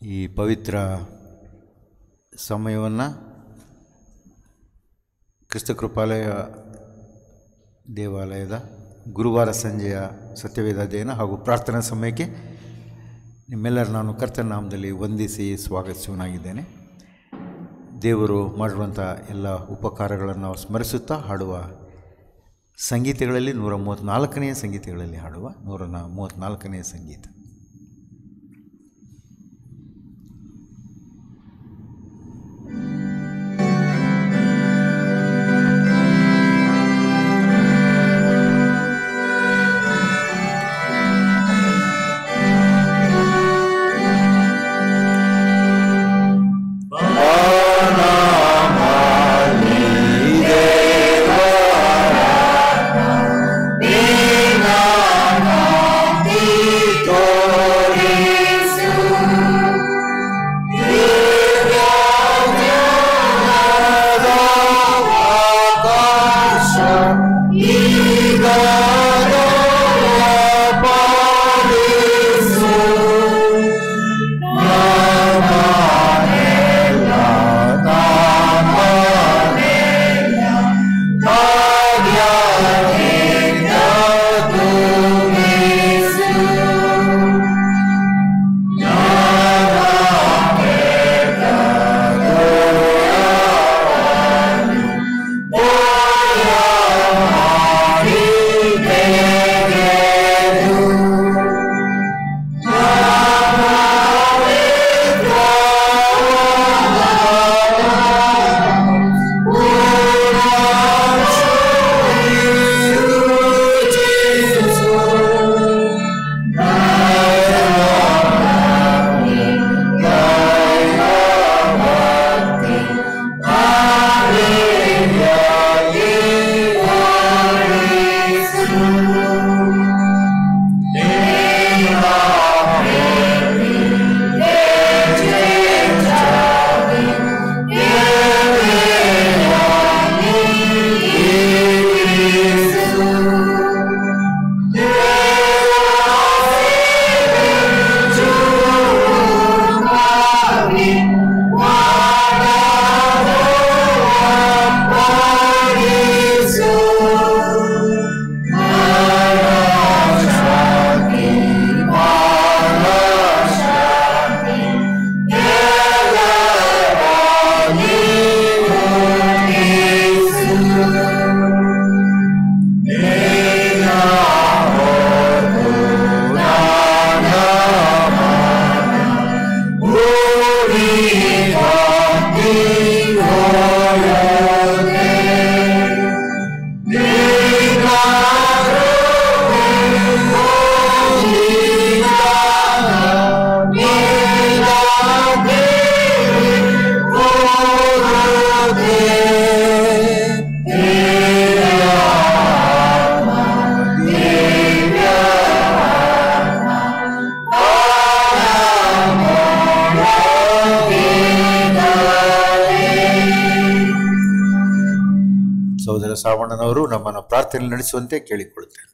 ಈ ಪವಿತ್ರ ಸಮಯವನ್ನು ಕ್ರಿಸ್ತ ಕೃಪಾಲಯ ದೇವಾಲಯದ ಗುರುವಾರ ಸಂಜೆಯ ಸತ್ಯವೇದ ಅಧ್ಯಯನ ಹಾಗೂ ಪ್ರಾರ್ಥನಾ ಸಮಯಕ್ಕೆ ನಿಮ್ಮೆಲ್ಲರ ನಾನು ಕರ್ತನ ನಾಮದಲ್ಲಿ ವಂದಿಸಿ ಸ್ವಾಗತಿಸುವನಾಗಿದ್ದೇನೆ ದೇವರು ಮಾಡಿರುವಂಥ ಎಲ್ಲ ಉಪಕಾರಗಳನ್ನು ನಾವು ಸ್ಮರಿಸುತ್ತಾ ಹಾಡುವ ಸಂಗೀತಗಳಲ್ಲಿ ನೂರ ಮೂವತ್ತ್ನಾಲ್ಕನೆಯ ಸಂಗೀತಗಳಲ್ಲಿ ಹಾಡುವ ನೂರ ನಾ ಮೂವತ್ತ್ನಾಲ್ಕನೆಯ ಸಂಗೀತ ಸಹೋದರ ಸಾವಣ್ಣನವರು ನಮ್ಮನ್ನು ಪ್ರಾರ್ಥನೆ ನಡೆಸುವಂತೆ ಕೇಳಿಕೊಳ್ಳುತ್ತೇನೆ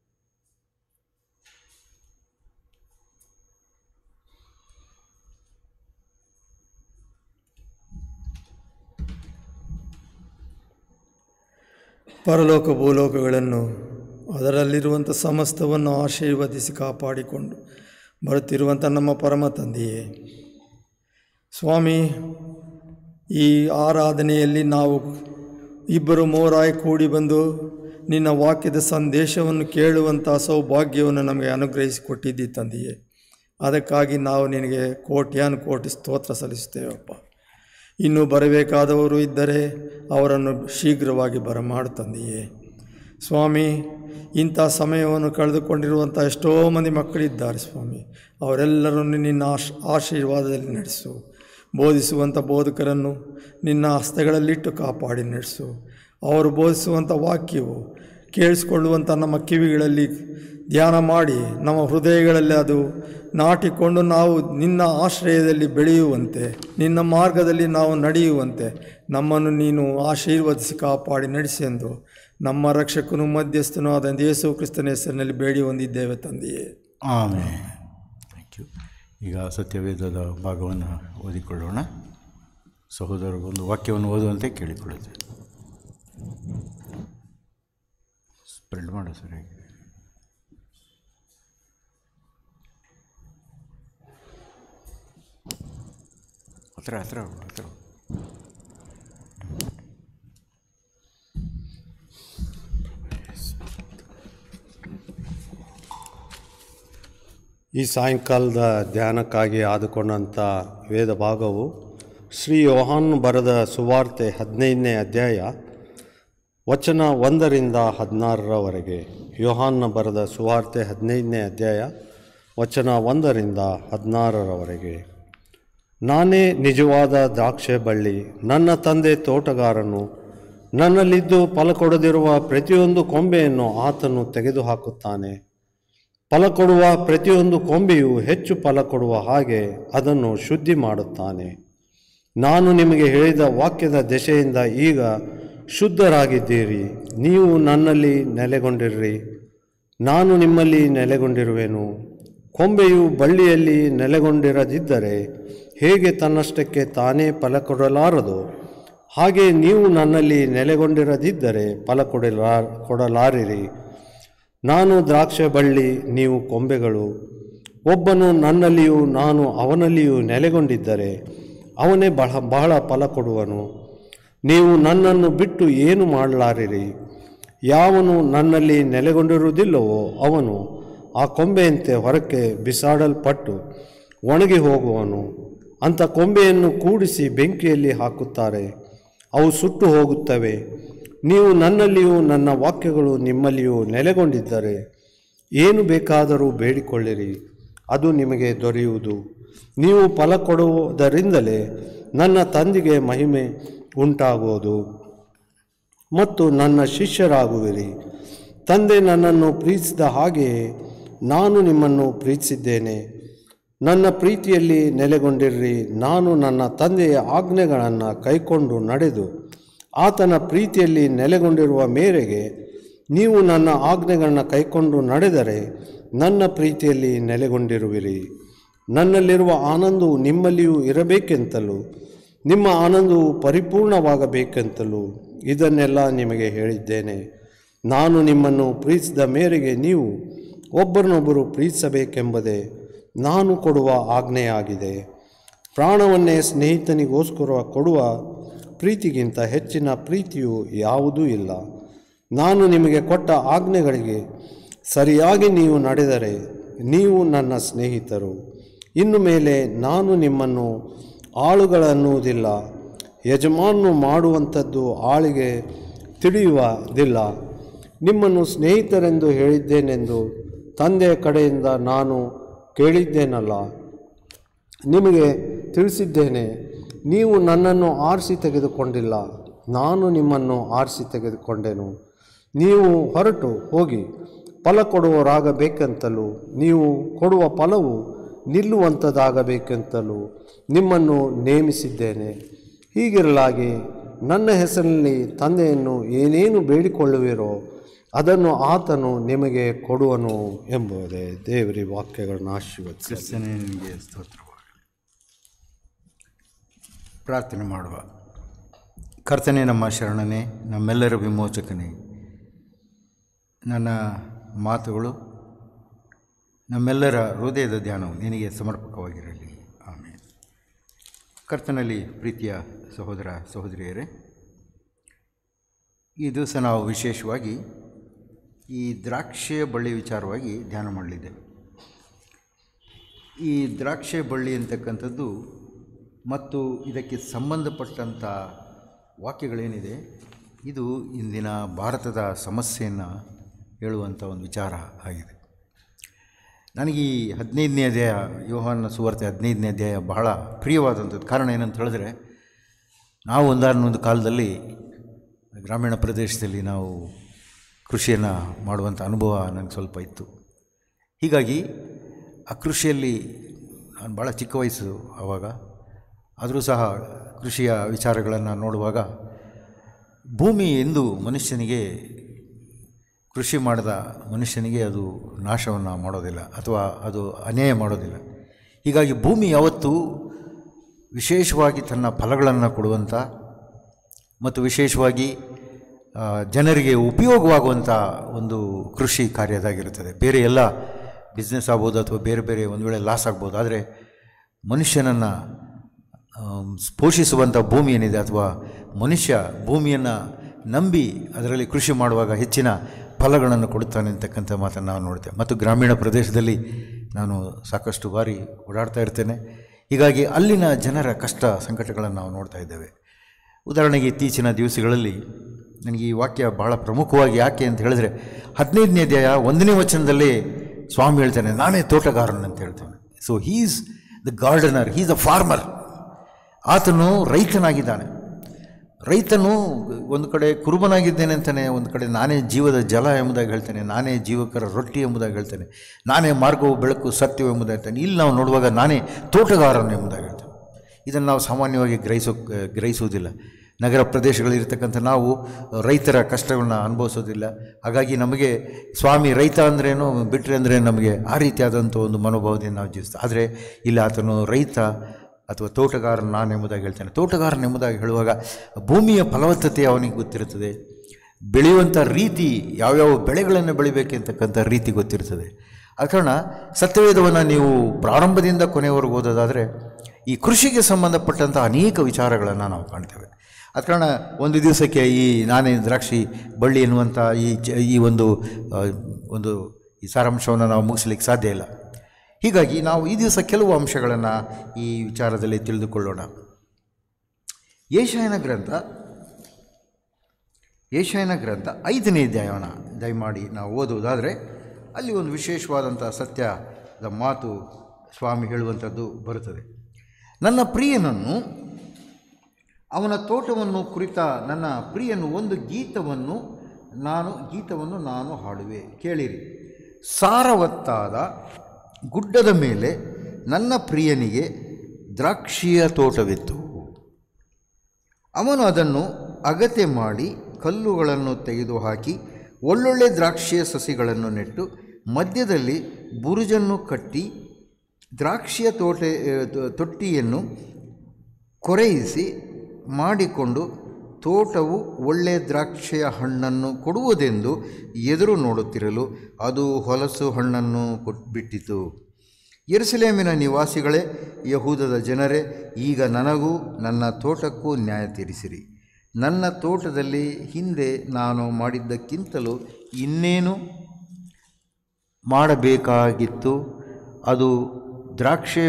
ಪರಲೋಕ ಭೂಲೋಕಗಳನ್ನು ಅದರಲ್ಲಿರುವಂಥ ಸಮಸ್ತವನ್ನು ಆಶೀರ್ವದಿಸಿ ಕಾಪಾಡಿಕೊಂಡು ಬರುತ್ತಿರುವಂಥ ನಮ್ಮ ಪರಮ ತಂದೆಯೇ ಸ್ವಾಮಿ ಈ ಆರಾಧನೆಯಲ್ಲಿ ನಾವು ಇಬ್ಬರು ಮೂರಾಯಿ ಕೂಡಿ ಬಂದು ನಿನ್ನ ವಾಕ್ಯದ ಸಂದೇಶವನ್ನು ಕೇಳುವಂಥ ಸೌಭಾಗ್ಯವನ್ನು ನಮಗೆ ಅನುಗ್ರಹಿಸಿಕೊಟ್ಟಿದ್ದಿ ತಂದೆಯೇ ಅದಕ್ಕಾಗಿ ನಾವು ನಿನಗೆ ಕೋಟ್ಯಾನು ಕೋಟಿ ಸ್ತೋತ್ರ ಸಲ್ಲಿಸುತ್ತೇವಪ್ಪ ಇನ್ನೂ ಬರಬೇಕಾದವರು ಇದ್ದರೆ ಅವರನ್ನು ಶೀಘ್ರವಾಗಿ ಬರಮಾಡು ತಂದೆಯೇ ಸ್ವಾಮಿ ಇಂಥ ಸಮಯವನ್ನು ಕಳೆದುಕೊಂಡಿರುವಂಥ ಎಷ್ಟೋ ಮಂದಿ ಮಕ್ಕಳಿದ್ದಾರೆ ಸ್ವಾಮಿ ಅವರೆಲ್ಲರನ್ನು ನಿನ್ನ ಆಶ್ ಆಶೀರ್ವಾದದಲ್ಲಿ ನಡೆಸು ಬೋಧಿಸುವಂಥ ಬೋಧಕರನ್ನು ನಿನ್ನ ಹಸ್ತಗಳಲ್ಲಿಟ್ಟು ಕಾಪಾಡಿ ನಡೆಸು ಅವರು ಬೋಧಿಸುವಂಥ ವಾಕ್ಯವು ಕೇಳಿಸಿಕೊಳ್ಳುವಂಥ ನಮ್ಮ ಕಿವಿಗಳಲ್ಲಿ ಧ್ಯಾನ ಮಾಡಿ ನಮ್ಮ ಹೃದಯಗಳಲ್ಲಿ ಅದು ನಾಟಿಕೊಂಡು ನಾವು ನಿನ್ನ ಆಶ್ರಯದಲ್ಲಿ ಬೆಳೆಯುವಂತೆ ನಿನ್ನ ಮಾರ್ಗದಲ್ಲಿ ನಾವು ನಡೆಯುವಂತೆ ನಮ್ಮನ್ನು ನೀನು ಆಶೀರ್ವದಿಸಿ ಕಾಪಾಡಿ ನಡೆಸೆಂದು ನಮ್ಮ ರಕ್ಷಕನು ಮಧ್ಯಸ್ಥನೂ ಆದ ಯೇಸು ಕ್ರಿಸ್ತನ ಹೆಸರಿನಲ್ಲಿ ಬೇಡಿ ಹೊಂದಿದ್ದೇವೆ ತಂದೆಯೇ ಆಮೇಲೆ ಥ್ಯಾಂಕ್ ಯು ಈಗ ಸತ್ಯವೇದದ ಭಾಗವನ್ನು ಓದಿಕೊಳ್ಳೋಣ ಸಹೋದರರು ಒಂದು ವಾಕ್ಯವನ್ನು ಓದುವಂತೆ ಕೇಳಿಕೊಳ್ಳುತ್ತೆ ಸ್ಪ್ರೆಡ್ ಮಾಡು ಸರಿಯಾಗಿ ಹತ್ರ ಹತ್ರ ಹೋಗು, ಹತ್ರ ಹೋಗು. ಈ ಸಾಯಂಕಾಲದ ಧ್ಯಾನಕ್ಕಾಗಿ ಆದುಕೊಂಡಂಥ ವೇದ ಭಾಗವು ಶ್ರೀ ಯೋಹಾನ್ ಬರೆದ ಸುವಾರ್ತೆ ಹದಿನೈದನೇ ಅಧ್ಯಾಯ ವಚನ ಒಂದರಿಂದ ಹದಿನಾರರವರೆಗೆ ಯೋಹಾನ್ನ ಬರೆದ ಸುವಾರ್ತೆ ಹದಿನೈದನೇ ಅಧ್ಯಾಯ ವಚನ ಒಂದರಿಂದ ಹದಿನಾರರವರೆಗೆ ನಾನೇ ನಿಜವಾದ ದ್ರಾಕ್ಷೆ ಬಳ್ಳಿ ನನ್ನ ತಂದೆ ತೋಟಗಾರನು ನನ್ನಲ್ಲಿದ್ದು ಫಲ ಕೊಡದಿರುವ ಪ್ರತಿಯೊಂದು ಕೊಂಬೆಯನ್ನು ಆತನು ತೆಗೆದುಹಾಕುತ್ತಾನೆ ಫಲ ಕೊಡುವ ಪ್ರತಿಯೊಂದು ಕೊಂಬೆಯು ಹೆಚ್ಚು ಫಲ ಕೊಡುವ ಹಾಗೆ ಅದನ್ನು ಶುದ್ಧಿ ಮಾಡುತ್ತಾನೆ ನಾನು ನಿಮಗೆ ಹೇಳಿದ ವಾಕ್ಯದ ದೆಸೆಯಿಂದ ಈಗ ಶುದ್ಧರಾಗಿದ್ದೀರಿ ನೀವು ನನ್ನಲ್ಲಿ ನೆಲೆಗೊಂಡಿರ್ರಿ ನಾನು ನಿಮ್ಮಲ್ಲಿ ನೆಲೆಗೊಂಡಿರುವೆನು ಕೊಂಬೆಯು ಬಳ್ಳಿಯಲ್ಲಿ ನೆಲೆಗೊಂಡಿರದಿದ್ದರೆ ಹೇಗೆ ತನ್ನಷ್ಟಕ್ಕೆ ತಾನೇ ಫಲ ಕೊಡಲಾರದು ಹಾಗೆ ನೀವು ನನ್ನಲ್ಲಿ ನೆಲೆಗೊಂಡಿರದಿದ್ದರೆ ಫಲ ಕೊಡಲಾ ಕೊಡಲಾರಿರಿ ನಾನು ದ್ರಾಕ್ಷೆ ಬಳ್ಳಿ ನೀವು ಕೊಂಬೆಗಳು ಒಬ್ಬನು ನನ್ನಲ್ಲಿಯೂ ನಾನು ಅವನಲ್ಲಿಯೂ ನೆಲೆಗೊಂಡಿದ್ದರೆ ಅವನೇ ಬಹಳ ಬಹಳ ಫಲ ಕೊಡುವನು ನೀವು ನನ್ನನ್ನು ಬಿಟ್ಟು ಏನು ಮಾಡಲಾರಿರಿ ಯಾವನು ನನ್ನಲ್ಲಿ ನೆಲೆಗೊಂಡಿರುವುದಿಲ್ಲವೋ ಅವನು ಆ ಕೊಂಬೆಯಂತೆ ಹೊರಕ್ಕೆ ಬಿಸಾಡಲ್ಪಟ್ಟು ಒಣಗಿ ಹೋಗುವನು ಅಂಥ ಕೊಂಬೆಯನ್ನು ಕೂಡಿಸಿ ಬೆಂಕಿಯಲ್ಲಿ ಹಾಕುತ್ತಾರೆ ಅವು ಸುಟ್ಟು ಹೋಗುತ್ತವೆ ನೀವು ನನ್ನಲ್ಲಿಯೂ ನನ್ನ ವಾಕ್ಯಗಳು ನಿಮ್ಮಲ್ಲಿಯೂ ನೆಲೆಗೊಂಡಿದ್ದರೆ ಏನು ಬೇಕಾದರೂ ಬೇಡಿಕೊಳ್ಳಿರಿ ಅದು ನಿಮಗೆ ದೊರೆಯುವುದು ನೀವು ಫಲ ಕೊಡುವುದರಿಂದಲೇ ನನ್ನ ತಂದೆಗೆ ಮಹಿಮೆ ಉಂಟಾಗುವುದು ಮತ್ತು ನನ್ನ ಶಿಷ್ಯರಾಗುವಿರಿ ತಂದೆ ನನ್ನನ್ನು ಪ್ರೀತಿಸಿದ ಹಾಗೆಯೇ ನಾನು ನಿಮ್ಮನ್ನು ಪ್ರೀತಿಸಿದ್ದೇನೆ ನನ್ನ ಪ್ರೀತಿಯಲ್ಲಿ ನೆಲೆಗೊಂಡಿರ್ರಿ ನಾನು ನನ್ನ ತಂದೆಯ ಆಜ್ಞೆಗಳನ್ನು ಕೈಕೊಂಡು ನಡೆದು ಆತನ ಪ್ರೀತಿಯಲ್ಲಿ ನೆಲೆಗೊಂಡಿರುವ ಮೇರೆಗೆ ನೀವು ನನ್ನ ಆಜ್ಞೆಗಳನ್ನು ಕೈಕೊಂಡು ನಡೆದರೆ ನನ್ನ ಪ್ರೀತಿಯಲ್ಲಿ ನೆಲೆಗೊಂಡಿರುವಿರಿ ನನ್ನಲ್ಲಿರುವ ಆನಂದವು ನಿಮ್ಮಲ್ಲಿಯೂ ಇರಬೇಕೆಂತಲೂ ನಿಮ್ಮ ಆನಂದವು ಪರಿಪೂರ್ಣವಾಗಬೇಕೆಂತಲೂ ಇದನ್ನೆಲ್ಲ ನಿಮಗೆ ಹೇಳಿದ್ದೇನೆ ನಾನು ನಿಮ್ಮನ್ನು ಪ್ರೀತಿಸಿದ ಮೇರೆಗೆ ನೀವು ಒಬ್ಬರನ್ನೊಬ್ಬರು ಪ್ರೀತಿಸಬೇಕೆಂಬುದೇ ನಾನು ಕೊಡುವ ಆಜ್ಞೆಯಾಗಿದೆ ಪ್ರಾಣವನ್ನೇ ಸ್ನೇಹಿತನಿಗೋಸ್ಕರ ಕೊಡುವ ಪ್ರೀತಿಗಿಂತ ಹೆಚ್ಚಿನ ಪ್ರೀತಿಯು ಯಾವುದೂ ಇಲ್ಲ ನಾನು ನಿಮಗೆ ಕೊಟ್ಟ ಆಜ್ಞೆಗಳಿಗೆ ಸರಿಯಾಗಿ ನೀವು ನಡೆದರೆ ನೀವು ನನ್ನ ಸ್ನೇಹಿತರು ಇನ್ನು ಮೇಲೆ ನಾನು ನಿಮ್ಮನ್ನು ಆಳುಗಳನ್ನುವುದಿಲ್ಲ ಯಜಮಾನನು ಮಾಡುವಂಥದ್ದು ಆಳಿಗೆ ತಿಳಿಯುವುದಿಲ್ಲ ನಿಮ್ಮನ್ನು ಸ್ನೇಹಿತರೆಂದು ಹೇಳಿದ್ದೇನೆಂದು ತಂದೆಯ ಕಡೆಯಿಂದ ನಾನು ಕೇಳಿದ್ದೇನಲ್ಲ ನಿಮಗೆ ತಿಳಿಸಿದ್ದೇನೆ ನೀವು ನನ್ನನ್ನು ಆರಿಸಿ ತೆಗೆದುಕೊಂಡಿಲ್ಲ ನಾನು ನಿಮ್ಮನ್ನು ಆರಿಸಿ ತೆಗೆದುಕೊಂಡೆನು ನೀವು ಹೊರಟು ಹೋಗಿ ಫಲ ಕೊಡುವವರಾಗಬೇಕೆಂತಲೂ ನೀವು ಕೊಡುವ ಫಲವು ನಿಲ್ಲುವಂಥದ್ದಾಗಬೇಕೆಂತಲೂ ನಿಮ್ಮನ್ನು ನೇಮಿಸಿದ್ದೇನೆ ಹೀಗಿರಲಾಗಿ ನನ್ನ ಹೆಸರಿನಲ್ಲಿ ತಂದೆಯನ್ನು ಏನೇನು ಬೇಡಿಕೊಳ್ಳುವಿರೋ ಅದನ್ನು ಆತನು ನಿಮಗೆ ಕೊಡುವನು ಎಂಬುದೇ ದೇವರಿ ವಾಕ್ಯಗಳನ್ನು ಆಶೀರ್ವದಿಸಿ ಕ್ರಿಸ್ತನೇ ನಿನಗೆ ಸ್ತೋತ್ರವಾಗಲಿ ಪ್ರಾರ್ಥನೆ ಮಾಡುವ ಕರ್ತನೆ ನಮ್ಮ ಶರಣನೇ ನಮ್ಮೆಲ್ಲರ ವಿಮೋಚಕನೇ ನನ್ನ ಮಾತುಗಳು ನಮ್ಮೆಲ್ಲರ ಹೃದಯದ ಧ್ಯಾನವು ನಿನಗೆ ಸಮರ್ಪಕವಾಗಿರಲಿ ಆಮೇಲೆ ಕರ್ತನಲ್ಲಿ ಪ್ರೀತಿಯ ಸಹೋದರ ಸಹೋದರಿಯರೇ ಈ ದಿವಸ ನಾವು ವಿಶೇಷವಾಗಿ ಈ ದ್ರಾಕ್ಷಿಯ ಬಳ್ಳಿ ವಿಚಾರವಾಗಿ ಧ್ಯಾನ ಮಾಡಲಿದ್ದೇವೆ ಈ ದ್ರಾಕ್ಷೆ ಬಳ್ಳಿ ಅಂತಕ್ಕಂಥದ್ದು ಮತ್ತು ಇದಕ್ಕೆ ಸಂಬಂಧಪಟ್ಟಂಥ ವಾಕ್ಯಗಳೇನಿದೆ ಇದು ಇಂದಿನ ಭಾರತದ ಸಮಸ್ಯೆಯನ್ನು ಹೇಳುವಂಥ ಒಂದು ವಿಚಾರ ಆಗಿದೆ ನನಗೆ ಈ ಹದಿನೈದನೇ ಅಧ್ಯಾಯ ಯೋಹಾನ ಸುವಾರ್ತೆ ಹದಿನೈದನೇ ಅಧ್ಯಾಯ ಬಹಳ ಪ್ರಿಯವಾದಂಥದ್ದು ಕಾರಣ ಏನಂತ ಹೇಳಿದ್ರೆ ನಾವು ಒಂದಾನೊಂದು ಕಾಲದಲ್ಲಿ ಗ್ರಾಮೀಣ ಪ್ರದೇಶದಲ್ಲಿ ನಾವು ಕೃಷಿಯನ್ನು ಮಾಡುವಂಥ ಅನುಭವ ನನಗೆ ಸ್ವಲ್ಪ ಇತ್ತು ಹೀಗಾಗಿ ಆ ಕೃಷಿಯಲ್ಲಿ ನಾನು ಭಾಳ ಚಿಕ್ಕ ವಯಸ್ಸು ಆವಾಗ ಆದರೂ ಸಹ ಕೃಷಿಯ ವಿಚಾರಗಳನ್ನು ನೋಡುವಾಗ ಭೂಮಿ ಎಂದು ಮನುಷ್ಯನಿಗೆ ಕೃಷಿ ಮಾಡಿದ ಮನುಷ್ಯನಿಗೆ ಅದು ನಾಶವನ್ನು ಮಾಡೋದಿಲ್ಲ ಅಥವಾ ಅದು ಅನ್ಯಾಯ ಮಾಡೋದಿಲ್ಲ ಹೀಗಾಗಿ ಭೂಮಿ ಯಾವತ್ತೂ ವಿಶೇಷವಾಗಿ ತನ್ನ ಫಲಗಳನ್ನು ಕೊಡುವಂಥ ಮತ್ತು ವಿಶೇಷವಾಗಿ ಆ, ಜನರಿಗೆ ಉಪಯೋಗವಾಗುವಂಥ ಒಂದು ಕೃಷಿ ಕಾರ್ಯದಾಗಿರುತ್ತದೆ ಬೇರೆ ಎಲ್ಲ ಬಿಸ್ನೆಸ್ ಆಗ್ಬೋದು ಅಥವಾ ಬೇರೆ ಬೇರೆ ಒಂದು ವೇಳೆ ಲಾಸ್ ಆಗ್ಬೋದು ಆದರೆ ಮನುಷ್ಯನನ್ನು ಆಮ್, ಪೋಷಿಸುವಂಥ ಭೂಮಿ ಏನಿದೆ ಅಥವಾ ಮನುಷ್ಯ ಭೂಮಿಯನ್ನು ನಂಬಿ ಅದರಲ್ಲಿ ಕೃಷಿ ಮಾಡುವಾಗ ಹೆಚ್ಚಿನ ಫಲಗಳನ್ನು ಕೊಡುತ್ತಾನೆ ಅಂತಕ್ಕಂಥ ಮಾತನ್ನು ನಾವು ನೋಡ್ತೇವೆ ಮತ್ತು ಗ್ರಾಮೀಣ ಪ್ರದೇಶದಲ್ಲಿ ನಾನು ಸಾಕಷ್ಟು ಬಾರಿ ಓಡಾಡ್ತಾ ಇರ್ತೇನೆ ಹೀಗಾಗಿ ಅಲ್ಲಿನ ಜನರ ಕಷ್ಟ ಸಂಕಟಗಳನ್ನು ನಾವು ನೋಡ್ತಾ ಇದ್ದೇವೆ ಉದಾಹರಣೆಗೆ ಇತ್ತೀಚಿನ ದಿವಸಗಳಲ್ಲಿ ನನಗೆ ಈ ವಾಕ್ಯ ಬಹಳ ಪ್ರಮುಖವಾಗಿ ಯಾಕೆ ಅಂತ ಹೇಳಿದ್ರೆ ಹದಿನೈದನೇ ಅಧ್ಯಾಯ ಒಂದನೇ ವಚನದಲ್ಲಿ ಸ್ವಾಮಿ ಹೇಳ್ತಾನೆ ನಾನೇ ತೋಟಗಾರನ್ ಅಂತ ಹೇಳ್ತಾನೆ so he's the gardener he's a farmer ಆತನು ರೈತನಾಗಿದ್ದಾನೆ ರೈತನು ಒಂದು ಕಡೆ ಕುರುಬನಾಗಿದ್ದೇನೆ ಅಂತಾನೆ ಒಂದು ಕಡೆ ನಾನೇ ಜೀವದ ಜಲ ಎಂಬುದಾಗಿ ಹೇಳ್ತಾನೆ ನಾನೇ ಜೀವಕರ ರೊಟ್ಟಿ ಎಂಬುದಾಗಿ ಹೇಳ್ತಾನೆ ನಾನೇ ಮಾರ್ಗವು ಬೆಳಕು ಸತ್ಯವು ಎಂಬುದಾಗಿ ಹೇಳ್ತಾನೆ ಇಲ್ಲಿ ನಾವು ನೋಡುವಾಗ ನಾನೇ ತೋಟಗಾರನು ಎಂಬುದಾಗಿ ಹೇಳ್ತಾನೆ ಇದನ್ನು ನಾವು ಸಾಮಾನ್ಯವಾಗಿ ಗ್ರಹಿಸೋ ಗ್ರಹಿಸುವುದಿಲ್ಲ ನಗರ ಪ್ರದೇಶಗಳಿರ್ತಕ್ಕಂಥ ನಾವು ರೈತರ ಕಷ್ಟಗಳನ್ನ ಅನುಭವಿಸೋದಿಲ್ಲ ಹಾಗಾಗಿ ನಮಗೆ ಸ್ವಾಮಿ ರೈತ ಅಂದ್ರೇನು ಬಿಟ್ಟರೆ ಅಂದರೆ ನಮಗೆ ಆ ರೀತಿಯಾದಂಥ ಒಂದು ಮನೋಭಾವದಿಂದ ನಾವು ಜೀವಿಸ್ತಾ ಆದರೆ ಇಲ್ಲಿ ಆತನು ರೈತ ಅಥವಾ ತೋಟಗಾರನು ನಾನು ಎಂಬುದಾಗಿ ಹೇಳ್ತಾನೆ ತೋಟಗಾರನು ಎಂಬುದಾಗಿ ಹೇಳುವಾಗ ಭೂಮಿಯ ಫಲವತ್ತತೆ ಅವನಿಗೆ ಗೊತ್ತಿರುತ್ತದೆ ಬೆಳೆಯುವಂಥ ರೀತಿ ಯಾವ್ಯಾವ ಬೆಳೆಗಳನ್ನು ಬೆಳಿಬೇಕೆಂತಕ್ಕಂಥ ರೀತಿ ಗೊತ್ತಿರ್ತದೆ ಆ ಕಾರಣ ಸತ್ಯವೇದವನ್ನು ನೀವು ಪ್ರಾರಂಭದಿಂದ ಕೊನೆಯವರೆಗೂ ಓದೋದಾದರೆ ಈ ಕೃಷಿಗೆ ಸಂಬಂಧಪಟ್ಟಂಥ ಅನೇಕ ವಿಚಾರಗಳನ್ನು ನಾವು ಕಾಣ್ತೇವೆ ಆದ ಕಾರಣ ಒಂದು ದಿವಸಕ್ಕೆ ಈ ನಾನೇ ದ್ರಾಕ್ಷಿ ಬಳ್ಳಿ ಎನ್ನುವಂಥ ಈ ಚ ಈ ಒಂದು ಆ, ಒಂದು ಈ ಸಾರಾಂಶವನ್ನು ನಾವು ಮುಗಿಸ್ಲಿಕ್ಕೆ ಸಾಧ್ಯ ಇಲ್ಲ ಹೀಗಾಗಿ ನಾವು ಈ ದಿವಸ ಕೆಲವು ಅಂಶಗಳನ್ನು ಈ ವಿಚಾರದಲ್ಲಿ ತಿಳಿದುಕೊಳ್ಳೋಣ ಏಷಾಯನ ಗ್ರಂಥ ಏಷಾಯನ ಗ್ರಂಥ ಐದನೇ ಅಧ್ಯಾಯವನ್ನು ದಯಮಾಡಿ ನಾವು ಓದುವುದಾದರೆ ಅಲ್ಲಿ ಒಂದು ವಿಶೇಷವಾದಂಥ ಸತ್ಯದ ಮಾತು ಸ್ವಾಮಿ ಹೇಳುವಂಥದ್ದು ಬರುತ್ತದೆ ನನ್ನ ಪ್ರಿಯನನ್ನು ಅವನ ತೋಟವನ್ನು ಕುರಿತ ನನ್ನ ಪ್ರಿಯನು ಒಂದು ಗೀತವನ್ನು ನಾನು ಗೀತವನ್ನು ನಾನು ಹಾಡುವೆ ಕೇಳಿರಿ ಸಾರವತ್ತಾದ ಗುಡ್ಡದ ಮೇಲೆ ನನ್ನ ಪ್ರಿಯನಿಗೆ ದ್ರಾಕ್ಷಿಯ ತೋಟವಿತ್ತು ಅವನು ಅದನ್ನು ಅಗತೆ ಮಾಡಿ ಕಲ್ಲುಗಳನ್ನು ತೆಗೆದುಹಾಕಿ ಒಳ್ಳೊಳ್ಳೆ ದ್ರಾಕ್ಷಿಯ ಸಸಿಗಳನ್ನು ನೆಟ್ಟು ಮಧ್ಯದಲ್ಲಿ ಬುರುಜನ್ನು ಕಟ್ಟಿ ದ್ರಾಕ್ಷಿಯ ತೋಟೆ ತೊ- ತೊಟ್ಟಿಯನ್ನು ಕೊರೆಯಿಸಿ ಮಾಡಿಕೊಂಡು ತೋಟವು ಒಳ್ಳೆ ದ್ರಾಕ್ಷಿಯ ಹಣ್ಣನ್ನು ಕೊಡುವುದೆಂದು ಎದುರು ನೋಡುತ್ತಿರಲು ಅದು ಹೊಲಸು ಹಣ್ಣನ್ನು ಕೊಟ್ಬಿಟ್ಟಿತು ಯೆರೂಸಲೇಮಿನ ನಿವಾಸಿಗಳೇ ಯಹೂದದ ಜನರೇ ಈಗ ನನಗೂ ನನ್ನ ತೋಟಕ್ಕೂ ನ್ಯಾಯ ತೀರಿಸಿರಿ ನನ್ನ ತೋಟದಲ್ಲಿ ಹಿಂದೆ ನಾನು ಮಾಡಿದ್ದಕ್ಕಿಂತಲೂ ಇನ್ನೇನು ಮಾಡಬೇಕಾಗಿತ್ತು ಅದು ದ್ರಾಕ್ಷೆ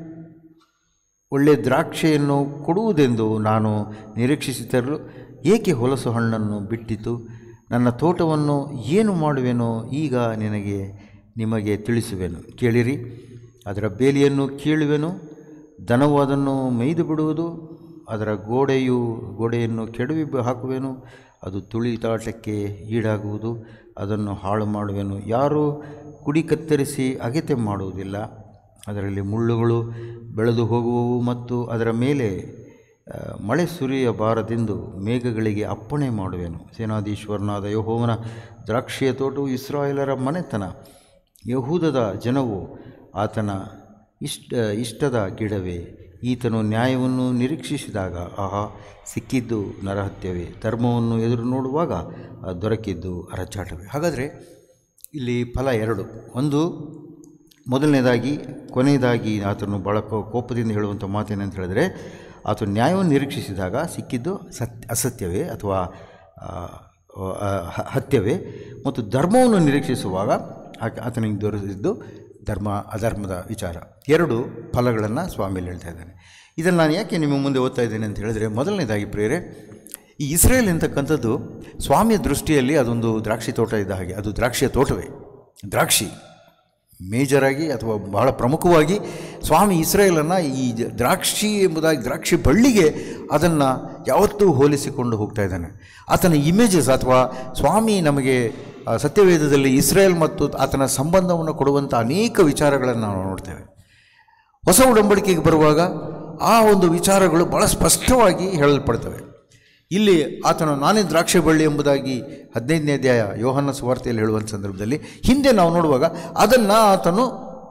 ಒಳ್ಳೆ ದ್ರಾಕ್ಷೆಯನ್ನು ಕೊಡುವುದೆಂದು ನಾನು ನಿರೀಕ್ಷಿಸಿದರೂ ಏಕೆ ಹೊಲಸು ಹಣ್ಣನ್ನು ಬಿಟ್ಟಿತು ನನ್ನ ತೋಟವನ್ನು ಏನು ಮಾಡುವೆನೋ ಈಗ ನಿನಗೆ ನಿಮಗೆ ತಿಳಿಸುವೆನು ಕೇಳಿರಿ ಅದರ ಬೇಲಿಯನ್ನು ಕೀಳುವೆನು ದನವು ಅದನ್ನು ಮೇಯ್ದು ಬಿಡುವುದು ಅದರ ಗೋಡೆಯು ಗೋಡೆಯನ್ನು ಕೆಡವಿ ಬ- ಹಾಕುವೆನು ಅದು ತುಳಿತಾಟಕ್ಕೆ ಈಡಾಗುವುದು ಅದನ್ನು ಹಾಳು ಮಾಡುವೆನು ಯಾರೂ ಕುಡಿ ಕತ್ತರಿಸಿ ಅಗೆತೆ ಮಾಡುವುದಿಲ್ಲ ಅದರಲ್ಲಿ ಮುಳ್ಳುಗಳು ಬೆಳೆದು ಹೋಗುವವು ಮತ್ತು ಅದರ ಮೇಲೆ ಆ, ಮಳೆ ಸುರಿಯಬಾರದೆಂದು ಮೇಘಗಳಿಗೆ ಅಪ್ಪಣೆ ಮಾಡುವೆನು ಸೇನಾಧೀಶ್ವರನಾದ ಯಹೋವನ ದ್ರಾಕ್ಷಿಯ ತೋಟವು ಇಸ್ರಾಯೇಲರ ಮನೆತನ ಯಹೂದದ ಜನವು ಆತನ ಇಷ್ಟ ಇಷ್ಟದ ಗಿಡವೇ ಈತನು ನ್ಯಾಯವನ್ನು ನಿರೀಕ್ಷಿಸಿದಾಗ ಆಹಾ ಸಿಕ್ಕಿದ್ದು ನರಹತ್ಯವೇ ಧರ್ಮವನ್ನು ಎದುರು ನೋಡುವಾಗ ಆ ದೊರಕಿದ್ದು ಅರಚಾಟವೇ ಹಾಗಾದರೆ ಇಲ್ಲಿ ಫಲ ಎರಡು ಒಂದು ಮೊದಲನೇದಾಗಿ ಕೊನೆಯದಾಗಿ ಆತನು ಭಾಳ ಕೋ- ಕೋಪದಿಂದ ಹೇಳುವಂಥ ಮಾತೇನಂತ ಹೇಳಿದ್ರೆ ಆತನು ನ್ಯಾಯವನ್ನು ನಿರೀಕ್ಷಿಸಿದಾಗ ಸಿಕ್ಕಿದ್ದು ಸತ್ ಅಸತ್ಯವೇ ಅಥವಾ ಆ, ಆ, ಹ- ಹತ್ಯವೇ ಮತ್ತು ಧರ್ಮವನ್ನು ನಿರೀಕ್ಷಿಸುವಾಗ ಆತ- ಆತನಿಗೆ ದೊರೆತಿದ್ದು ಧರ್ಮ ಅಧರ್ಮದ ವಿಚಾರ ಎರಡು ಫಲಗಳನ್ನು ಸ್ವಾಮಿಯಲ್ಲಿ ಹೇಳ್ತಾ ಇದ್ದಾನೆ ಇದನ್ನು ನಾನು ಯಾಕೆ ನಿಮ್ಮ ಮುಂದೆ ಓದ್ತಾ ಇದ್ದೇನೆ ಅಂತ ಹೇಳಿದ್ರೆ ಮೊದಲನೇದಾಗಿ ಪ್ರೇರೆ ಈ ಇಸ್ರೇಲ್ ಅಂತಕ್ಕಂಥದ್ದು ಸ್ವಾಮಿಯ ದೃಷ್ಟಿಯಲ್ಲಿ ಅದೊಂದು ದ್ರಾಕ್ಷಿ ತೋಟ ಇದ್ದ ಹಾಗೆ ಅದು ದ್ರಾಕ್ಷಿಯ ತೋಟವೇ ದ್ರಾಕ್ಷಿ ಮೇಜರಾಗಿ ಅಥವಾ ಬಹಳ ಪ್ರಮುಖವಾಗಿ ಸ್ವಾಮಿ ಇಸ್ರೇಲನ್ನು ಈ ಜ- ದ್ರಾಕ್ಷಿ ಎಂಬುದಾಗಿ ದ್ರಾಕ್ಷಿ ಬಳ್ಳಿಗೆ ಅದನ್ನು ಯಾವತ್ತೂ ಹೋಲಿಸಿಕೊಂಡು ಹೋಗ್ತಾ ಇದ್ದಾನೆ ಆತನ ಇಮೇಜಸ್ ಅಥವಾ ಸ್ವಾಮಿ ನಮಗೆ ಆ, ಸತ್ಯವೇದದಲ್ಲಿ ಇಸ್ರೇಲ್ ಮತ್ತು ಆತನ ಸಂಬಂಧವನ್ನು ಕೊಡುವಂಥ ಅನೇಕ ವಿಚಾರಗಳನ್ನು ನಾವು ನೋಡ್ತೇವೆ ಹೊಸ ಉಡಂಬಡಿಕೆಗೆ ಬರುವಾಗ ಆ ಒಂದು ವಿಚಾರಗಳು ಭಾಳ ಸ್ಪಷ್ಟವಾಗಿ ಹೇಳಲ್ಪಡ್ತವೆ ಇಲ್ಲಿ ಆತನು ನಾನೇ ದ್ರಾಕ್ಷಿ ಬಳ್ಳಿ ಎಂಬುದಾಗಿ ಹದಿನೈದನೇ ಅಧ್ಯಾಯ ಯೋಹನ್ನ ಸುವಾರ್ತೆಯಲ್ಲಿ ಹೇಳುವಂಥ ಸಂದರ್ಭದಲ್ಲಿ ಹಿಂದೆ ನಾವು ನೋಡುವಾಗ ಅದನ್ನು ಆತನು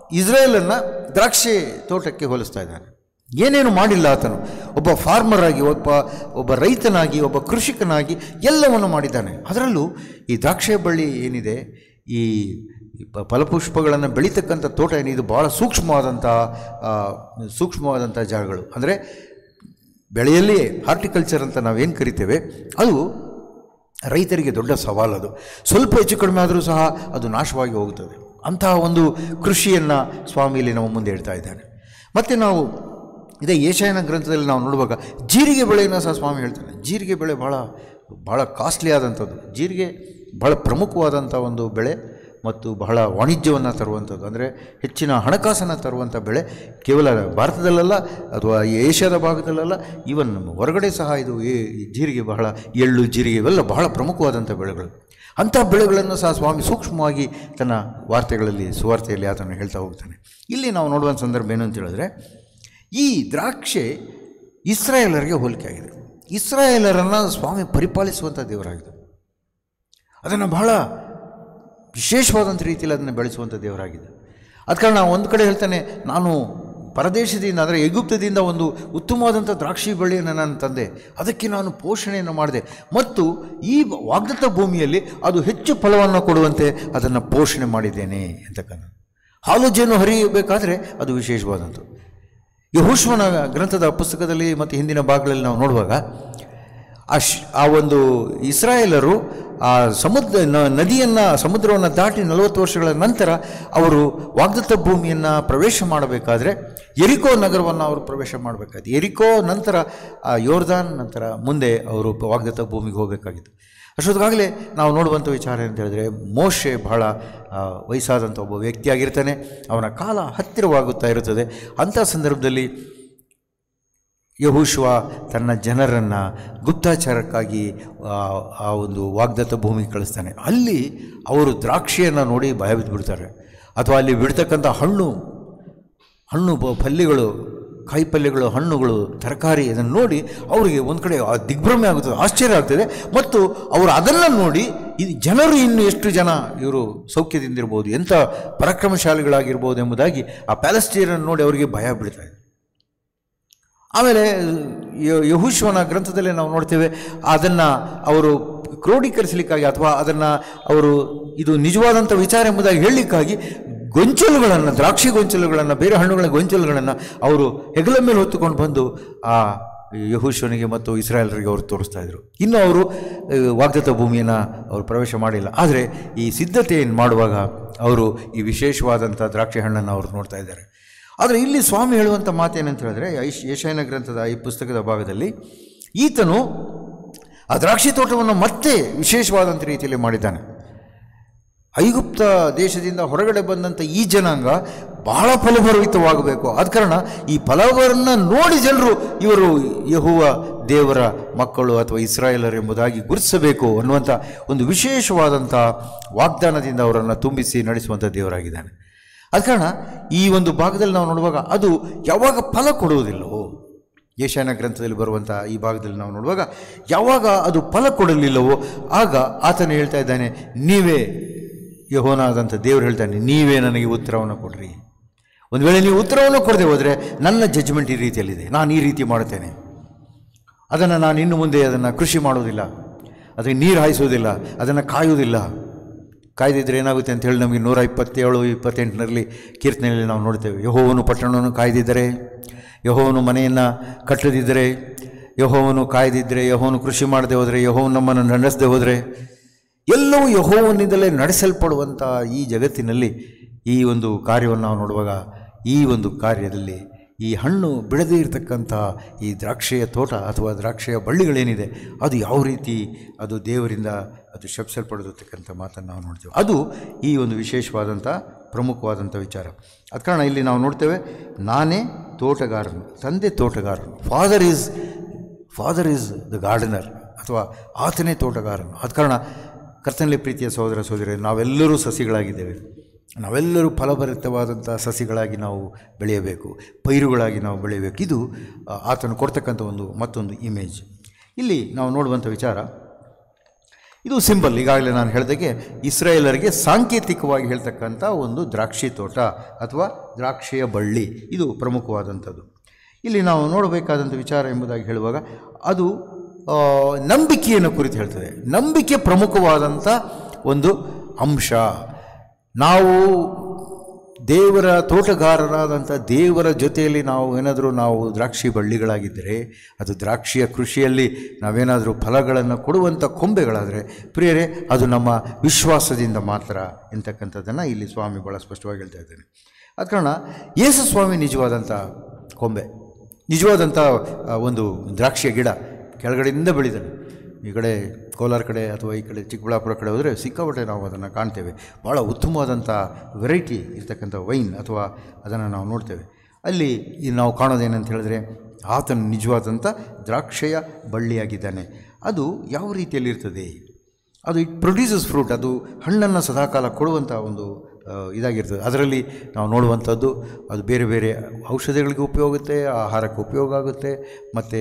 ಇಸ್ರೇಲನ್ನು ದ್ರಾಕ್ಷಿ ತೋಟಕ್ಕೆ ಹೋಲಿಸ್ತಾ ಇದ್ದಾನೆ ಏನೇನು ಮಾಡಿಲ್ಲ ಆತನು ಒಬ್ಬ ಫಾರ್ಮರ್ ಆಗಿ ಒಬ್ಬ ಒಬ್ಬ ರೈತನಾಗಿ ಒಬ್ಬ ಕೃಷಿಕನಾಗಿ ಎಲ್ಲವನ್ನು ಮಾಡಿದ್ದಾನೆ ಅದರಲ್ಲೂ ಈ ದ್ರಾಕ್ಷಿ ಬಳ್ಳಿ ಏನಿದೆ ಈ ಈ ಪ- ಫಲಪುಷ್ಪಗಳನ್ನು ಬೆಳೀತಕ್ಕಂಥ ತೋಟ ಏನಿದೆ ಭಾಳ ಸೂಕ್ಷ್ಮವಾದಂಥ ಆ, ಸೂಕ್ಷ್ಮವಾದಂಥ ಜಾಗಗಳು ಅಂದರೆ ಬೆಳೆಯಲ್ಲಿ ಹಾರ್ಟಿಕಲ್ಚರ್ ಅಂತ ನಾವೇನು ಕರಿತೇವೆ ಅದು ರೈತರಿಗೆ ದೊಡ್ಡ ಸವಾಲದು ಸ್ವಲ್ಪ ಹೆಚ್ಚು ಕಡಿಮೆ ಆದರೂ ಸಹ ಅದು ನಾಶವಾಗಿ ಹೋಗುತ್ತದೆ ಅಂತಹ ಒಂದು ಕೃಷಿಯನ್ನು ಸ್ವಾಮಿಯಲ್ಲಿ ನಮ್ಮ ಮುಂದೆ ಹೇಳ್ತಾ ಇದ್ದಾನೆ ಮತ್ತು ನಾವು ಇದೇ ಏಷಾಯನ ಗ್ರಂಥದಲ್ಲಿ ನಾವು ನೋಡುವಾಗ ಜೀರಿಗೆ ಬೆಳೆಯನ್ನು ಸಹ ಸ್ವಾಮಿ ಹೇಳ್ತಾನೆ ಜೀರಿಗೆ ಬೆಳೆ ಭಾಳ ಭಾಳ ಕಾಸ್ಟ್ಲಿ ಆದಂಥದ್ದು ಜೀರಿಗೆ ಭಾಳ ಪ್ರಮುಖವಾದಂಥ ಒಂದು ಬೆಳೆ ಮತ್ತು ಬಹಳ ವಾಣಿಜ್ಯವನ್ನು ತರುವಂಥದ್ದು ಅಂದರೆ ಹೆಚ್ಚಿನ ಹಣಕಾಸನ್ನು ತರುವಂಥ ಬೆಳೆ ಕೇವಲ ಭಾರತದಲ್ಲಲ್ಲ ಅಥವಾ ಈ ಏಷ್ಯಾದ ಭಾಗದಲ್ಲಲ್ಲ ಈವನ್ ನಮ್ಮ ಹೊರಗಡೆ ಸಹ ಇದು ಈ- ಈ ಜೀರಿಗೆ ಬಹಳ ಎಳ್ಳು ಜೀರಿಗೆ ಇವೆಲ್ಲ ಬಹಳ ಪ್ರಮುಖವಾದಂಥ ಬೆಳೆಗಳು ಅಂಥ ಬೆಳೆಗಳನ್ನು ಸಹ ಸ್ವಾಮಿ ಸೂಕ್ಷ್ಮವಾಗಿ ತನ್ನ ವಾರ್ತೆಗಳಲ್ಲಿ ಸುವಾರ್ತೆಯಲ್ಲಿ ಆತನು ಹೇಳ್ತಾ ಹೋಗ್ತಾನೆ ಇಲ್ಲಿ ನಾವು ನೋಡುವಂಥ ಸಂದರ್ಭ ಏನು ಅಂತ ಹೇಳಿದ್ರೆ ಈ ದ್ರಾಕ್ಷೆ ಇಸ್ರಾಯೇಲರಿಗೆ ಹೋಲಿಕೆ ಆಗಿದೆ ಇಸ್ರಾಯೇಲರನ್ನು ಸ್ವಾಮಿ ಪರಿಪಾಲಿಸುವಂಥ ದೇವರಾಗಿದೆ ಅದನ್ನು ಬಹಳ ವಿಶೇಷವಾದಂಥ ರೀತಿಯಲ್ಲಿ ಅದನ್ನು ಬೆಳೆಸುವಂಥ ದೇವರಾಗಿದೆ ಅದ ಕಾರಣ ನಾವು ಒಂದು ಕಡೆ ಹೇಳ್ತಾನೆ ನಾನು ಪರದೇಶದಿಂದ ಅಂದರೆ ಎಗುಪ್ತದಿಂದ ಒಂದು ಉತ್ತಮವಾದಂಥ ದ್ರಾಕ್ಷಿ ಬಳ್ಳಿಯನ್ನು ನಾನು ತಂದೆ ಅದಕ್ಕೆ ನಾನು ಪೋಷಣೆಯನ್ನು ಮಾಡಿದೆ ಮತ್ತು ಈ ವಾಗ್ದತ್ತ ಭೂಮಿಯಲ್ಲಿ ಅದು ಹೆಚ್ಚು ಫಲವನ್ನು ಕೊಡುವಂತೆ ಅದನ್ನು ಪೋಷಣೆ ಮಾಡಿದ್ದೇನೆ ಅಂತಕ್ಕಂಥ ಹಾಲು ಜೇನು ಹರಿಯಬೇಕಾದ್ರೆ ಅದು ವಿಶೇಷವಾದಂಥದ್ದು ಯಹೋಶ್ವನ ಗ್ರಂಥದ ಪುಸ್ತಕದಲ್ಲಿ ಮತ್ತು ಹಿಂದಿನ ಭಾಗಗಳಲ್ಲಿ ನಾವು ನೋಡುವಾಗ ಆ ಶ್ ಆ ಒಂದು ಇಸ್ರಾಯೇಲರು ಆ ಸಮುದ್ರ ನ- ನದಿಯನ್ನು ಸಮುದ್ರವನ್ನು ದಾಟಿ ನಲವತ್ತು ವರ್ಷಗಳ ನಂತರ ಅವರು ವಾಗ್ದತ್ತ ಭೂಮಿಯನ್ನು ಪ್ರವೇಶ ಮಾಡಬೇಕಾದ್ರೆ ಎರಿಕೋ ನಗರವನ್ನು ಅವರು ಪ್ರವೇಶ ಮಾಡಬೇಕಾಗಿತ್ತು ಎರಿಕೋ ನಂತರ ಆ ಯೋರ್ದಾನ್ ನಂತರ ಮುಂದೆ ಅವರು ವಾಗ್ದತ್ತ ಭೂಮಿಗೆ ಹೋಗಬೇಕಾಗಿತ್ತು ಅಷ್ಟೊತ್ತಿಗಾಗಲೇ ನಾವು ನೋಡುವಂಥ ವಿಚಾರ ಅಂತ ಹೇಳಿದ್ರೆ ಮೋಶೆ ಬಹಳ ಆ, ವಯಸ್ಸಾದಂಥ ಒಬ್ಬ ವ್ಯಕ್ತಿಯಾಗಿರ್ತಾನೆ ಅವನ ಕಾಲ ಹತ್ತಿರವಾಗುತ್ತಾ ಇರುತ್ತದೆ ಅಂಥ ಸಂದರ್ಭದಲ್ಲಿ ಯಹೂಶ್ವ ತನ್ನ ಜನರನ್ನು ಗುಪ್ತಾಚಾರಕ್ಕಾಗಿ ಆ, ಆ ಒಂದು ವಾಗ್ದತ್ತ ಭೂಮಿಗೆ ಕಳಿಸ್ತಾನೆ ಅಲ್ಲಿ ಅವರು ದ್ರಾಕ್ಷಿಯನ್ನು ನೋಡಿ ಭಯ ಬಿದ್ದುಬಿಡ್ತಾರೆ ಅಥವಾ ಅಲ್ಲಿ ಬಿಡ್ತಕ್ಕಂಥ ಹಣ್ಣು ಹಣ್ಣು ಪ- ಪಲ್ಯಗಳು ಕಾಯಿಪಲ್ಯಗಳು ಹಣ್ಣುಗಳು ತರಕಾರಿ ಇದನ್ನು ನೋಡಿ ಅವರಿಗೆ ಒಂದು ಕಡೆ ಆ ದಿಗ್ಭ್ರಮೆ ಆಗುತ್ತದೆ ಆಶ್ಚರ್ಯ ಆಗ್ತದೆ ಮತ್ತು ಅವರು ಅದನ್ನು ನೋಡಿ ಇದು ಜನರು ಇನ್ನು ಎಷ್ಟು ಜನ ಇವರು ಸೌಖ್ಯದಿಂದಿರ್ಬೋದು ಎಂಥ ಪರಾಕ್ರಮಶಾಲಿಗಳಾಗಿರ್ಬೋದು ಎಂಬುದಾಗಿ ಆ ಪ್ಯಾಲೆಸ್ಟೀನನ್ನು ನೋಡಿ ಅವರಿಗೆ ಭಯ ಬೀಳ್ತಾ ಇದೆ ಆಮೇಲೆ ಯ- ಯಹೂಶ್ವನ ಗ್ರಂಥದಲ್ಲಿ ನಾವು ನೋಡ್ತೇವೆ ಅದನ್ನು ಅವರು ಕ್ರೋಢೀಕರಿಸಲಿಕ್ಕಾಗಿ ಅಥವಾ ಅದನ್ನು ಅವರು ಇದು ನಿಜವಾದಂಥ ವಿಚಾರ ಎಂಬುದಾಗಿ ಹೇಳಲಿಕ್ಕಾಗಿ ಗೊಂಚಲುಗಳನ್ನು ದ್ರಾಕ್ಷಿ ಗೊಂಚಲುಗಳನ್ನು ಬೇರೆ ಹಣ್ಣುಗಳ ಗೊಂಚಲುಗಳನ್ನು ಅವರು ಹೆಗಲ ಮೇಲೆ ಹೊತ್ತುಕೊಂಡು ಬಂದು ಆ ಯಹೂಶ್ವನಿಗೆ ಮತ್ತು ಇಸ್ರಾಯೇಲರಿಗೆ ಅವರು ತೋರಿಸ್ತಾ ಇದ್ರು ಇನ್ನು ಅವರು ಆ, ವಾಗ್ದತ್ತ ಭೂಮಿಯನ್ನು ಅವರು ಪ್ರವೇಶ ಮಾಡಿಲ್ಲ ಆದರೆ ಈ ಸಿದ್ಧತೆಯನ್ನು ಮಾಡುವಾಗ ಅವರು ಈ ವಿಶೇಷವಾದಂಥ ದ್ರಾಕ್ಷಿ ಹಣ್ಣನ್ನು ಅವರು ನೋಡ್ತಾ ಇದ್ದಾರೆ ಆದರೆ ಇಲ್ಲಿ ಸ್ವಾಮಿ ಹೇಳುವಂಥ ಮಾತೇನಂತ ಹೇಳಿದ್ರೆ ಐಶ್ ಯಶಯನ ಗ್ರಂಥದ ಈ ಪುಸ್ತಕದ ಭಾಗದಲ್ಲಿ ಈತನು ಆ ದ್ರಾಕ್ಷಿ ತೋಟವನ್ನು ಮತ್ತೆ ವಿಶೇಷವಾದಂಥ ರೀತಿಯಲ್ಲಿ ಮಾಡಿದ್ದಾನೆ ಐಗುಪ್ತ ದೇಶದಿಂದ ಹೊರಗಡೆ ಬಂದಂಥ ಈ ಜನಾಂಗ ಬಹಳ ಫಲಭರಿತವಾಗಬೇಕು ಆದ ಕಾರಣ ಈ ಫಲವರನ್ನು ನೋಡಿ ಜನರು ಇವರು ಯಹುವ ದೇವರ ಮಕ್ಕಳು ಅಥವಾ ಇಸ್ರಾಯೇಲರು ಎಂಬುದಾಗಿ ಗುರುತಿಸಬೇಕು ಅನ್ನುವಂಥ ಒಂದು ವಿಶೇಷವಾದಂಥ ವಾಗ್ದಾನದಿಂದ ಅವರನ್ನು ತುಂಬಿಸಿ ನಡೆಸುವಂಥ ದೇವರಾಗಿದ್ದಾನೆ ಆದ ಕಾರಣ ಈ ಒಂದು ಭಾಗದಲ್ಲಿ ನಾವು ನೋಡುವಾಗ ಅದು ಯಾವಾಗ ಫಲ ಕೊಡುವುದಿಲ್ಲವೋ ಯಶಾನ ಗ್ರಂಥದಲ್ಲಿ ಬರುವಂಥ ಈ ಭಾಗದಲ್ಲಿ ನಾವು ನೋಡುವಾಗ ಯಾವಾಗ ಅದು ಫಲ ಕೊಡಲಿಲ್ಲವೋ ಆಗ ಆತನು ಹೇಳ್ತಾ ಇದ್ದಾನೆ ನೀವೇ ಯಹೋನಾದಂಥ ದೇವರು ಹೇಳ್ತಾನೆ ನೀವೇ ನನಗೆ ಉತ್ತರವನ್ನು ಕೊಡ್ರಿ ಒಂದು ವೇಳೆ ನೀವು ಉತ್ತರವನ್ನು ಕೊಡದೆ ಹೋದರೆ ನನ್ನ ಜಡ್ಜ್ಮೆಂಟ್ ಈ ರೀತಿಯಲ್ಲಿದೆ ನಾನು ಈ ರೀತಿ ಮಾಡುತ್ತೇನೆ ಅದನ್ನು ನಾನು ಇನ್ನು ಮುಂದೆ ಅದನ್ನು ಕೃಷಿ ಮಾಡೋದಿಲ್ಲ ಅದಕ್ಕೆ ನೀರು ಹಾಯಿಸೋದಿಲ್ಲ ಅದನ್ನು ಕಾಯುವುದಿಲ್ಲ ಕಾಯ್ದಿದ್ರೆ ಏನಾಗುತ್ತೆ ಅಂತ ಹೇಳಿ ನಮಗೆ ನೂರ ಇಪ್ಪತ್ತೇಳು ಇಪ್ಪತ್ತೆಂಟರಲ್ಲಿ ಕೀರ್ತನೆಯಲ್ಲಿ ನಾವು ನೋಡ್ತೇವೆ ಯಹೋವನು ಪಟ್ಟಣವನ್ನು ಕಾಯ್ದಿದ್ದರೆ ಯಹೋವನು ಮನೆಯನ್ನು ಕಟ್ಟದಿದ್ದರೆ ಯಹೋವನು ಕಾಯ್ದಿದ್ದರೆ ಯಹೋವನು ಕೃಷಿ ಮಾಡದೆ ಹೋದರೆ ಯಹೋವನು ನಮ್ಮನ್ನು ನಡೆಸದೆ ಹೋದರೆ ಎಲ್ಲವೂ ಯಹೋವನಿಂದಲೇ ನಡೆಸಲ್ಪಡುವಂಥ ಈ ಜಗತ್ತಿನಲ್ಲಿ ಈ ಒಂದು ಕಾರ್ಯವನ್ನು ನಾವು ನೋಡುವಾಗ ಈ ಒಂದು ಕಾರ್ಯದಲ್ಲಿ ಈ ಹಣ್ಣು ಬಿಡದೇ ಇರತಕ್ಕಂಥ ಈ ದ್ರಾಕ್ಷಿಯ ತೋಟ ಅಥವಾ ದ್ರಾಕ್ಷಿಯ ಬಳ್ಳಿಗಳೇನಿದೆ ಅದು ಯಾವ ರೀತಿ ಅದು ದೇವರಿಂದ ಅದು ಶಪಿಸಲ್ಪಡತಕ್ಕಂಥ ಮಾತನ್ನು ನಾವು ನೋಡ್ತೇವೆ ಅದು ಈ ಒಂದು ವಿಶೇಷವಾದಂಥ ಪ್ರಮುಖವಾದಂಥ ವಿಚಾರ ಅದ ಕಾರಣ ಇಲ್ಲಿ ನಾವು ನೋಡ್ತೇವೆ ನಾನೇ ತೋಟಗಾರನು ತಂದೆ ತೋಟಗಾರನು father is father is the gardener ಅಥವಾ ಆತನೇ ತೋಟಗಾರನು ಆದ ಕಾರಣ ಕರ್ತನಲ್ಲಿ ಪ್ರೀತಿಯ ಸಹೋದರ ಸಹೋದರಿ ನಾವೆಲ್ಲರೂ ಸಸಿಗಳಾಗಿದ್ದೇವೆ ನಾವೆಲ್ಲರೂ ಫಲಭರಿತವಾದಂಥ ಸಸಿಗಳಾಗಿ ನಾವು ಬೆಳೆಯಬೇಕು ಪೈರುಗಳಾಗಿ ನಾವು ಬೆಳೆಯಬೇಕು ಇದು ಆ, ಆತನು ಕೊಡ್ತಕ್ಕಂಥ ಒಂದು ಮತ್ತೊಂದು ಇಮೇಜ್ ಇಲ್ಲಿ ನಾವು ನೋಡುವಂಥ ವಿಚಾರ ಇದು ಸಿಂಬಲ್ ಈಗಾಗಲೇ ನಾನು ಹೇಳಿದಾಗೆ ಇಸ್ರಾಯೇಲರಿಗೆ ಸಾಂಕೇತಿಕವಾಗಿ ಹೇಳ್ತಕ್ಕಂಥ ಒಂದು ದ್ರಾಕ್ಷಿ ತೋಟ ಅಥವಾ ದ್ರಾಕ್ಷಿಯ ಬಳ್ಳಿ ಇದು ಪ್ರಮುಖವಾದಂಥದ್ದು ಇಲ್ಲಿ ನಾವು ನೋಡಬೇಕಾದಂಥ ವಿಚಾರ ಎಂಬುದಾಗಿ ಹೇಳುವಾಗ ಅದು ಆ, ನಂಬಿಕೆಯನ್ನು ಕುರಿತು ಹೇಳ್ತದೆ ನಂಬಿಕೆ ಪ್ರಮುಖವಾದಂಥ ಒಂದು ಅಂಶ ನಾವು ದೇವರ ತೋಟಗಾರರಾದಂಥ ದೇವರ ಜೊತೆಯಲ್ಲಿ ನಾವು ಏನಾದರೂ ನಾವು ದ್ರಾಕ್ಷಿ ಬಳ್ಳಿಗಳಾಗಿದ್ದರೆ ಅದು ದ್ರಾಕ್ಷಿಯ ಕೃಷಿಯಲ್ಲಿ ನಾವೇನಾದರೂ ಫಲಗಳನ್ನು ಕೊಡುವಂಥ ಕೊಂಬೆಗಳಾದರೆ ಪ್ರಿಯರೇ ಅದು ನಮ್ಮ ವಿಶ್ವಾಸದಿಂದ ಮಾತ್ರ ಎಂತಕ್ಕಂಥದ್ದನ್ನು ಇಲ್ಲಿ ಸ್ವಾಮಿ ಭಾಳ ಸ್ಪಷ್ಟವಾಗಿ ಹೇಳ್ತಾ ಇದ್ದಾನೆ ಆದ ಕಾರಣ ಯೇಸು ಸ್ವಾಮಿ ನಿಜವಾದಂಥ ಕೊಂಬೆ ನಿಜವಾದಂಥ ಆ, ಒಂದು ದ್ರಾಕ್ಷಿಯ ಗಿಡ ಕೆಳಗಡೆಯಿಂದ ಬೆಳಿತಾನೆ ಈ ಕಡೆ ಕೋಲಾರ ಕಡೆ ಅಥವಾ ಈ ಕಡೆ ಚಿಕ್ಕಬಳ್ಳಾಪುರ ಕಡೆ ಹೋದರೆ ಸಿಕ್ಕಾಪಟ್ಟೆ ನಾವು ಅದನ್ನು ಕಾಣ್ತೇವೆ ಭಾಳ ಉತ್ತಮವಾದಂಥ ವೆರೈಟಿ ಇರ್ತಕ್ಕಂಥ ವೈನ್ ಅಥವಾ ಅದನ್ನು ನಾವು ನೋಡ್ತೇವೆ ಅಲ್ಲಿ ಈ ನಾವು ಕಾಣೋದೇನಂತ ಹೇಳಿದ್ರೆ ಆತನು ನಿಜವಾದಂಥ ದ್ರಾಕ್ಷೆಯ ಬಳ್ಳಿಯಾಗಿದ್ದಾನೆ ಅದು ಯಾವ ರೀತಿಯಲ್ಲಿ ಇರ್ತದೆ ಅದು ಇಟ್ ಪ್ರೊಡ್ಯೂಸಸ್ ಫ್ರೂಟ್ ಅದು ಹಣ್ಣನ್ನು ಸದಾಕಾಲ ಕೊಡುವಂಥ ಒಂದು ಆ, ಇದಾಗಿರ್ತದೆ ಅದರಲ್ಲಿ ನಾವು ನೋಡುವಂಥದ್ದು ಅದು ಬೇರೆ ಬೇರೆ ಔಷಧಿಗಳಿಗೆ ಉಪಯೋಗ ಆಗುತ್ತೆ ಆಹಾರಕ್ಕೆ ಉಪಯೋಗ ಆಗುತ್ತೆ ಮತ್ತು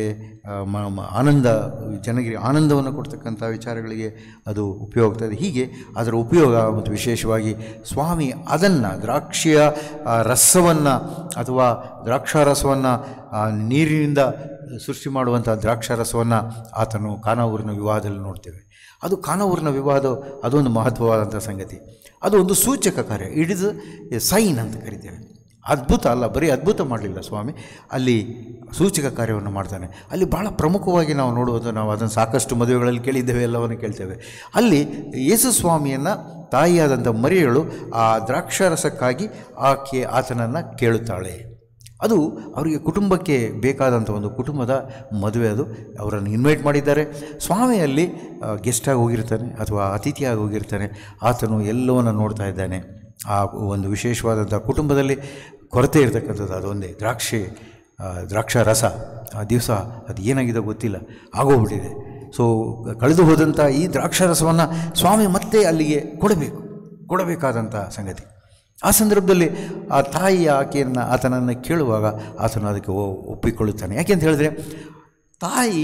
ಆನಂದ ಜನರಿಗೆ ಆನಂದವನ್ನು ಕೊಡ್ತಕ್ಕಂಥ ವಿಚಾರಗಳಿಗೆ ಅದು ಉಪಯೋಗ ಆಗ್ತದೆ ಹೀಗೆ ಅದರ ಉಪಯೋಗ ಮತ್ತು ವಿಶೇಷವಾಗಿ ಸ್ವಾಮಿ ಅದನ್ನು ದ್ರಾಕ್ಷಿಯ ಆ, ರಸವನ್ನು ಅಥವಾ ದ್ರಾಕ್ಷಾರಸವನ್ನು ನೀರಿನಿಂದ ಸೃಷ್ಟಿ ಮಾಡುವಂಥ ದ್ರಾಕ್ಷಾರಸವನ್ನು ಆತನು ಖಾನಾವೂರಿನ ವಿವಾಹದಲ್ಲಿ ನೋಡ್ತೇವೆ ಅದು ಖಾನಾವೂರಿನ ವಿವಾದ ಅದೊಂದು ಮಹತ್ವವಾದಂಥ ಸಂಗತಿ ಅದು ಒಂದು ಸೂಚಕ ಕಾರ್ಯ ಇಟ್ ಇಸ್ ಎ ಸೈನ್ ಅಂತ ಕರಿತೇವೆ ಅದ್ಭುತ ಅಲ್ಲ ಬರೀ ಅದ್ಭುತ ಮಾಡಲಿಲ್ಲ ಸ್ವಾಮಿ ಅಲ್ಲಿ ಸೂಚಕ ಕಾರ್ಯವನ್ನು ಮಾಡ್ತಾನೆ ಅಲ್ಲಿ ಭಾಳ ಪ್ರಮುಖವಾಗಿ ನಾವು ನೋಡುವುದು ನಾವು ಅದನ್ನು ಸಾಕಷ್ಟು ಮದುವೆಗಳಲ್ಲಿ ಕೇಳಿದ್ದೇವೆ ಎಲ್ಲವನ್ನು ಕೇಳ್ತೇವೆ ಅಲ್ಲಿ ಯೇಸು ಸ್ವಾಮಿಯನ್ನು ತಾಯಿಯಾದಂಥ ಮರಿಯಳು ಆ ದ್ರಾಕ್ಷಾರಸಕ್ಕಾಗಿ ಆಕೆ ಆತನನ್ನು ಕೇಳುತ್ತಾಳೆ ಅದು ಅವರಿಗೆ ಕುಟುಂಬಕ್ಕೆ ಬೇಕಾದಂಥ ಒಂದು ಕುಟುಂಬದ ಮದುವೆ ಅದು ಅವರನ್ನು ಇನ್ವೈಟ್ ಮಾಡಿದ್ದಾರೆ ಸ್ವಾಮಿಯಲ್ಲಿ ಗೆಸ್ಟಾಗಿ ಹೋಗಿರ್ತಾನೆ ಅಥವಾ ಅತಿಥಿಯಾಗಿ ಹೋಗಿರ್ತಾನೆ ಆತನು ಎಲ್ಲವನ್ನು ನೋಡ್ತಾ ಇದ್ದಾನೆ ಆ ಒಂದು ವಿಶೇಷವಾದಂಥ ಕುಟುಂಬದಲ್ಲಿ ಕೊರತೆ ಇರತಕ್ಕಂಥದ್ದು ಅದೊಂದೇ ದ್ರಾಕ್ಷಿ ಆ, ದ್ರಾಕ್ಷಾ ರಸ ಆ ದಿವಸ ಅದು ಏನಾಗಿದೆ ಗೊತ್ತಿಲ್ಲ ಆಗೋಗ್ಬಿಟ್ಟಿದೆ ಸೊ ಕಳೆದು ಹೋದಂಥ ಈ ದ್ರಾಕ್ಷಾರಸವನ್ನು ಸ್ವಾಮಿ ಮತ್ತೆ ಅಲ್ಲಿಗೆ ಕೊಡಬೇಕು ಕೊಡಬೇಕಾದಂಥ ಸಂಗತಿ ಆ ಸಂದರ್ಭದಲ್ಲಿ ಆ ತಾಯಿ ಆಕೆಯನ್ನು ಆತನನ್ನು ಕೇಳುವಾಗ ಆತನು ಅದಕ್ಕೆ ಒ- ಒಪ್ಪಿಕೊಳ್ಳುತ್ತಾನೆ ಯಾಕೆಂತ ಹೇಳಿದ್ರೆ ತಾಯಿ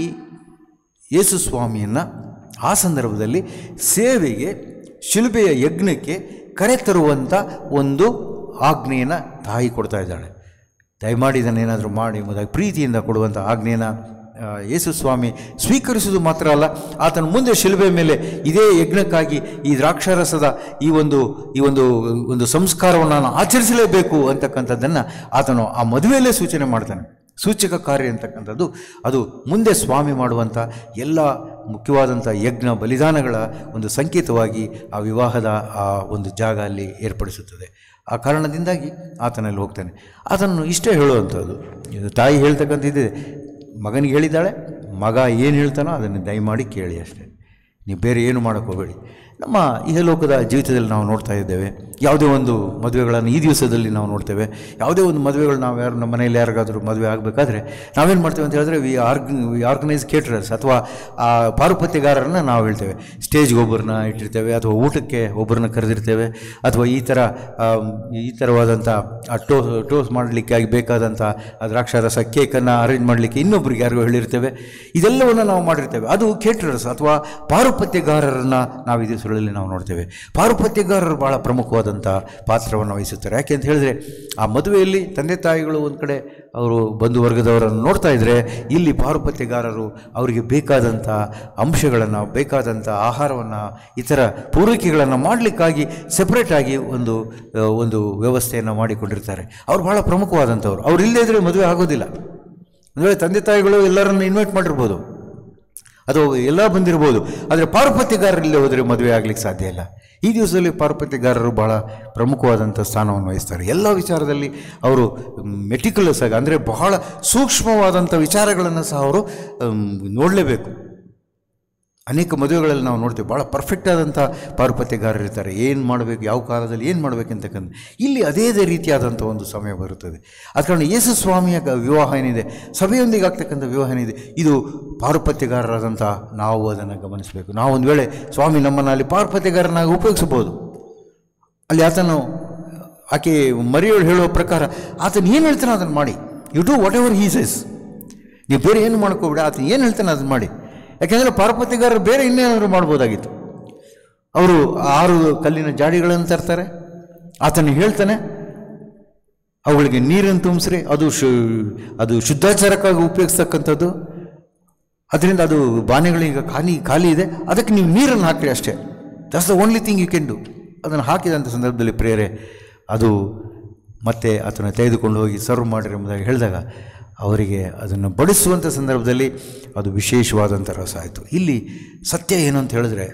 ಯೇಸು ಸ್ವಾಮಿಯನ್ನು ಆ ಸಂದರ್ಭದಲ್ಲಿ ಸೇವೆಗೆ ಶಿಲುಬೆಯ ಯಜ್ಞಕ್ಕೆ ಕರೆತರುವಂಥ ಒಂದು ಆಜ್ಞೆಯನ್ನು ತಾಯಿ ಕೊಡ್ತಾ ಇದ್ದಾಳೆ ದಯಮಾಡಿ ಇದನ್ನೇನಾದರೂ ಮಾಡಿ ಎಂಬುದಾಗಿ ಪ್ರೀತಿಯಿಂದ ಕೊಡುವಂಥ ಆಜ್ಞೆಯನ್ನು ಆ, ಯೇಸು ಸ್ವಾಮಿ ಸ್ವೀಕರಿಸುವುದು ಮಾತ್ರ ಅಲ್ಲ ಆತನ ಮುಂದೆ ಶಿಲುಬೆ ಮೇಲೆ ಇದೇ ಯಜ್ಞಕ್ಕಾಗಿ ಈ ದ್ರಾಕ್ಷಾರಸದ ಈ ಒಂದು ಈ ಒಂದು ಒಂದು ಸಂಸ್ಕಾರವನ್ನು ನಾನು ಆಚರಿಸಲೇಬೇಕು ಅಂತಕ್ಕಂಥದ್ದನ್ನು ಆತನು ಆ ಮದುವೆಯಲ್ಲೇ ಸೂಚನೆ ಮಾಡ್ತಾನೆ ಸೂಚಕ ಕಾರ್ಯ ಅಂತಕ್ಕಂಥದ್ದು ಅದು ಮುಂದೆ ಸ್ವಾಮಿ ಮಾಡುವಂಥ ಎಲ್ಲ ಮುಖ್ಯವಾದಂಥ ಯಜ್ಞ ಬಲಿದಾನಗಳ ಒಂದು ಸಂಕೇತವಾಗಿ ಆ ವಿವಾಹದ ಆ ಒಂದು ಜಾಗ ಅಲ್ಲಿ ಏರ್ಪಡಿಸುತ್ತದೆ ಆ ಕಾರಣದಿಂದಾಗಿ ಆತನಲ್ಲಿ ಹೋಗ್ತಾನೆ ಆತನನ್ನು ಇಷ್ಟೇ ಹೇಳುವಂಥದ್ದು ಇದು ತಾಯಿ ಹೇಳ್ತಕ್ಕಂಥದ್ದಿದೆ ಮಗನಿಗೆ ಹೇಳಿದ್ದಾಳೆ ಮಗ ಏನು ಹೇಳ್ತಾನೋ ಅದನ್ನು ದಯಮಾಡಿ ಕೇಳಿ ಅಷ್ಟೇ ನೀವು ಬೇರೆ ಏನು ಮಾಡೋಕ್ಕೆ ಹೋಗಬೇಡಿ ನಮ್ಮ ಇಹಲೋಕದ ಜೀವಿತದಲ್ಲಿ ನಾವು ನೋಡ್ತಾ ಇದ್ದೇವೆ ಯಾವುದೇ ಒಂದು ಮದುವೆಗಳನ್ನು ಈ ದಿವಸದಲ್ಲಿ ನಾವು ನೋಡ್ತೇವೆ ಯಾವುದೇ ಒಂದು ಮದುವೆಗಳು ನಾವು ಯಾರು ನಮ್ಮ ಮನೆಯಲ್ಲಿ ಯಾರಿಗಾದರೂ ಮದುವೆ ಆಗಬೇಕಾದ್ರೆ ನಾವೇನು ಮಾಡ್ತೇವೆ ಅಂತ ಹೇಳಿದ್ರೆ we org we organise caterers ಅಥವಾ ಆ ಪಾರುಪತ್ಯಗಾರರನ್ನ ನಾವು ಹೇಳ್ತೇವೆ ಸ್ಟೇಜ್ಗೆ ಒಬ್ಬರನ್ನ ಇಟ್ಟಿರ್ತೇವೆ ಅಥವಾ ಊಟಕ್ಕೆ ಒಬ್ಬರನ್ನ ಕರೆದಿರ್ತೇವೆ ಅಥವಾ ಈ ಥರ ಆಮ್, ಈ ಥರವಾದಂಥ ಆ ಟೋ ಟೋಸ್ ಮಾಡಲಿಕ್ಕಾಗಿ ಬೇಕಾದಂಥ ಆ ದ್ರಾಕ್ಷಾರಸ ಕೇಕನ್ನು ಅರೇಂಜ್ ಮಾಡಲಿಕ್ಕೆ ಇನ್ನೊಬ್ಬರಿಗೆ ಯಾರಿಗೂ ಹೇಳಿರ್ತೇವೆ ಇದೆಲ್ಲವನ್ನು ನಾವು ಮಾಡಿರ್ತೇವೆ ಅದು ಕೇಟ್ರರ್ಸ್ ಅಥವಾ ಪಾರುಪತ್ಯಗಾರರನ್ನು ನಾವು ಈ ದಿವಸಗಳಲ್ಲಿ ನಾವು ನೋಡ್ತೇವೆ ಪಾರುಪತ್ಯಗಾರರು ಭಾಳ ಪ್ರಮುಖವಾದಂಥ ಪಾತ್ರವನ್ನು ವಹಿಸುತ್ತಾರೆ ಯಾಕೆ ಅಂತ ಹೇಳಿದ್ರೆ ಆ ಮದುವೆಯಲ್ಲಿ ತಂದೆ ತಾಯಿಗಳು ಒಂದು ಕಡೆ ಅವರು ಬಂಧು ವರ್ಗದವರನ್ನು ನೋಡ್ತಾ ಇದ್ದರೆ ಇಲ್ಲಿ ಪಾರುಪತ್ಯಗಾರರು ಅವರಿಗೆ ಬೇಕಾದಂಥ ಅಂಶಗಳನ್ನು ಬೇಕಾದಂಥ ಆಹಾರವನ್ನು ಇತರ ಪೂರೈಕೆಗಳನ್ನು ಮಾಡಲಿಕ್ಕಾಗಿ ಸೆಪ್ರೇಟಾಗಿ ಒಂದು ಆ, ಒಂದು ವ್ಯವಸ್ಥೆಯನ್ನು ಮಾಡಿಕೊಂಡಿರ್ತಾರೆ ಅವ್ರು ಭಾಳ ಪ್ರಮುಖವಾದಂಥವ್ರು ಅವ್ರು ಇಲ್ಲದೇ ಇದ್ದರೆ ಮದುವೆ ಆಗೋದಿಲ್ಲ ಒಂದು ವೇಳೆ ತಂದೆ ತಾಯಿಗಳು ಎಲ್ಲರನ್ನು ಇನ್ವೈಟ್ ಮಾಡಿರ್ಬೋದು ಅದು ಎಲ್ಲ ಬಂದಿರ್ಬೋದು ಆದರೆ ಪಾರುಪತ್ಯಗಾರರಲ್ಲಿ ಹೋದರೆ ಮದುವೆ ಆಗಲಿಕ್ಕೆ ಸಾಧ್ಯ ಇಲ್ಲ ಈ ದಿವಸದಲ್ಲಿ ಪಾರುಪತ್ಯಗಾರರು ಭಾಳ ಪ್ರಮುಖವಾದಂಥ ಸ್ಥಾನವನ್ನು ವಹಿಸ್ತಾರೆ ಎಲ್ಲ ವಿಚಾರದಲ್ಲಿ ಅವರು ಮೆಟಿಕ್ಯುಲಸ್ ಆಗಿ ಅಂದರೆ ಬಹಳ ಸೂಕ್ಷ್ಮವಾದಂಥ ವಿಚಾರಗಳನ್ನು ಸಹ ಅವರು ಮ್, ನೋಡಲೇಬೇಕು ಅನೇಕ ಮದುವೆಗಳಲ್ಲಿ ನಾವು ನೋಡ್ತೇವೆ ಭಾಳ ಪರ್ಫೆಕ್ಟ್ ಆದಂಥ ಪಾರುಪತ್ಯಗಾರರು ಇರ್ತಾರೆ ಏನು ಮಾಡಬೇಕು ಯಾವ ಕಾಲದಲ್ಲಿ ಏನು ಮಾಡಬೇಕಂತಕ್ಕಂಥ ಇಲ್ಲಿ ಅದೇ ಅದೇ ರೀತಿಯಾದಂಥ ಒಂದು ಸಮಯ ಬರುತ್ತದೆ ಆದ ಕಾರಣ ಯೇಸು ಸ್ವಾಮಿಯ ಗ- ವಿವಾಹ ಏನಿದೆ ಸಭೆಯೊಂದಿಗೆ ಆಗ್ತಕ್ಕಂಥ ವಿವಾಹ ಏನಿದೆ ಇದು ಪಾರುಪತ್ಯಗಾರರಾದಂಥ ನಾವು ಅದನ್ನು ಗಮನಿಸಬೇಕು ನಾವು ಒಂದು ವೇಳೆ ಸ್ವಾಮಿ ನಮ್ಮನ್ನು ಅಲ್ಲಿ ಪಾರುಪತ್ಯಗಾರನಾಗಿ ಉಪಯೋಗಿಸಬಹುದು ಅಲ್ಲಿ ಆತನು ಆಕೆ ಮರಿಯೋಳು ಹೇಳುವ ಪ್ರಕಾರ ಆತನು ಏನು ಹೇಳ್ತಾನೆ ಅದನ್ನು ಮಾಡಿ you do whatever he says ನೀವು ಬೇರೆ ಏನು ಮಾಡ್ಕೋಬೇಡಿ ಆತನು ಏನು ಹೇಳ್ತಾನೆ ಅದನ್ನು ಮಾಡಿ ಯಾಕೆಂದರೆ ಪಾರುಪತ್ಯಗಾರರು ಬೇರೆ ಇನ್ನೇನಾದರೂ ಮಾಡ್ಬೋದಾಗಿತ್ತು ಅವರು ಆರು ಕಲ್ಲಿನ ಜಾಡಿಗಳನ್ನು ತರ್ತಾರೆ ಆತನು ಹೇಳ್ತಾನೆ ಅವುಗಳಿಗೆ ನೀರನ್ನು ತುಂಬಿಸ್ರಿ ಅದು ಶು ಅದು ಶುದ್ಧಾಚಾರಕ್ಕಾಗಿ ಉಪಯೋಗಿಸ್ತಕ್ಕಂಥದ್ದು ಅದರಿಂದ ಅದು ಬಾನೆಗಳೀಗ ಖಾಲಿ ಖಾಲಿ ಇದೆ ಅದಕ್ಕೆ ನೀವು ನೀರನ್ನು ಹಾಕಿರಿ ಅಷ್ಟೇ that's the only thing you can do ಅದನ್ನು ಹಾಕಿದಂಥ ಸಂದರ್ಭದಲ್ಲಿ ಪ್ರೇರೆ ಅದು ಮತ್ತೆ ಅದನ್ನು ತೆಗೆದುಕೊಂಡು ಹೋಗಿ ಸರ್ವ್ ಮಾಡಿರಿ ಎಂಬುದಾಗಿ ಹೇಳಿದಾಗ ಅವರಿಗೆ ಅದನ್ನು ಬಡಿಸುವಂಥ ಸಂದರ್ಭದಲ್ಲಿ ಅದು ವಿಶೇಷವಾದಂಥ ರಸ ಆಯಿತು ಇಲ್ಲಿ ಸತ್ಯ ಏನು ಅಂತ ಹೇಳಿದ್ರೆ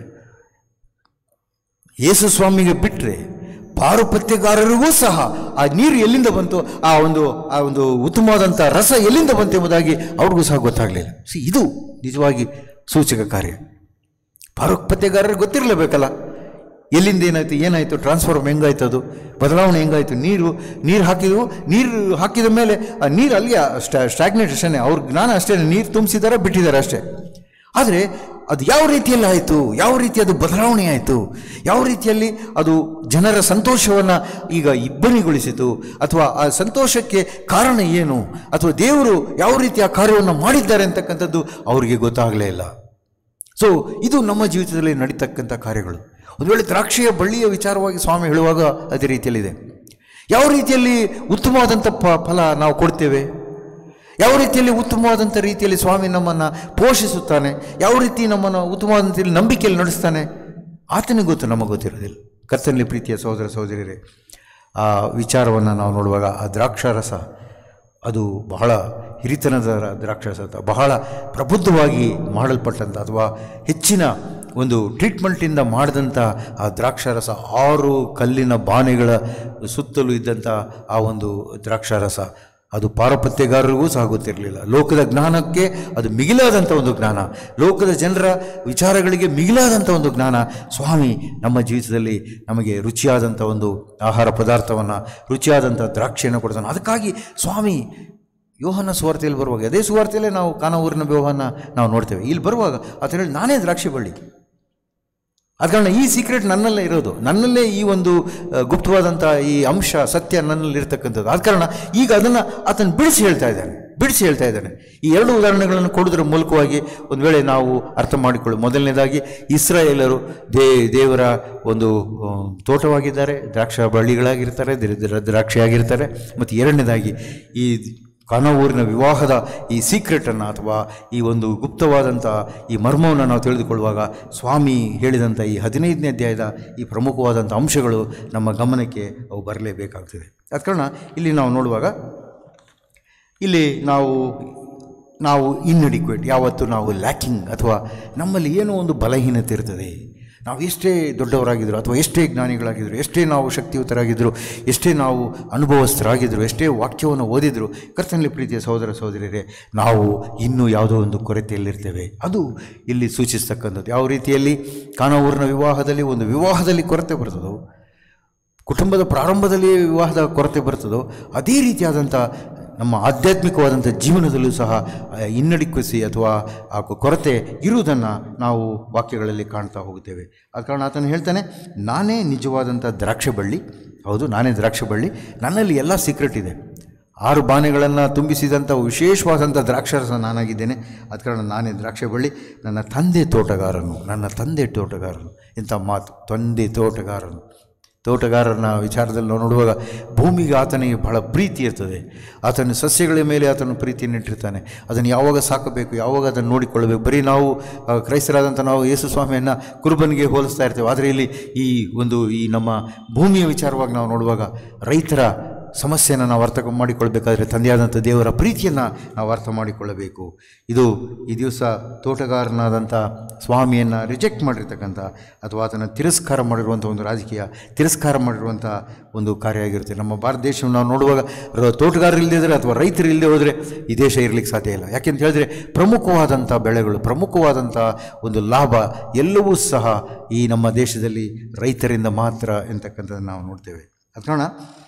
ಯೇಸು ಸ್ವಾಮಿಗೆ ಬಿಟ್ಟರೆ ಪಾರುಪತ್ಯಗಾರರಿಗೂ ಸಹ ಆ ನೀರು ಎಲ್ಲಿಂದ ಬಂತು ಆ ಒಂದು ಆ ಒಂದು ಉತ್ತಮವಾದಂಥ ರಸ ಎಲ್ಲಿಂದ ಬಂತು ಎಂಬುದಾಗಿ ಅವ್ರಿಗೂ ಸಹ ಗೊತ್ತಾಗಲಿಲ್ಲ ಸಿ ಇದು ನಿಜವಾಗಿ ಸೂಚಕ ಕಾರ್ಯ ಪಾರುಪತ್ಯಗಾರರಿಗೆ ಗೊತ್ತಿರಲೇಬೇಕಲ್ಲ ಎಲ್ಲಿಂದ ಏನಾಯ್ತು ಏನಾಯಿತು ಟ್ರಾನ್ಸ್ಫಾರ್ಮ್ ಹೆಂಗಾಯ್ತು ಅದು ಬದಲಾವಣೆ ಹೆಂಗಾಯಿತು ನೀರು ನೀರು ಹಾಕಿದ್ರು ನೀರು ಹಾಕಿದ ಮೇಲೆ ಆ ನೀರು ಅಲ್ಲಿಗೆ ಸ್ಟಾ ಸ್ಟಾಗ್ನೇಟ್ ಅಷ್ಟೇ ಅವ್ರ ಜ್ಞಾನ ಅಷ್ಟೇ ನೀರು ತುಂಬಿಸಿದ್ದಾರೆ ಬಿಟ್ಟಿದ್ದಾರೆ ಅಷ್ಟೇ ಆದರೆ ಅದು ಯಾವ ರೀತಿಯಲ್ಲಿ ಆಯಿತು ಯಾವ ರೀತಿ ಅದು ಬದಲಾವಣೆ ಆಯಿತು ಯಾವ ರೀತಿಯಲ್ಲಿ ಅದು ಜನರ ಸಂತೋಷವನ್ನು ಈಗ ಇಬ್ಬನಿಗೊಳಿಸಿತು ಅಥವಾ ಆ ಸಂತೋಷಕ್ಕೆ ಕಾರಣ ಏನು ಅಥವಾ ದೇವರು ಯಾವ ರೀತಿ ಆ ಕಾರ್ಯವನ್ನು ಮಾಡಿದ್ದಾರೆ ಅಂತಕ್ಕಂಥದ್ದು ಅವರಿಗೆ ಗೊತ್ತಾಗಲೇ ಇಲ್ಲ ಸೊ ಇದು ನಮ್ಮ ಜೀವಿತದಲ್ಲಿ ನಡೀತಕ್ಕಂಥ ಕಾರ್ಯಗಳು ಒಂದು ವೇಳೆ ದ್ರಾಕ್ಷಿಯ ಬಳ್ಳಿಯ ವಿಚಾರವಾಗಿ ಸ್ವಾಮಿ ಹೇಳುವಾಗ ಅದೇ ರೀತಿಯಲ್ಲಿದೆ ಯಾವ ರೀತಿಯಲ್ಲಿ ಉತ್ತಮವಾದಂಥ ಪ ಫಲ ನಾವು ಕೊಡ್ತೇವೆ ಯಾವ ರೀತಿಯಲ್ಲಿ ಉತ್ತಮವಾದಂಥ ರೀತಿಯಲ್ಲಿ ಸ್ವಾಮಿ ನಮ್ಮನ್ನು ಪೋಷಿಸುತ್ತಾನೆ ಯಾವ ರೀತಿ ನಮ್ಮನ್ನು ಉತ್ತಮವಾದಂಥ ರೀತಿಯಲ್ಲಿ ನಂಬಿಕೆಯಲ್ಲಿ ನಡೆಸ್ತಾನೆ ಆತನಿಗೆ ಗೊತ್ತು ನಮಗೆ ಗೊತ್ತಿರೋದಿಲ್ಲ ಕರ್ತನಲ್ಲಿ ಪ್ರೀತಿಯ ಸಹೋದರ ಸಹೋದರಿಯರೇ ಆ ವಿಚಾರವನ್ನು ನಾವು ನೋಡುವಾಗ ಆ ದ್ರಾಕ್ಷಾರಸ ಅದು ಬಹಳ ಹಿರಿತನದ ದ್ರಾಕ್ಷಾರಸ ಅಂತ ಬಹಳ ಪ್ರಬುದ್ಧವಾಗಿ ಮಾಡಲ್ಪಟ್ಟಂಥ ಅಥವಾ ಹೆಚ್ಚಿನ ಒಂದು ಟ್ರೀಟ್ಮೆಂಟಿಂದ ಮಾಡಿದಂಥ ಆ ದ್ರಾಕ್ಷಾರಸ ಆರು ಕಲ್ಲಿನ ಬಾನೆಗಳ ಸುತ್ತಲೂ ಇದ್ದಂಥ ಆ ಒಂದು ದ್ರಾಕ್ಷಾರಸ ಅದು ಪಾರಪತ್ಯಗಾರರಿಗೂ ಸಹ ಗೊತ್ತಿರಲಿಲ್ಲ ಲೋಕದ ಜ್ಞಾನಕ್ಕೆ ಅದು ಮಿಗಿಲಾದಂಥ ಒಂದು ಜ್ಞಾನ ಲೋಕದ ಜನರ ವಿಚಾರಗಳಿಗೆ ಮಿಗಿಲಾದಂಥ ಒಂದು ಜ್ಞಾನ ಸ್ವಾಮಿ ನಮ್ಮ ಜೀವಿತದಲ್ಲಿ ನಮಗೆ ರುಚಿಯಾದಂಥ ಒಂದು ಆಹಾರ ಪದಾರ್ಥವನ್ನು ರುಚಿಯಾದಂಥ ದ್ರಾಕ್ಷಿಯನ್ನು ಕೊಡ್ತಾನೆ ಅದಕ್ಕಾಗಿ ಸ್ವಾಮಿ ಯೋಹನ ಸುವಾರ್ತೆಯಲ್ಲಿ ಬರುವಾಗ ಅದೇ ಸುವಾರ್ತೆಯಲ್ಲೇ ನಾವು ಕಾನ ಊರಿನ ವ್ಯೂಹನ ನಾವು ನೋಡ್ತೇವೆ ಇಲ್ಲಿ ಬರುವಾಗ ಆತ ಹೇಳಿ ನಾನೇ ದ್ರಾಕ್ಷಿ ಬಳ್ಳಿ ಆದ ಕಾರಣ ಈ ಸೀಕ್ರೆಟ್ ನನ್ನಲ್ಲೇ ಇರೋದು ನನ್ನಲ್ಲೇ ಈ ಒಂದು ಆ, ಗುಪ್ತವಾದಂಥ ಈ ಅಂಶ ಸತ್ಯ ನನ್ನಲ್ಲಿ ಇರ್ತಕ್ಕಂಥದ್ದು ಆದ ಕಾರಣ ಈಗ ಅದನ್ನು ಆತನು ಬಿಡಿಸಿ ಹೇಳ್ತಾ ಇದ್ದಾನೆ ಬಿಡಿಸಿ ಹೇಳ್ತಾ ಇದ್ದಾನೆ ಈ ಎರಡು ಉದಾಹರಣೆಗಳನ್ನು ಕೊಡೋದ್ರ ಮೂಲಕವಾಗಿ ಒಂದು ವೇಳೆ ನಾವು ಅರ್ಥ ಮಾಡಿಕೊಳ್ಳಿ ಮೊದಲನೇದಾಗಿ ಇಸ್ರಾಯೇಲರು ದೇ ದೇವರ ಒಂದು ಆ, ತೋಟವಾಗಿದ್ದಾರೆ ದ್ರಾಕ್ಷ ಬಳ್ಳಿಗಳಾಗಿರ್ತಾರೆ ದ್ರ- ದ್ರ- ದ್ರಾಕ್ಷಿಯಾಗಿರ್ತಾರೆ ಮತ್ತು ಎರಡನೇದಾಗಿ ಈ ಕಾನಾ ಊರಿನ ವಿವಾಹದ ಈ ಸೀಕ್ರೆಟನ್ನು ಅಥವಾ ಈ ಒಂದು ಗುಪ್ತವಾದಂಥ ಈ ಮರ್ಮವನ್ನು ನಾವು ತಿಳಿದುಕೊಳ್ಳುವಾಗ ಸ್ವಾಮಿ ಹೇಳಿದಂಥ ಈ ಹದಿನೈದನೇ ಅಧ್ಯಾಯದ ಈ ಪ್ರಮುಖವಾದಂಥ ಅಂಶಗಳು ನಮ್ಮ ಗಮನಕ್ಕೆ ಅವು ಬರಲೇಬೇಕಾಗ್ತದೆ ಆದ ಕಾರಣ ಇಲ್ಲಿ ನಾವು ನೋಡುವಾಗ ಇಲ್ಲಿ ನಾವು ನಾವು ಇನ್ಅಡಿಕ್ವೇಟ್ ಯಾವತ್ತು ನಾವು ಲ್ಯಾಕಿಂಗ್ ಅಥವಾ ನಮ್ಮಲ್ಲಿ ಏನೋ ಒಂದು ಬಲಹೀನತೆ ಇರ್ತದೆ ನಾವು ಎಷ್ಟೇ ದೊಡ್ಡವರಾಗಿದ್ದರು ಅಥವಾ ಎಷ್ಟೇ ಜ್ಞಾನಿಗಳಾಗಿದ್ದರು ಎಷ್ಟೇ ನಾವು ಶಕ್ತಿಯುತರಾಗಿದ್ದರು ಎಷ್ಟೇ ನಾವು ಅನುಭವಸ್ಥರಾಗಿದ್ದರು ಎಷ್ಟೇ ವಾಕ್ಯವನ್ನು ಓದಿದ್ರು ಕರ್ತನಲ್ಲಿ ಪ್ರೀತಿಯ ಸಹೋದರ ಸಹೋದರಿಯರೇ ನಾವು ಇನ್ನೂ ಯಾವುದೋ ಒಂದು ಕೊರತೆಯಲ್ಲಿರ್ತೇವೆ ಅದು ಇಲ್ಲಿ ಸೂಚಿಸ್ತಕ್ಕಂಥದ್ದು ಯಾವ ರೀತಿಯಲ್ಲಿ ಕಾನಾವೂರಿನ ವಿವಾಹದಲ್ಲಿ ಒಂದು ವಿವಾಹದಲ್ಲಿ ಕೊರತೆ ಬರ್ತದೋ ಕುಟುಂಬದ ಪ್ರಾರಂಭದಲ್ಲಿ ವಿವಾಹದ ಕೊರತೆ ಬರ್ತದೋ ಅದೇ ರೀತಿಯಾದಂಥ ನಮ್ಮ ಆಧ್ಯಾತ್ಮಿಕವಾದಂಥ ಜೀವನದಲ್ಲೂ ಸಹ ಇನ್ನಡಿಕ್ವಿಸಿ ಅಥವಾ ಆ ಕೊ- ಕೊರತೆ ಇರುವುದನ್ನು ನಾವು ವಾಕ್ಯಗಳಲ್ಲಿ ಕಾಣ್ತಾ ಹೋಗುತ್ತೇವೆ ಆದ ಕಾರಣ ಆತನು ಹೇಳ್ತಾನೆ ನಾನೇ ನಿಜವಾದಂಥ ದ್ರಾಕ್ಷಿ ಬಳ್ಳಿ ಹೌದು ನಾನೇ ದ್ರಾಕ್ಷಿ ಬಳ್ಳಿ ನನ್ನಲ್ಲಿ ಎಲ್ಲ ಸೀಕ್ರೆಟ್ ಇದೆ ಆರು ಬಾನೆಗಳನ್ನು ತುಂಬಿಸಿದಂಥ ವಿಶೇಷವಾದಂಥ ದ್ರಾಕ್ಷರಸ ನಾನಾಗಿದ್ದೇನೆ ಆದ ಕಾರಣ ನಾನೇ ದ್ರಾಕ್ಷಿ ಬಳ್ಳಿ ನನ್ನ ತಂದೆ ತೋಟಗಾರನು ನನ್ನ ತಂದೆ ತೋಟಗಾರನು ಇಂಥ ಮಾತು ತಂದೆ ತೋಟಗಾರನು ತೋಟಗಾರನ ವಿಚಾರದಲ್ಲಿ ನಾವು ನೋಡುವಾಗ ಭೂಮಿಗೆ ಆತನಿಗೆ ಬಹಳ ಪ್ರೀತಿ ಇರ್ತದೆ ಆತನ ಸಸ್ಯಗಳ ಮೇಲೆ ಆತನು ಪ್ರೀತಿಯನ್ನು ಇಟ್ಟಿರ್ತಾನೆ ಅದನ್ನು ಯಾವಾಗ ಸಾಕಬೇಕು ಯಾವಾಗ ಅದನ್ನು ನೋಡಿಕೊಳ್ಳಬೇಕು ಬರೀ ನಾವು ಆ, ಕ್ರೈಸ್ತರಾದಂಥ ನಾವು ಯೇಸು ಸ್ವಾಮಿಯನ್ನು ಕುರುಬನಿಗೆ ಹೋಲಿಸ್ತಾ ಇರ್ತೇವೆ ಆದರೆ ಇಲ್ಲಿ ಈ ಒಂದು ಈ ನಮ್ಮ ಭೂಮಿಯ ವಿಚಾರವಾಗಿ ನಾವು ನೋಡುವಾಗ ರೈತರ ಸಮಸ್ಯೆಯನ್ನು ನಾವು ಅರ್ಥ ಮಾಡಿಕೊಳ್ಬೇಕಾದ್ರೆ ತಂದೆಯಾದಂಥ ದೇವರ ಪ್ರೀತಿಯನ್ನು ನಾವು ಅರ್ಥ ಮಾಡಿಕೊಳ್ಳಬೇಕು ಇದು ಈ ದಿವಸ ತೋಟಗಾರನಾದಂಥ ಸ್ವಾಮಿಯನ್ನು ರಿಜೆಕ್ಟ್ ಮಾಡಿರ್ತಕ್ಕಂಥ ಅಥವಾ ಆತನ ತಿರಸ್ಕಾರ ಮಾಡಿರುವಂಥ ಒಂದು ರಾಜಕೀಯ ತಿರಸ್ಕಾರ ಮಾಡಿರುವಂಥ ಒಂದು ಕಾರ್ಯ ಆಗಿರುತ್ತೆ ನಮ್ಮ ಭಾರತ ದೇಶವನ್ನು ನಾವು ನೋಡುವಾಗ ರ- ತೋಟಗಾರರು ಇಲ್ಲದೇ ಇದ್ದರೆ ಅಥವಾ ರೈತರು ಇಲ್ಲದೆ ಹೋದರೆ ಈ ದೇಶ ಇರಲಿಕ್ಕೆ ಸಾಧ್ಯ ಇಲ್ಲ ಯಾಕೆಂತ ಹೇಳಿದ್ರೆ ಪ್ರಮುಖವಾದಂಥ ಬೆಳೆಗಳು ಪ್ರಮುಖವಾದಂಥ ಒಂದು ಲಾಭ ಎಲ್ಲವೂ ಸಹ ಈ ನಮ್ಮ ದೇಶದಲ್ಲಿ ರೈತರಿಂದ ಮಾತ್ರ ಎಂತಕ್ಕಂಥದ್ದನ್ನು ನಾವು ನೋಡ್ತೇವೆ ಅದ ಕಾರಣ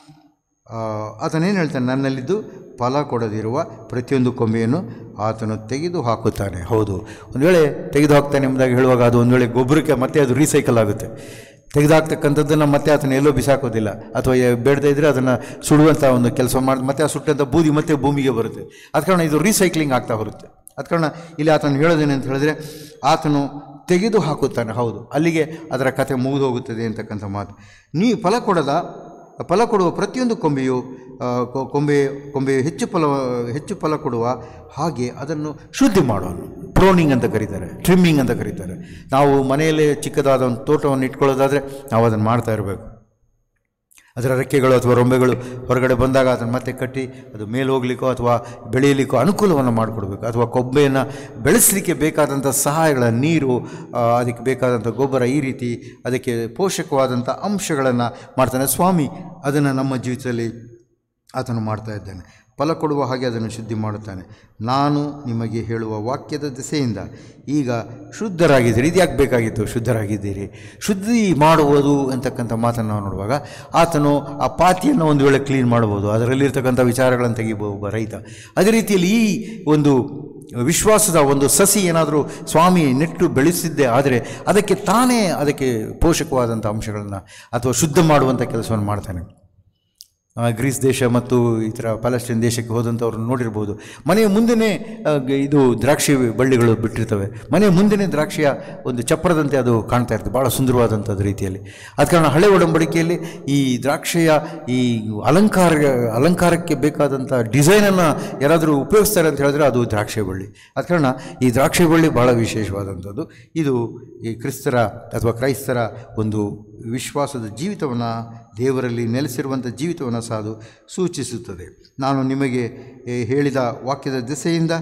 ಆ, ಆತನೇನು ಹೇಳ್ತಾನೆ ನನ್ನಲ್ಲಿದ್ದು ಫಲ ಕೊಡದಿರುವ ಪ್ರತಿಯೊಂದು ಕೊಂಬೆಯನ್ನು ಆತನು ತೆಗೆದು ಹಾಕುತ್ತಾನೆ ಹೌದು ಒಂದು ವೇಳೆ ತೆಗೆದು ಹಾಕ್ತಾನೆ ಎಂಬುದಾಗಿ ಹೇಳುವಾಗ ಅದು ಒಂದು ವೇಳೆ ಗೊಬ್ಬರಕ್ಕೆ ಮತ್ತೆ ಅದು ರೀಸೈಕಲ್ ಆಗುತ್ತೆ ತೆಗೆದುಹಾಕ್ತಕ್ಕಂಥದ್ದನ್ನು ಮತ್ತೆ ಆತನ ಎಲ್ಲೋ ಬಿಸಾಕೋದಿಲ್ಲ ಅಥವಾ ಎ- ಬೇಡದೇ ಇದ್ದರೆ ಅದನ್ನು ಸುಡುವಂಥ ಒಂದು ಕೆಲಸ ಮಾಡಿ ಮತ್ತೆ ಆ ಸುಟ್ಟಂಥ ಬೂದಿ ಮತ್ತೆ ಭೂಮಿಗೆ ಬರುತ್ತೆ ಆದ ಕಾರಣ ಇದು ರೀಸೈಕ್ಲಿಂಗ್ ಆಗ್ತಾ ಬರುತ್ತೆ ಆದ ಕಾರಣ ಇಲ್ಲಿ ಆತನು ಹೇಳೋದೇನೆ ಅಂತ ಹೇಳಿದ್ರೆ ಆತನು ತೆಗೆದು ಹಾಕುತ್ತಾನೆ ಹೌದು ಅಲ್ಲಿಗೆ ಅದರ ಕತೆ ಮುಗಿದು ಹೋಗುತ್ತದೆ ಅಂತಕ್ಕಂಥ ಮಾತು ನೀ ಫಲ ಕೊಡದ ಫಲ ಕೊಡುವ ಪ್ರತಿಯೊಂದು ಕೊಂಬೆಯು ಆ, ಕೊ- ಕೊಂಬೆ ಕೊಂಬೆಯು ಹೆಚ್ಚು ಫಲ ಹೆಚ್ಚು ಫಲ ಕೊಡುವ ಹಾಗೆ ಅದನ್ನು ಶುದ್ಧಿ ಮಾಡೋನು ಪ್ರೋನಿಂಗ್ ಅಂತ ಕರೀತಾರೆ ಟ್ರಿಮ್ಮಿಂಗ್ ಅಂತ ಕರೀತಾರೆ ನಾವು ಮನೆಯಲ್ಲೇ ಚಿಕ್ಕದಾದ ಒಂದು ತೋಟವನ್ನು ಇಟ್ಕೊಳ್ಳೋದಾದರೆ ನಾವು ಅದನ್ನು ಮಾಡ್ತಾ ಇರಬೇಕು ಅದರ ರೆಕ್ಕೆಗಳು ಅಥವಾ ರೊಂಬೆಗಳು ಹೊರಗಡೆ ಬಂದಾಗ ಅದನ್ನು ಮತ್ತೆ ಕಟ್ಟಿ ಅದು ಮೇಲೆ ಹೋಗ್ಲಿಕ್ಕೋ ಅಥವಾ ಬೆಳೆಯಲಿಕ್ಕೋ ಅನುಕೂಲವನ್ನು ಮಾಡಿಕೊಡ್ಬೇಕು ಅಥವಾ ಕೊಬ್ಬೆಯನ್ನು ಬೆಳೆಸಲಿಕ್ಕೆ ಬೇಕಾದಂಥ ಸಹಾಯಗಳ ನೀರು ಆ, ಅದಕ್ಕೆ ಬೇಕಾದಂಥ ಗೊಬ್ಬರ ಈ ರೀತಿ ಅದಕ್ಕೆ ಪೋಷಕವಾದಂಥ ಅಂಶಗಳನ್ನು ಮಾಡ್ತಾನೆ ಸ್ವಾಮಿ ಅದನ್ನು ನಮ್ಮ ಜೀವಿತದಲ್ಲಿ ಆತನು ಮಾಡ್ತಾ ಇದ್ದಾನೆ ಫಲ ಕೊಡುವ ಹಾಗೆ ಅದನ್ನು ಶುದ್ಧಿ ಮಾಡುತ್ತಾನೆ ನಾನು ನಿಮಗೆ ಹೇಳುವ ವಾಕ್ಯದ ದಿಸೆಯಿಂದ ಈಗ ಶುದ್ಧರಾಗಿದ್ದೀರಿ ಇದು ಯಾಕೆ ಬೇಕಾಗಿತ್ತು ಶುದ್ಧರಾಗಿದ್ದೀರಿ ಶುದ್ಧಿ ಮಾಡುವುದು ಅಂತಕ್ಕಂಥ ಮಾತನ್ನು ನಾವು ನೋಡುವಾಗ ಆತನು ಆ ಪಾತಿಯನ್ನು ಒಂದು ವೇಳೆ ಕ್ಲೀನ್ ಮಾಡ್ಬೋದು ಅದರಲ್ಲಿರ್ತಕ್ಕಂಥ ವಿಚಾರಗಳನ್ನು ತೆಗಿಬೋದು ಒಬ್ಬ ರೈತ ಅದೇ ರೀತಿಯಲ್ಲಿ ಈ ಒಂದು ವಿಶ್ವಾಸದ ಒಂದು ಸಸಿ ಏನಾದರೂ ಸ್ವಾಮಿ ನೆಟ್ಟು ಬೆಳೆಸಿದ್ದೇ ಆದರೆ ಅದಕ್ಕೆ ತಾನೇ ಅದಕ್ಕೆ ಪೋಷಕವಾದಂಥ ಅಂಶಗಳನ್ನು ಅಥವಾ ಶುದ್ಧ ಮಾಡುವಂಥ ಕೆಲಸವನ್ನು ಮಾಡ್ತಾನೆ ಆ, ಗ್ರೀಸ್ ದೇಶ ಮತ್ತು ಈ ಥರ ಪ್ಯಾಲೆಸ್ಟೈನ್ ದೇಶಕ್ಕೆ ಹೋದಂಥವ್ರು ನೋಡಿರ್ಬೋದು ಮನೆಯ ಮುಂದೆನೇ ಆ, ಗ- ಇದು ದ್ರಾಕ್ಷಿ ಬಳ್ಳಿಗಳು ಬಿಟ್ಟಿರ್ತವೆ ಮನೆಯ ಮುಂದೆನೇ ದ್ರಾಕ್ಷಿಯ ಒಂದು ಚಪ್ರದಂತೆ ಅದು ಕಾಣ್ತಾ ಇರ್ತದೆ ಭಾಳ ಸುಂದರವಾದಂಥದ್ದು ರೀತಿಯಲ್ಲಿ ಆದ ಕಾರಣ ಹಳೆ ಒಡಂಬಡಿಕೆಯಲ್ಲಿ ಈ ದ್ರಾಕ್ಷಿಯ ಈ ಅಲಂಕಾರ ಅಲಂಕಾರಕ್ಕೆ ಬೇಕಾದಂಥ ಡಿಸೈನನ್ನು ಯಾರಾದರೂ ಉಪಯೋಗಿಸ್ತಾರೆ ಅಂತ ಹೇಳಿದ್ರೆ ಅದು ದ್ರಾಕ್ಷಿ ಬಳ್ಳಿ ಆದ ಕಾರಣ ಈ ದ್ರಾಕ್ಷಿ ಬಳ್ಳಿ ಭಾಳ ವಿಶೇಷವಾದಂಥದ್ದು ಇದು ಈ ಕ್ರಿಸ್ತರ ಅಥವಾ ಕ್ರೈಸ್ತರ ಒಂದು ವಿಶ್ವಾಸದ ಜೀವಿತವನ್ನು ದೇವರಲ್ಲಿ ನೆಲೆಸಿರುವಂಥ ಜೀವಿತವನ್ನು ಸಹ ಅದು ಸೂಚಿಸುತ್ತದೆ ನಾನು ನಿಮಗೆ ಏ, ಹೇಳಿದ ವಾಕ್ಯದ ದಿಸೆಯಿಂದ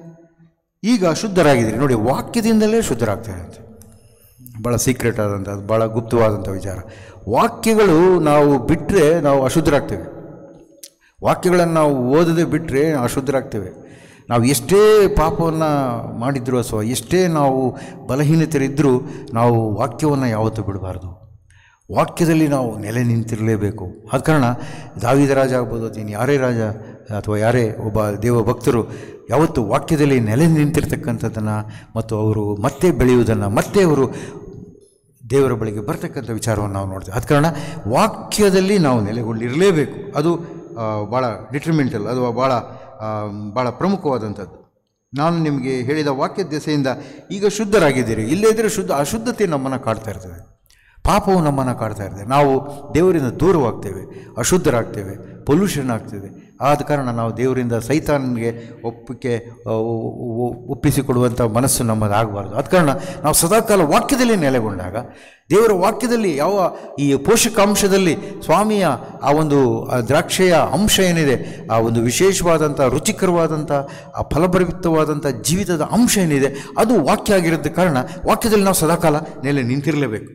ಈಗ ಶುದ್ಧರಾಗಿದ್ದೀರಿ ನೋಡಿ ವಾಕ್ಯದಿಂದಲೇ ಶುದ್ಧರಾಗ್ತಾರೆ ಅಂತ ಭಾಳ ಸೀಕ್ರೆಟ್ ಆದಂಥದ್ದು ಭಾಳ ಗುಪ್ತವಾದಂಥ ವಿಚಾರ ವಾಕ್ಯಗಳು ನಾವು ಬಿಟ್ಟರೆ ನಾವು ಅಶುದ್ಧರಾಗ್ತೇವೆ ವಾಕ್ಯಗಳನ್ನು ನಾವು ಓದದೆ ಬಿಟ್ಟರೆ ಅಶುದ್ಧರಾಗ್ತೇವೆ ನಾವು ಎಷ್ಟೇ ಪಾಪವನ್ನು ಮಾಡಿದ್ರು ಅಥವಾ ಎಷ್ಟೇ ನಾವು ಬಲಹೀನತೆರಿದ್ದರೂ ನಾವು ವಾಕ್ಯವನ್ನು ಯಾವತ್ತೂ ಬಿಡಬಾರ್ದು ವಾಕ್ಯದಲ್ಲಿ ನಾವು ನೆಲೆ ನಿಂತಿರಲೇಬೇಕು ಆದ ಕಾರಣ ದಾವಿದ ರಾಜ ಆಗ್ಬೋದು ಅಥವಾ ಯಾರೇ ರಾಜ ಅಥವಾ ಯಾರೇ ಒಬ್ಬ ದೇವ ಭಕ್ತರು ಯಾವತ್ತು ವಾಕ್ಯದಲ್ಲಿ ನೆಲೆ ನಿಂತಿರ್ತಕ್ಕಂಥದ್ದನ್ನು ಮತ್ತು ಅವರು ಮತ್ತೆ ಬೆಳೆಯುವುದನ್ನು ಮತ್ತೆ ಅವರು ದೇವರ ಬಳಿಗೆ ಬರ್ತಕ್ಕಂಥ ವಿಚಾರವನ್ನು ನಾವು ನೋಡ್ತೇವೆ ಆದ ಕಾರಣ ವಾಕ್ಯದಲ್ಲಿ ನಾವು ನೆಲೆಗೊಂಡಿರಲೇಬೇಕು ಅದು ಆ, ಭಾಳ ಡಿಟ್ರಿಮೆಂಟಲ್ ಅದು ಭಾಳ ಆ, ಭಾಳ ಪ್ರಮುಖವಾದಂಥದ್ದು ನಾನು ನಿಮಗೆ ಹೇಳಿದ ವಾಕ್ಯ ದೆಸೆಯಿಂದ ಈಗ ಶುದ್ಧರಾಗಿದ್ದೀರಿ ಇಲ್ಲೇ ಇದ್ದರೆ ಶುದ್ಧ ಅಶುದ್ಧತೆ ನಮ್ಮನ್ನು ಕಾಡ್ತಾ ಇರ್ತದೆ ಪಾಪವು ನಮ್ಮನ್ನು ಕಾಡ್ತಾ ಇರ್ತದೆ ನಾವು ದೇವರಿಂದ ದೂರವಾಗ್ತೇವೆ ಅಶುದ್ಧರಾಗ್ತೇವೆ ಪೊಲ್ಯೂಷನ್ ಆಗ್ತದೆ ಆದ ಕಾರಣ ನಾವು ದೇವರಿಂದ ಸೈತಾನನಿಗೆ ಒಪ್ಪಿಗೆ ಆ, ಒ- ಒ- ಒಪ್ಪಿಸಿಕೊಡುವಂಥ ಮನಸ್ಸು ನಮ್ಮದಾಗಬಾರ್ದು ಆದ ಕಾರಣ ನಾವು ಸದಾಕಾಲ ವಾಕ್ಯದಲ್ಲಿ ನೆಲೆಗೊಂಡಾಗ ದೇವರ ವಾಕ್ಯದಲ್ಲಿ ಯಾವ ಈ ಪೋಷಕಾಂಶದಲ್ಲಿ ಸ್ವಾಮಿಯ ಆ ಒಂದು ಆ ದ್ರಾಕ್ಷೆಯ ಅಂಶ ಏನಿದೆ ಆ ಒಂದು ವಿಶೇಷವಾದಂಥ ರುಚಿಕರವಾದಂಥ ಆ ಫಲಭರಿತವಾದಂಥ ಜೀವಿತದ ಅಂಶ ಏನಿದೆ ಅದು ವಾಕ್ಯ ಆಗಿರೋದ ಕಾರಣ ವಾಕ್ಯದಲ್ಲಿ ನಾವು ಸದಾಕಾಲ ನೆಲೆ ನಿಂತಿರಲೇಬೇಕು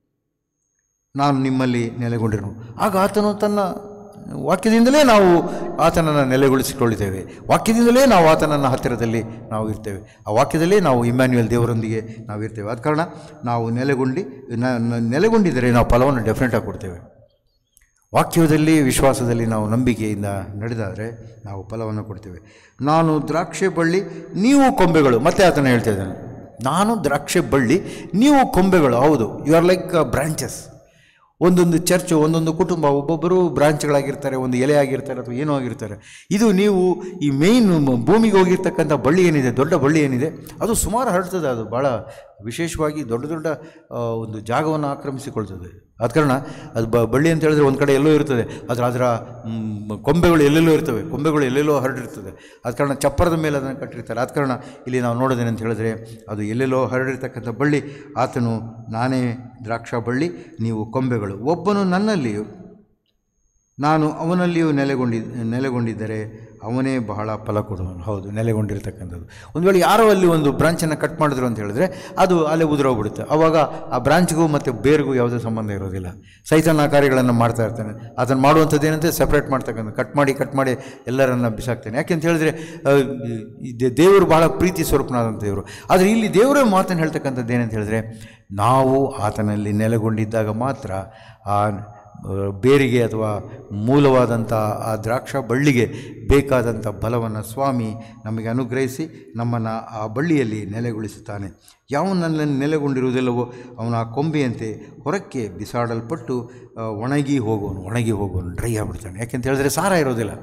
ನಾನು ನಿಮ್ಮಲ್ಲಿ ನೆಲೆಗೊಂಡಿರು ಆಗ ಆತನು ತನ್ನ ವಾಕ್ಯದಿಂದಲೇ ನಾವು ಆತನನ್ನು ನೆಲೆಗೊಳಿಸಿಕೊಳ್ಳುತ್ತೇವೆ ವಾಕ್ಯದಿಂದಲೇ ನಾವು ಆತನನ್ನು ಹತ್ತಿರದಲ್ಲಿ ನಾವು ಇರ್ತೇವೆ ಆ ವಾಕ್ಯದಲ್ಲೇ ನಾವು ಇಮ್ಯಾನ್ಯುಯಲ್ ದೇವರೊಂದಿಗೆ ನಾವು ಇರ್ತೇವೆ ಆದ ಕಾರಣ ನಾವು ನೆಲೆಗೊಂಡು ನ- ನ- ನೆಲೆಗೊಂಡಿದ್ದರೆ ನಾವು ಫಲವನ್ನು ಡೆಫಿನೆಟಾಗಿ ಕೊಡ್ತೇವೆ ವಾಕ್ಯದಲ್ಲಿ ವಿಶ್ವಾಸದಲ್ಲಿ ನಾವು ನಂಬಿಕೆಯಿಂದ ನಡೆದಾದರೆ ನಾವು ಫಲವನ್ನು ಕೊಡ್ತೇವೆ ನಾನು ದ್ರಾಕ್ಷೆ ಬಳ್ಳಿ ನೀವು ಕೊಂಬೆಗಳು ಮತ್ತೆ ಆತನ ಹೇಳ್ತಾ ಇದ್ದಾನೆ ನಾನು ದ್ರಾಕ್ಷೆ ಬಳ್ಳಿ ನೀವು ಕೊಂಬೆಗಳು ಹೌದು ಯು ಆರ್ ಲೈಕ್ ಬ್ರಾಂಚಸ್ ಒಂದೊಂದು ಚರ್ಚು ಒಂದೊಂದು ಕುಟುಂಬ ಒಬ್ಬೊಬ್ಬರು ಬ್ರಾಂಚ್ಗಳಾಗಿರ್ತಾರೆ ಒಂದು ಎಲೆ ಆಗಿರ್ತಾರೆ ಅಥವಾ ಏನೋ ಆಗಿರ್ತಾರೆ ಇದು ನೀವು ಈ ಮೇಯ್ನ್ ಭೂಮಿಗೆ ಹೋಗಿರ್ತಕ್ಕಂಥ ಬಳ್ಳಿ ಏನಿದೆ ದೊಡ್ಡ ಬಳ್ಳಿ ಏನಿದೆ ಅದು ಸುಮಾರು ಹರಡ್ತದೆ ಅದು ಭಾಳ ವಿಶೇಷವಾಗಿ ದೊಡ್ಡ ದೊಡ್ಡ ಆ, ಒಂದು ಜಾಗವನ್ನು ಆಕ್ರಮಿಸಿಕೊಳ್ತದೆ ಆದ ಕಾರಣ ಅದು ಬ ಬಳ್ಳಿ ಅಂತ ಹೇಳಿದ್ರೆ ಒಂದು ಕಡೆ ಎಲ್ಲೋ ಇರ್ತದೆ ಅದರ ಅದರ ಮ್, ಕೊಂಬೆಗಳು ಎಲ್ಲೆಲ್ಲೋ ಇರ್ತವೆ ಕೊಂಬೆಗಳು ಎಲ್ಲೆಲ್ಲೋ ಹರಡಿರ್ತದೆ ಆದ ಕಾರಣ ಚಪ್ಪರದ ಮೇಲೆ ಅದನ್ನು ಕಟ್ಟಿರ್ತಾರೆ ಆದ ಕಾರಣ ಇಲ್ಲಿ ನಾವು ನೋಡೋದೇನೆ ಅಂತ ಹೇಳಿದ್ರೆ ಅದು ಎಲ್ಲೆಲ್ಲೋ ಹರಡಿರ್ತಕ್ಕಂಥ ಬಳ್ಳಿ ಆತನು ನಾನೇ ದ್ರಾಕ್ಷ ಬಳ್ಳಿ ನೀವು ಕೊಂಬೆಗಳು ಒಬ್ಬನು ನನ್ನಲ್ಲಿಯೂ ನಾನು ಅವನಲ್ಲಿಯೂ ನೆಲೆಗೊಂಡಿ ನೆಲೆಗೊಂಡಿದ್ದರೆ ಅವನೇ ಬಹಳ ಫಲ ಕೊಡುವನು ಹೌದು ನೆಲೆಗೊಂಡಿರ್ತಕ್ಕಂಥದ್ದು ಒಂದು ವೇಳೆ ಯಾರೋ ಅಲ್ಲಿ ಒಂದು ಬ್ರಾಂಚನ್ನು ಕಟ್ ಮಾಡಿದ್ರು ಅಂತ ಹೇಳಿದ್ರೆ ಅದು ಅಲ್ಲೇ ಉದುರೋಗ್ಬಿಡುತ್ತೆ ಆವಾಗ ಆ ಬ್ರಾಂಚ್ಗೂ ಮತ್ತು ಬೇರ್ಗೂ ಯಾವುದೇ ಸಂಬಂಧ ಇರೋದಿಲ್ಲ ಸೈತಾನ ಕಾರ್ಯಗಳನ್ನು ಮಾಡ್ತಾ ಇರ್ತಾನೆ ಅದನ್ನು ಮಾಡುವಂಥದ್ದು ಏನಂತೆ ಸಪ್ರೇಟ್ ಮಾಡ್ತಕ್ಕಂಥ ಕಟ್ ಮಾಡಿ ಕಟ್ ಮಾಡಿ ಎಲ್ಲರನ್ನ ಬಿಸಾಕ್ತಾನೆ ಯಾಕೆಂತ ಹೇಳಿದ್ರೆ ಆ, ಈ ದೇ- ದೇವರು ಬಹಳ ಪ್ರೀತಿ ಸ್ವರೂಪನಾದಂಥ ದೇವರು ಆದರೆ ಇಲ್ಲಿ ದೇವರೇ ಮಾತನ್ನು ಹೇಳ್ತಕ್ಕಂಥದ್ದು ಏನಂತ ಹೇಳಿದ್ರೆ ನಾವು ಆತನಲ್ಲಿ ನೆಲೆಗೊಂಡಿದ್ದಾಗ ಮಾತ್ರ ಆ ಬೇರಿಗೆ ಅಥವಾ ಮೂಲವಾದಂಥ ಆ ದ್ರಾಕ್ಷ ಬಳ್ಳಿಗೆ ಬೇಕಾದಂಥ ಬಲವನ್ನು ಸ್ವಾಮಿ ನಮಗೆ ಅನುಗ್ರಹಿಸಿ ನಮ್ಮನ್ನು ಆ ಬಳ್ಳಿಯಲ್ಲಿ ನೆಲೆಗೊಳಿಸುತ್ತಾನೆ ಯಾವನನ್ನು ನೆಲೆಗೊಂಡಿರುವುದಿಲ್ಲವೋ ಅವನ ಆ ಕೊಂಬೆಯಂತೆ ಹೊರಕ್ಕೆ ಬಿಸಾಡಲ್ಪಟ್ಟು ಆ, ಒಣಗಿ ಹೋಗೋನು ಒಣಗಿ ಹೋಗೋನು ಡ್ರೈ ಆಗಿಬಿಡ್ತಾನೆ ಯಾಕೆಂತ ಹೇಳಿದ್ರೆ ಸಾರ ಇರೋದಿಲ್ಲ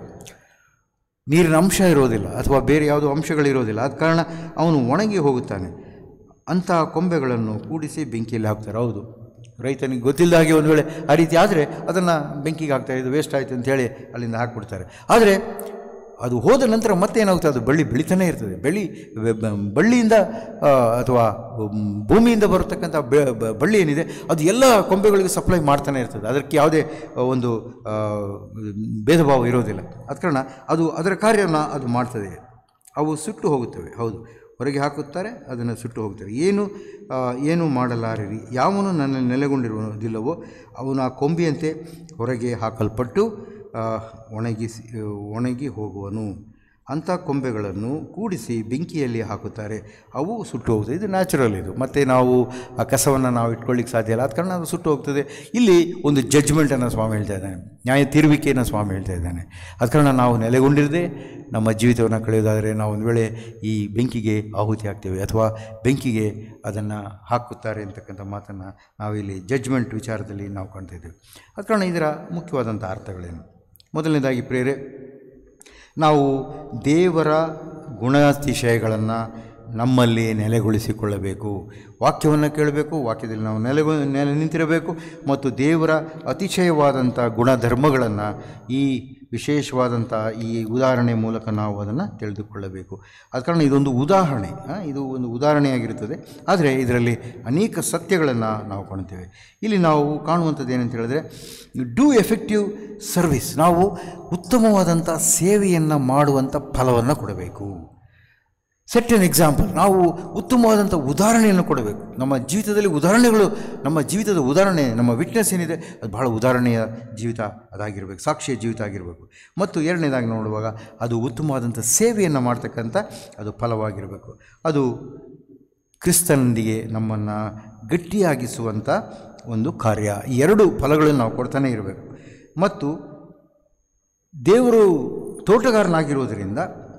ನೀರಿನ ಅಂಶ ಇರೋದಿಲ್ಲ ಅಥವಾ ಬೇರೆ ಯಾವುದೋ ಅಂಶಗಳಿರೋದಿಲ್ಲ ಆದ ಕಾರಣ ಅವನು ಒಣಗಿ ಹೋಗುತ್ತಾನೆ ಅಂಥ ಕೊಂಬೆಗಳನ್ನು ಕೂಡಿಸಿ ಬೆಂಕಿಯಲ್ಲಿ ಹಾಕ್ತಾರೆ ಹೌದು ರೈತನಿಗೆ ಗೊತ್ತಿಲ್ಲದ ಹಾಗೆ ಒಂದು ವೇಳೆ ಆ ರೀತಿ ಆದರೆ ಅದನ್ನು ಬೆಂಕಿಗೆ ಹಾಕ್ತಾರೆ ಇದು ವೇಸ್ಟ್ ಆಯಿತು ಅಂತೇಳಿ ಅಲ್ಲಿಂದ ಹಾಕ್ಬಿಡ್ತಾರೆ ಆದರೆ ಅದು ಹೋದ ನಂತರ ಮತ್ತೇನಾಗುತ್ತೆ ಅದು ಬಳ್ಳಿ ಬೆಳಿತಾನೇ ಇರ್ತದೆ ಬೆಳಿ ಬ- ಬ- ಬಳ್ಳಿಯಿಂದ ಆ, ಅಥವಾ ಮ್, ಭೂಮಿಯಿಂದ ಬರತಕ್ಕಂಥ ಬೆ- ಬ- ಬಳ್ಳಿ ಏನಿದೆ ಅದು ಎಲ್ಲ ಕೊಂಬೆಗಳಿಗೆ ಸಪ್ಲೈ ಮಾಡ್ತಾನೆ ಇರ್ತದೆ ಅದಕ್ಕೆ ಯಾವುದೇ ಆ, ಒಂದು ಆ, ಭೇದ ಭಾವ ಇರೋದಿಲ್ಲ ಅದ ಕಾರಣ ಅದು ಅದರ ಕಾರ್ಯನ ಅದು ಮಾಡ್ತದೆ ಅವು ಸುಟ್ಟು ಹೋಗುತ್ತವೆ ಹೌದು ಹೊರಗೆ ಹಾಕುತ್ತಾರೆ ಅದನ್ನು ಸುಟ್ಟು ಹೋಗ್ತಾರೆ ಏನು ಆ, ಏನು ಮಾಡಲಾರಿರಿ ಯಾವನು ನನ್ನ ನೆಲೆಗೊಂಡಿರುವುದಿಲ್ಲವೋ ಅವನ ಕೊಂಬಿಯಂತೆ ಹೊರಗೆ ಹಾಕಲ್ಪಟ್ಟು ಆ, ಒಣಗಿಸಿ ಒಣಗಿ ಹೋಗುವನು ಅಂಥ ಕೊಂಬೆಗಳನ್ನು ಕೂಡಿಸಿ ಬೆಂಕಿಯಲ್ಲಿ ಹಾಕುತ್ತಾರೆ ಅವು ಸುಟ್ಟು ಹೋಗ್ತದೆ ಇದು ನ್ಯಾಚುರಲ್ ಇದು ಮತ್ತು ನಾವು ಆ ಕಸವನ್ನು ನಾವು ಇಟ್ಕೊಳ್ಳಿಕ್ಕೆ ಸಾಧ್ಯ ಇಲ್ಲ ಆದ ಕಾರಣ ಅದು ಸುಟ್ಟು ಹೋಗ್ತದೆ ಇಲ್ಲಿ ಒಂದು ಜಡ್ಜ್ಮೆಂಟನ್ನು ಸ್ವಾಮಿ ಹೇಳ್ತಾ ಇದ್ದಾನೆ ನ್ಯಾಯ ತೀರುವಿಕೆಯನ್ನು ಸ್ವಾಮಿ ಹೇಳ್ತಾ ಇದ್ದಾನೆ ಆದ ಕಾರಣ ನಾವು ನೆಲೆಗೊಂಡಿರದೆ ನಮ್ಮ ಜೀವಿತವನ್ನು ಕಳೆಯೋದಾದರೆ ನಾವು ಒಂದು ವೇಳೆ ಈ ಬೆಂಕಿಗೆ ಆಹುತಿ ಆಗ್ತೇವೆ ಅಥವಾ ಬೆಂಕಿಗೆ ಅದನ್ನು ಹಾಕುತ್ತಾರೆ ಅಂತಕ್ಕಂಥ ಮಾತನ್ನು ನಾವಿಲ್ಲಿ ಜಡ್ಜ್ಮೆಂಟ್ ವಿಚಾರದಲ್ಲಿ ನಾವು ಕಾಣ್ತಾ ಇದ್ದೇವೆ ಆದ ಕಾರಣ ಇದರ ಮುಖ್ಯವಾದಂಥ ಅರ್ಥಗಳೇನು ಮೊದಲನೇದಾಗಿ ಪ್ರೇರೆ ನಾವು ದೇವರ ಗುಣಾತಿಶಯಗಳನ್ನು ನಮ್ಮಲ್ಲಿ ನೆಲೆಗೊಳಿಸಿಕೊಳ್ಳಬೇಕು ವಾಕ್ಯವನ್ನು ಕೇಳಬೇಕು ವಾಕ್ಯದಲ್ಲಿ ನಾವು ನೆಲೆಗೊ ನೆಲೆ ನಿಂತಿರಬೇಕು ಮತ್ತು ದೇವರ ಅತಿಶಯವಾದಂಥ ಗುಣಧರ್ಮಗಳನ್ನು ಈ ವಿಶೇಷವಾದಂಥ ಈ ಉದಾಹರಣೆ ಮೂಲಕ ನಾವು ಅದನ್ನು ತಿಳಿದುಕೊಳ್ಳಬೇಕು ಆದ ಕಾರಣ ಇದೊಂದು ಉದಾಹರಣೆ ಆ, ಇದು ಒಂದು ಉದಾಹರಣೆಯಾಗಿರುತ್ತದೆ ಆದರೆ ಇದರಲ್ಲಿ ಅನೇಕ ಸತ್ಯಗಳನ್ನು ನಾವು ಕಾಣ್ತೇವೆ ಇಲ್ಲಿ ನಾವು ಕಾಣುವಂಥದ್ದು ಏನಂತ ಹೇಳಿದ್ರೆ ಡೂ ಎಫೆಕ್ಟಿವ್ ಸರ್ವಿಸ್ ನಾವು ಉತ್ತಮವಾದಂಥ ಸೇವೆಯನ್ನು ಮಾಡುವಂಥ ಫಲವನ್ನು ಕೊಡಬೇಕು ಸೆಟ್ ಎನ್ ಎಕ್ಸಾಂಪಲ್ ನಾವು ಉತ್ತಮವಾದಂಥ ಉದಾಹರಣೆಯನ್ನು ಕೊಡಬೇಕು ನಮ್ಮ ಜೀವಿತದಲ್ಲಿ ಉದಾಹರಣೆಗಳು ನಮ್ಮ ಜೀವಿತದ ಉದಾಹರಣೆ ನಮ್ಮ ವಿಟ್ನೆಸ್ ಏನಿದೆ ಅದು ಬಹಳ ಉದಾಹರಣೆಯ ಜೀವಿತ ಅದಾಗಿರಬೇಕು ಸಾಕ್ಷಿಯ ಜೀವಿತ ಆಗಿರಬೇಕು ಮತ್ತು ಎರಡನೇದಾಗಿ ನೋಡುವಾಗ ಅದು ಉತ್ತಮವಾದಂಥ ಸೇವೆಯನ್ನು ಮಾಡ್ತಕ್ಕಂಥ ಅದು ಫಲವಾಗಿರಬೇಕು ಅದು ಕ್ರಿಸ್ತನೊಂದಿಗೆ ನಮ್ಮನ್ನು ಗಟ್ಟಿಯಾಗಿಸುವಂಥ ಒಂದು ಕಾರ್ಯ ಈ ಎರಡು ಫಲಗಳನ್ನು ನಾವು ಕೊಡ್ತಾನೆ ಇರಬೇಕು ಮತ್ತು ದೇವರು ತೋಟಗಾರನಾಗಿರುವುದರಿಂದ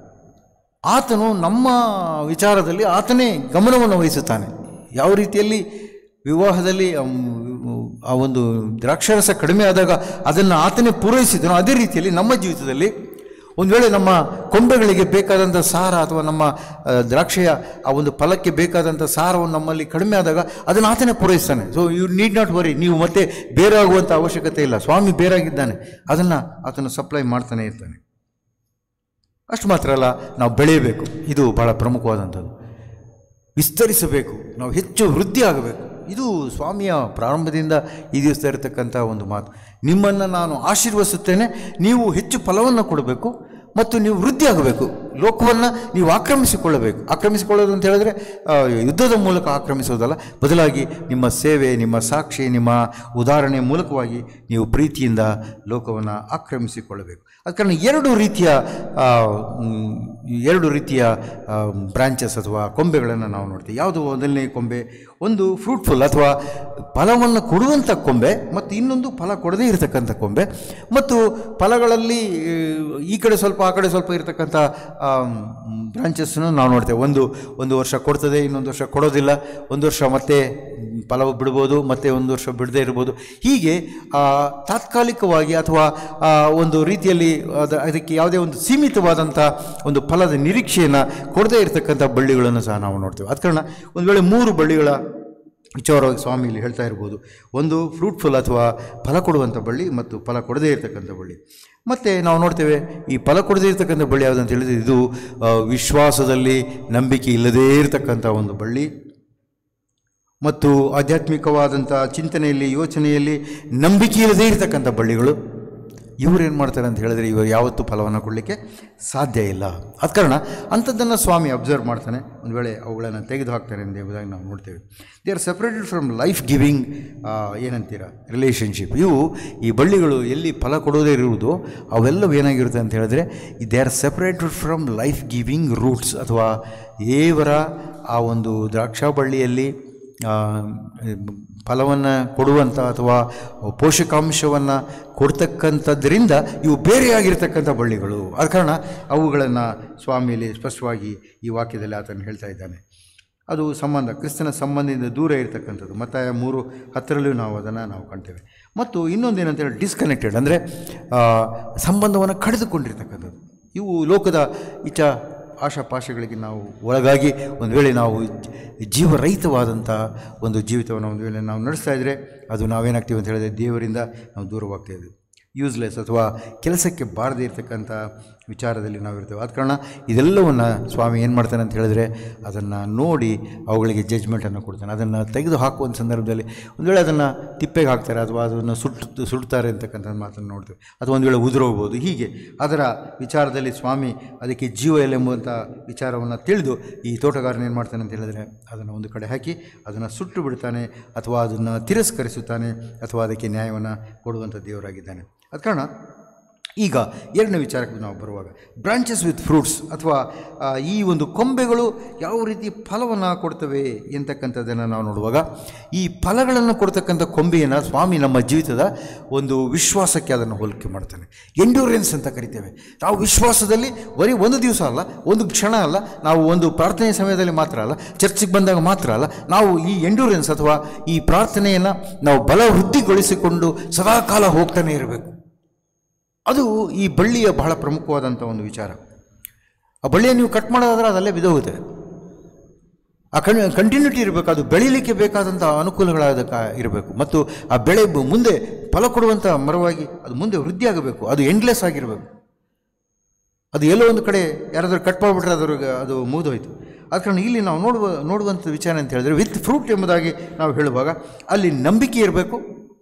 ಆತನು ನಮ್ಮ ವಿಚಾರದಲ್ಲಿ ಆತನೇ ಗಮನವನ್ನು ವಹಿಸುತ್ತಾನೆ ಯಾವ ರೀತಿಯಲ್ಲಿ ವಿವಾಹದಲ್ಲಿ ಅಮ್, ಆ ಒಂದು ದ್ರಾಕ್ಷಾರಸ ಕಡಿಮೆ ಆದಾಗ ಅದನ್ನು ಆತನೇ ಪೂರೈಸಿದನು ಅದೇ ರೀತಿಯಲ್ಲಿ ನಮ್ಮ ಜೀವಿತದಲ್ಲಿ ಒಂದು ವೇಳೆ ನಮ್ಮ ಕೊಂಬೆಗಳಿಗೆ ಬೇಕಾದಂಥ ಸಾರ ಅಥವಾ ನಮ್ಮ ಆ, ದ್ರಾಕ್ಷೆಯ ಆ ಒಂದು ಫಲಕ್ಕೆ ಬೇಕಾದಂಥ ಸಾರವನ್ನು ನಮ್ಮಲ್ಲಿ ಕಡಿಮೆ ಆದಾಗ ಅದನ್ನು ಆತನೇ ಪೂರೈಸ್ತಾನೆ so you need not worry ನೀವು ಮತ್ತೆ ಬೇರಾಗುವಂಥ ಅವಶ್ಯಕತೆ ಇಲ್ಲ ಸ್ವಾಮಿ ಬೇರಾಗಿದ್ದಾನೆ ಅದನ್ನು ಆತನು ಸಪ್ಲೈ ಮಾಡ್ತಾನೆ ಇರ್ತಾನೆ ಅಷ್ಟು ಮಾತ್ರ ಅಲ್ಲ ನಾವು ಬೆಳೆಯಬೇಕು ಇದು ಬಹಳ ಪ್ರಮುಖವಾದಂಥದ್ದು ವಿಸ್ತರಿಸಬೇಕು ನಾವು ಹೆಚ್ಚು ವೃದ್ಧಿ ಆಗಬೇಕು ಇದು ಸ್ವಾಮಿಯ ಪ್ರಾರಂಭದಿಂದ ಈ ದಿವಸ ಇರತಕ್ಕಂಥ ಒಂದು ಮಾತು ನಿಮ್ಮನ್ನು ನಾನು ಆಶೀರ್ವದಿಸುತ್ತೇನೆ ನೀವು ಹೆಚ್ಚು ಫಲವನ್ನು ಕೊಡಬೇಕು ಮತ್ತು ನೀವು ವೃದ್ಧಿ ಆಗಬೇಕು ಲೋಕವನ್ನು ನೀವು ಆಕ್ರಮಿಸಿಕೊಳ್ಳಬೇಕು ಆಕ್ರಮಿಸಿಕೊಳ್ಳೋದು ಅಂತ ಹೇಳಿದ್ರೆ ಆ, ಯುದ್ಧದ ಮೂಲಕ ಆಕ್ರಮಿಸೋದಲ್ಲ ಬದಲಾಗಿ ನಿಮ್ಮ ಸೇವೆ ನಿಮ್ಮ ಸಾಕ್ಷಿ ನಿಮ್ಮ ಉದಾಹರಣೆ ಮೂಲಕವಾಗಿ ನೀವು ಪ್ರೀತಿಯಿಂದ ಲೋಕವನ್ನು ಆಕ್ರಮಿಸಿಕೊಳ್ಳಬೇಕು ಅದ ಕಾರಣ ಎರಡು ರೀತಿಯ ಆ, ಮ್, ಎರಡು ರೀತಿಯ ಬ್ರಾಂಚಸ್ ಅಥವಾ ಕೊಂಬೆಗಳನ್ನು ನಾವು ನೋಡ್ತೀವಿ ಯಾವುದು ಮೊದಲನೇ ಕೊಂಬೆ ಒಂದು ಫ್ರೂಟ್ಫುಲ್ ಅಥವಾ ಫಲವನ್ನು ಕೊಡುವಂಥ ಕೊಂಬೆ ಮತ್ತು ಇನ್ನೊಂದು ಫಲ ಕೊಡದೇ ಇರತಕ್ಕಂಥ ಕೊಂಬೆ ಮತ್ತು ಫಲಗಳಲ್ಲಿ ಆ, ಈ ಕಡೆ ಸ್ವಲ್ಪ ಆ ಕಡೆ ಸ್ವಲ್ಪ ಇರತಕ್ಕಂಥ ಬ್ರಾಂಚಸ್ಸನ್ನು ನಾವು ನೋಡ್ತೇವೆ ಒಂದು ಒಂದು ವರ್ಷ ಕೊಡ್ತದೆ ಇನ್ನೊಂದು ವರ್ಷ ಕೊಡೋದಿಲ್ಲ ಒಂದು ವರ್ಷ ಮತ್ತೆ ಫಲ ಬಿಡ್ಬೋದು ಮತ್ತೆ ಒಂದು ವರ್ಷ ಬಿಡದೇ ಇರ್ಬೋದು ಹೀಗೆ ಆ, ತಾತ್ಕಾಲಿಕವಾಗಿ ಅಥವಾ ಆ, ಒಂದು ರೀತಿಯಲ್ಲಿ ಅದ ಅದಕ್ಕೆ ಯಾವುದೇ ಒಂದು ಸೀಮಿತವಾದಂಥ ಒಂದು ಫಲದ ನಿರೀಕ್ಷೆಯನ್ನು ಕೊಡದೇ ಇರತಕ್ಕಂಥ ಬಳ್ಳಿಗಳನ್ನು ಸಹ ನಾವು ನೋಡ್ತೇವೆ ಅದ ಕಾರಣ ಒಂದು ವೇಳೆ ಮೂರು ಬಳ್ಳಿಗಳ ವಿಚಾರವಾಗಿ ಸ್ವಾಮಿ ಇಲ್ಲಿ ಹೇಳ್ತಾ ಇರ್ಬೋದು ಒಂದು ಫ್ರೂಟ್ಫುಲ್ ಅಥವಾ ಫಲ ಕೊಡುವಂಥ ಬಳ್ಳಿ ಮತ್ತು ಫಲ ಕೊಡದೇ ಇರತಕ್ಕಂಥ ಬಳ್ಳಿ ಮತ್ತು ನಾವು ನೋಡ್ತೇವೆ ಈ ಫಲ ಕೊಡದೇ ಇರತಕ್ಕಂಥ ಬಳ್ಳಿ ಯಾವುದಂತ ಹೇಳಿದ್ರೆ ಇದು ಆ, ವಿಶ್ವಾಸದಲ್ಲಿ ನಂಬಿಕೆ ಇಲ್ಲದೇ ಇರತಕ್ಕಂಥ ಒಂದು ಬಳ್ಳಿ ಮತ್ತು ಆಧ್ಯಾತ್ಮಿಕವಾದಂಥ ಚಿಂತನೆಯಲ್ಲಿ ಯೋಚನೆಯಲ್ಲಿ ನಂಬಿಕೆ ಇಲ್ಲದೇ ಇರತಕ್ಕಂಥ ಬಳ್ಳಿಗಳು ಇವರು ಏನು ಮಾಡ್ತಾರೆ ಅಂತ ಹೇಳಿದ್ರೆ ಇವರು ಯಾವತ್ತೂ ಫಲವನ್ನು ಕೊಡಲಿಕ್ಕೆ ಸಾಧ್ಯ ಇಲ್ಲ ಆದ ಕಾರಣ ಅಂಥದ್ದನ್ನು ಸ್ವಾಮಿ ಅಬ್ಸರ್ವ್ ಮಾಡ್ತಾನೆ ಒಂದು ವೇಳೆ ಅವುಗಳನ್ನು ತೆಗೆದು ಹಾಕ್ತಾರೆ ಅಂತ ಎಂಬುದಾಗಿ ನಾವು ನೋಡ್ತೇವೆ they are separated from life giving ಏನಂತೀರ ರಿಲೇಷನ್ಶಿಪ್ ಇವು ಈ ಬಳ್ಳಿಗಳು ಎಲ್ಲಿ ಫಲ ಕೊಡೋದೇ ಇರುವುದು ಅವೆಲ್ಲವೂ ಏನಾಗಿರುತ್ತೆ ಅಂತ ಹೇಳಿದ್ರೆ they are separated from life giving roots ಅಥವಾ ದೇವರ ಆ ಒಂದು ದ್ರಾಕ್ಷಾ ಬಳ್ಳಿಯಲ್ಲಿ ಫಲವನ್ನು ಕೊಡುವಂಥ ಅಥವಾ ಪೋಷಕಾಂಶವನ್ನು ಕೊಡ್ತಕ್ಕಂಥದ್ರಿಂದ ಇವು ಬೇರೆಯಾಗಿರ್ತಕ್ಕಂಥ ಬಳ್ಳಿಗಳು ಆದ ಕಾರಣ ಅವುಗಳನ್ನು ಸ್ವಾಮಿಯಲ್ಲಿ ಸ್ಪಷ್ಟವಾಗಿ ಈ ವಾಕ್ಯದಲ್ಲಿ ಆತನು ಹೇಳ್ತಾ ಇದ್ದಾನೆ ಅದು ಸಂಬಂಧ ಕ್ರಿಸ್ತನ ಸಂಬಂಧದಿಂದ ದೂರ ಇರತಕ್ಕಂಥದ್ದು ಮತ್ತು ಮೂರು ಹತ್ತರಲ್ಲೂ ನಾವು ಅದನ್ನು ನಾವು ಕಾಣ್ತೇವೆ ಮತ್ತು ಇನ್ನೊಂದು ಏನಂತ ಹೇಳಿ ಡಿಸ್ಕನೆಕ್ಟೆಡ್ ಅಂದರೆ ಸಂಬಂಧವನ್ನು ಕಡಿದುಕೊಂಡಿರ್ತಕ್ಕಂಥದ್ದು ಇವು ಲೋಕದ ಇಚ್ಛ ಆಶಾಪಾಶಗಳಿಗೆ ನಾವು ಒಳಗಾಗಿ ಒಂದು ವೇಳೆ ನಾವು ಜೀವರಹಿತವಾದಂಥ ಒಂದು ಜೀವಿತವನ್ನು ಒಂದು ವೇಳೆ ನಾವು ನಡೆಸ್ತಾ ಇದ್ದರೆ ಅದು ನಾವೇನಾಗ್ತೀವಿ ಅಂತ ಹೇಳಿದ್ರೆ ದೇವರಿಂದ ನಾವು ದೂರವಾಗ್ತಾ ಇದ್ದೀವಿ ಯೂಸ್ಲೆಸ್ ಅಥವಾ ಕೆಲಸಕ್ಕೆ ಬಾರದೇ ಇರತಕ್ಕಂಥ ವಿಚಾರದಲ್ಲಿ ನಾವಿರ್ತೇವೆ ಆದ ಕಾರಣ ಇದೆಲ್ಲವನ್ನು ಸ್ವಾಮಿ ಏನು ಮಾಡ್ತಾನೆ ಅಂತ ಹೇಳಿದ್ರೆ ಅದನ್ನು ನೋಡಿ ಅವುಗಳಿಗೆ ಜಜ್ಮೆಂಟನ್ನು ಕೊಡ್ತಾನೆ ಅದನ್ನು ತೆಗೆದು ಹಾಕುವಂಥ ಸಂದರ್ಭದಲ್ಲಿ ಒಂದು ವೇಳೆ ಅದನ್ನು ತಿಪ್ಪೆಗೆ ಹಾಕ್ತಾರೆ ಅಥವಾ ಅದನ್ನು ಸುಟ್ಟು ಸುಡ್ತಾರೆ ಅಂತಕ್ಕಂಥ ಮಾತನ್ನು ನೋಡ್ತೇವೆ ಅಥವಾ ಒಂದು ವೇಳೆ ಉದುರೋಗ್ಬೋದು ಹೀಗೆ ಅದರ ವಿಚಾರದಲ್ಲಿ ಸ್ವಾಮಿ ಅದಕ್ಕೆ ಜೀವ ಇಲ್ಲ ಎಂಬುವಂಥ ವಿಚಾರವನ್ನು ತಿಳಿದು ಈ ತೋಟಗಾರನ ಏನು ಮಾಡ್ತಾನೆ ಅಂತ ಹೇಳಿದ್ರೆ ಅದನ್ನು ಒಂದು ಕಡೆ ಹಾಕಿ ಅದನ್ನು ಸುಟ್ಟು ಬಿಡ್ತಾನೆ ಅಥವಾ ಅದನ್ನು ತಿರಸ್ಕರಿಸುತ್ತಾನೆ ಅಥವಾ ಅದಕ್ಕೆ ನ್ಯಾಯವನ್ನು ಕೊಡುವಂಥ ದೇವರಾಗಿದ್ದಾನೆ ಅದ ಕಾರಣ ಈಗ ಎರಡನೇ ವಿಚಾರಕ್ಕೆ ನಾವು ಬರುವಾಗ ಬ್ರಾಂಚಸ್ ವಿತ್ ಫ್ರೂಟ್ಸ್ ಅಥವಾ ಆ, ಈ ಒಂದು ಕೊಂಬೆಗಳು ಯಾವ ರೀತಿ ಫಲವನ್ನು ಕೊಡ್ತವೆ ಎಂತಕ್ಕಂಥದ್ದನ್ನು ನಾವು ನೋಡುವಾಗ ಈ ಫಲಗಳನ್ನು ಕೊಡ್ತಕ್ಕಂಥ ಕೊಂಬೆಯನ್ನು ಸ್ವಾಮಿ ನಮ್ಮ ಜೀವಿತದ ಒಂದು ವಿಶ್ವಾಸಕ್ಕೆ ಅದನ್ನು ಹೋಲಿಕೆ ಮಾಡ್ತಾನೆ ಎಂಡ್ಯೂರೆನ್ಸ್ ಅಂತ ಕರಿತೇವೆ ನಾವು ವಿಶ್ವಾಸದಲ್ಲಿ ಬರೀ ಒಂದು ದಿವಸ ಅಲ್ಲ ಒಂದು ಕ್ಷಣ ಅಲ್ಲ ನಾವು ಒಂದು ಪ್ರಾರ್ಥನೆ ಸಮಯದಲ್ಲಿ ಮಾತ್ರ ಅಲ್ಲ ಚರ್ಚಿಗೆ ಬಂದಾಗ ಮಾತ್ರ ಅಲ್ಲ ನಾವು ಈ ಎಂಡ್ಯೂರೆನ್ಸ್ ಅಥವಾ ಈ ಪ್ರಾರ್ಥನೆಯನ್ನು ನಾವು ಬಲವೃದ್ಧಿಗೊಳಿಸಿಕೊಂಡು ಸದಾಕಾಲ ಹೋಗ್ತಾನೆ ಇರಬೇಕು ಅದು ಈ ಬಳ್ಳಿಯ ಬಹಳ ಪ್ರಮುಖವಾದಂಥ ಒಂದು ವಿಚಾರ ಆ ಬಳ್ಳಿಯನ್ನು ನೀವು ಕಟ್ ಮಾಡೋದಾದ್ರೆ ಅದಲ್ಲೇ ಬಿದ್ದೋಗುತ್ತೆ ಆ ಕನ್ ಕಂಟಿನ್ಯೂಟಿ ಇರಬೇಕು ಅದು ಬೆಳೀಲಿಕ್ಕೆ ಬೇಕಾದಂಥ ಅನುಕೂಲಗಳಾದ ಇರಬೇಕು ಮತ್ತು ಆ ಬೆಳೆ ಬ- ಮುಂದೆ ಫಲ ಕೊಡುವಂಥ ಮರವಾಗಿ ಅದು ಮುಂದೆ ವೃದ್ಧಿಯಾಗಬೇಕು ಅದು ಎಂಡ್ಲೆಸ್ ಆಗಿರಬೇಕು ಅದು ಎಲ್ಲೋ ಒಂದು ಕಡೆ ಯಾರಾದರೂ ಕಟ್ ಮಾಡಿಬಿಟ್ರೆ ಅದ್ರಿಗೆ ಅದು ಮುಗಿದೋಯ್ತು ಆದ ಕಾರಣ ಇಲ್ಲಿ ನಾವು ನೋಡುವ ನೋಡುವಂಥ ವಿಚಾರ ಅಂತ ಹೇಳಿದ್ರೆ ವಿತ್ ಫ್ರೂಟ್ ಎಂಬುದಾಗಿ ನಾವು ಹೇಳುವಾಗ ಅಲ್ಲಿ ನಂಬಿಕೆ ಇರಬೇಕು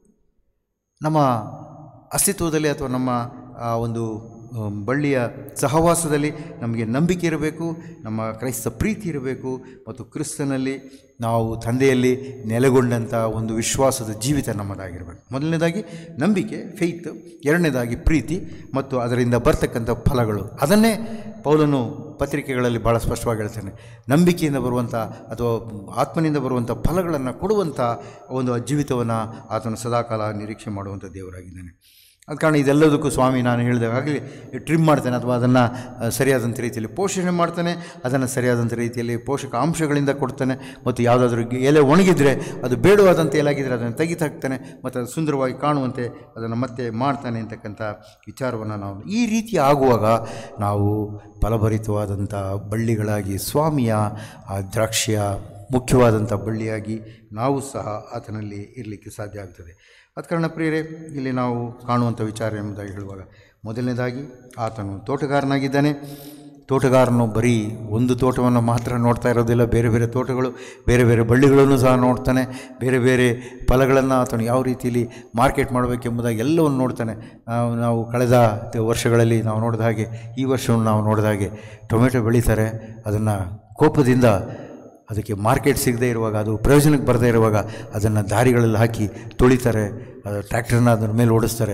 ನಮ್ಮ ಅಸ್ತಿತ್ವದಲ್ಲಿ ಅಥವಾ ನಮ್ಮ ಆ ಒಂದು ಆಮ್, ಬಳ್ಳಿಯ ಸಹವಾಸದಲ್ಲಿ ನಮಗೆ ನಂಬಿಕೆ ಇರಬೇಕು ನಮ್ಮ ಕ್ರೈಸ್ತ ಪ್ರೀತಿ ಇರಬೇಕು ಮತ್ತು ಕ್ರಿಸ್ತನಲ್ಲಿ ನಾವು ತಂದೆಯಲ್ಲಿ ನೆಲೆಗೊಂಡಂಥ ಒಂದು ವಿಶ್ವಾಸದ ಜೀವಿತ ನಮ್ಮದಾಗಿರಬೇಕು ಮೊದಲನೇದಾಗಿ ನಂಬಿಕೆ ಫೇತ್ ಎರಡನೇದಾಗಿ ಪ್ರೀತಿ ಮತ್ತು ಅದರಿಂದ ಬರ್ತಕ್ಕಂಥ ಫಲಗಳು ಅದನ್ನೇ ಪೌಲನು ಪತ್ರಿಕೆಗಳಲ್ಲಿ ಭಾಳ ಸ್ಪಷ್ಟವಾಗಿ ಹೇಳ್ತಾನೆ ನಂಬಿಕೆಯಿಂದ ಬರುವಂಥ ಅಥವಾ ಆತ್ಮನಿಂದ ಬರುವಂಥ ಫಲಗಳನ್ನು ಕೊಡುವಂಥ ಒಂದು ಜೀವಿತವನ್ನು ಆತನು ಸದಾಕಾಲ ನಿರೀಕ್ಷೆ ಮಾಡುವಂಥ ದೇವರಾಗಿದ್ದಾನೆ ಅದ ಕಾರಣ ಇದೆಲ್ಲದಕ್ಕೂ ಸ್ವಾಮಿ ನಾನು ಹೇಳಿದಾಗಲಿ ಟ್ರಿಮ್ ಮಾಡ್ತಾನೆ ಅಥವಾ ಅದನ್ನು ಸರಿಯಾದಂಥ ರೀತಿಯಲ್ಲಿ ಪೋಷಣೆ ಮಾಡ್ತಾನೆ ಅದನ್ನು ಸರಿಯಾದಂಥ ರೀತಿಯಲ್ಲಿ ಪೋಷಕಾಂಶಗಳಿಂದ ಕೊಡ್ತಾನೆ ಮತ್ತು ಯಾವುದಾದ್ರೂ ಎಲೆ ಒಣಗಿದರೆ ಅದು ಬೇಡವಾದಂಥ ಎಲಾಗಿದ್ದರೆ ಅದನ್ನು ತೆಗಿತಾಕ್ತಾನೆ ಮತ್ತು ಅದು ಸುಂದರವಾಗಿ ಕಾಣುವಂತೆ ಅದನ್ನು ಮತ್ತೆ ಮಾಡ್ತಾನೆ ಅಂತಕ್ಕಂಥ ವಿಚಾರವನ್ನು ನಾವು ಈ ರೀತಿ ಆಗುವಾಗ ನಾವು ಫಲಭರಿತವಾದಂಥ ಬಳ್ಳಿಗಳಾಗಿ ಸ್ವಾಮಿಯ ಆ ದ್ರಾಕ್ಷಿಯ ಮುಖ್ಯವಾದಂಥ ಬಳ್ಳಿಯಾಗಿ ನಾವು ಸಹ ಆತನಲ್ಲಿ ಇರಲಿಕ್ಕೆ ಸಾಧ್ಯ ಆಗ್ತದೆ ಅದ ಕಾರಣ ಪ್ರಿಯರೇ ಇಲ್ಲಿ ನಾವು ಕಾಣುವಂಥ ವಿಚಾರ ಎಂಬುದಾಗಿ ಹೇಳುವಾಗ ಮೊದಲನೇದಾಗಿ ಆತನು ತೋಟಗಾರನಾಗಿದ್ದಾನೆ ತೋಟಗಾರನು ಬರೀ ಒಂದು ತೋಟವನ್ನು ಮಾತ್ರ ನೋಡ್ತಾ ಇರೋದಿಲ್ಲ ಬೇರೆ ಬೇರೆ ತೋಟಗಳು ಬೇರೆ ಬೇರೆ ಬಳ್ಳಿಗಳನ್ನು ಸಹ ನೋಡ್ತಾನೆ ಬೇರೆ ಬೇರೆ ಫಲಗಳನ್ನು ಆತನು ಯಾವ ರೀತಿಯಲ್ಲಿ ಮಾರ್ಕೆಟ್ ಮಾಡಬೇಕೆಂಬುದಾಗಿ ಎಲ್ಲವನ್ನು ನೋಡ್ತಾನೆ ನಾವು ನಾವು ಕಳೆದ ತ- ವರ್ಷಗಳಲ್ಲಿ ನಾವು ನೋಡಿದ ಹಾಗೆ ಈ ವರ್ಷವನ್ನು ನಾವು ನೋಡಿದ ಹಾಗೆ ಟೊಮೆಟೊ ಬೆಳೀತಾರೆ ಅದನ್ನು ಕೋಪದಿಂದ ಅದಕ್ಕೆ ಮಾರ್ಕೆಟ್ ಸಿಗದೇ ಇರುವಾಗ ಅದು ಪ್ರಯೋಜನಕ್ಕೆ ಬರದೇ ಇರುವಾಗ ಅದನ್ನು ದಾರಿಗಳಲ್ಲಿ ಹಾಕಿ ತುಳಿತಾರೆ ಅದು ಟ್ರ್ಯಾಕ್ಟರ್ನ ಅದರ ಮೇಲೆ ಓಡಿಸ್ತಾರೆ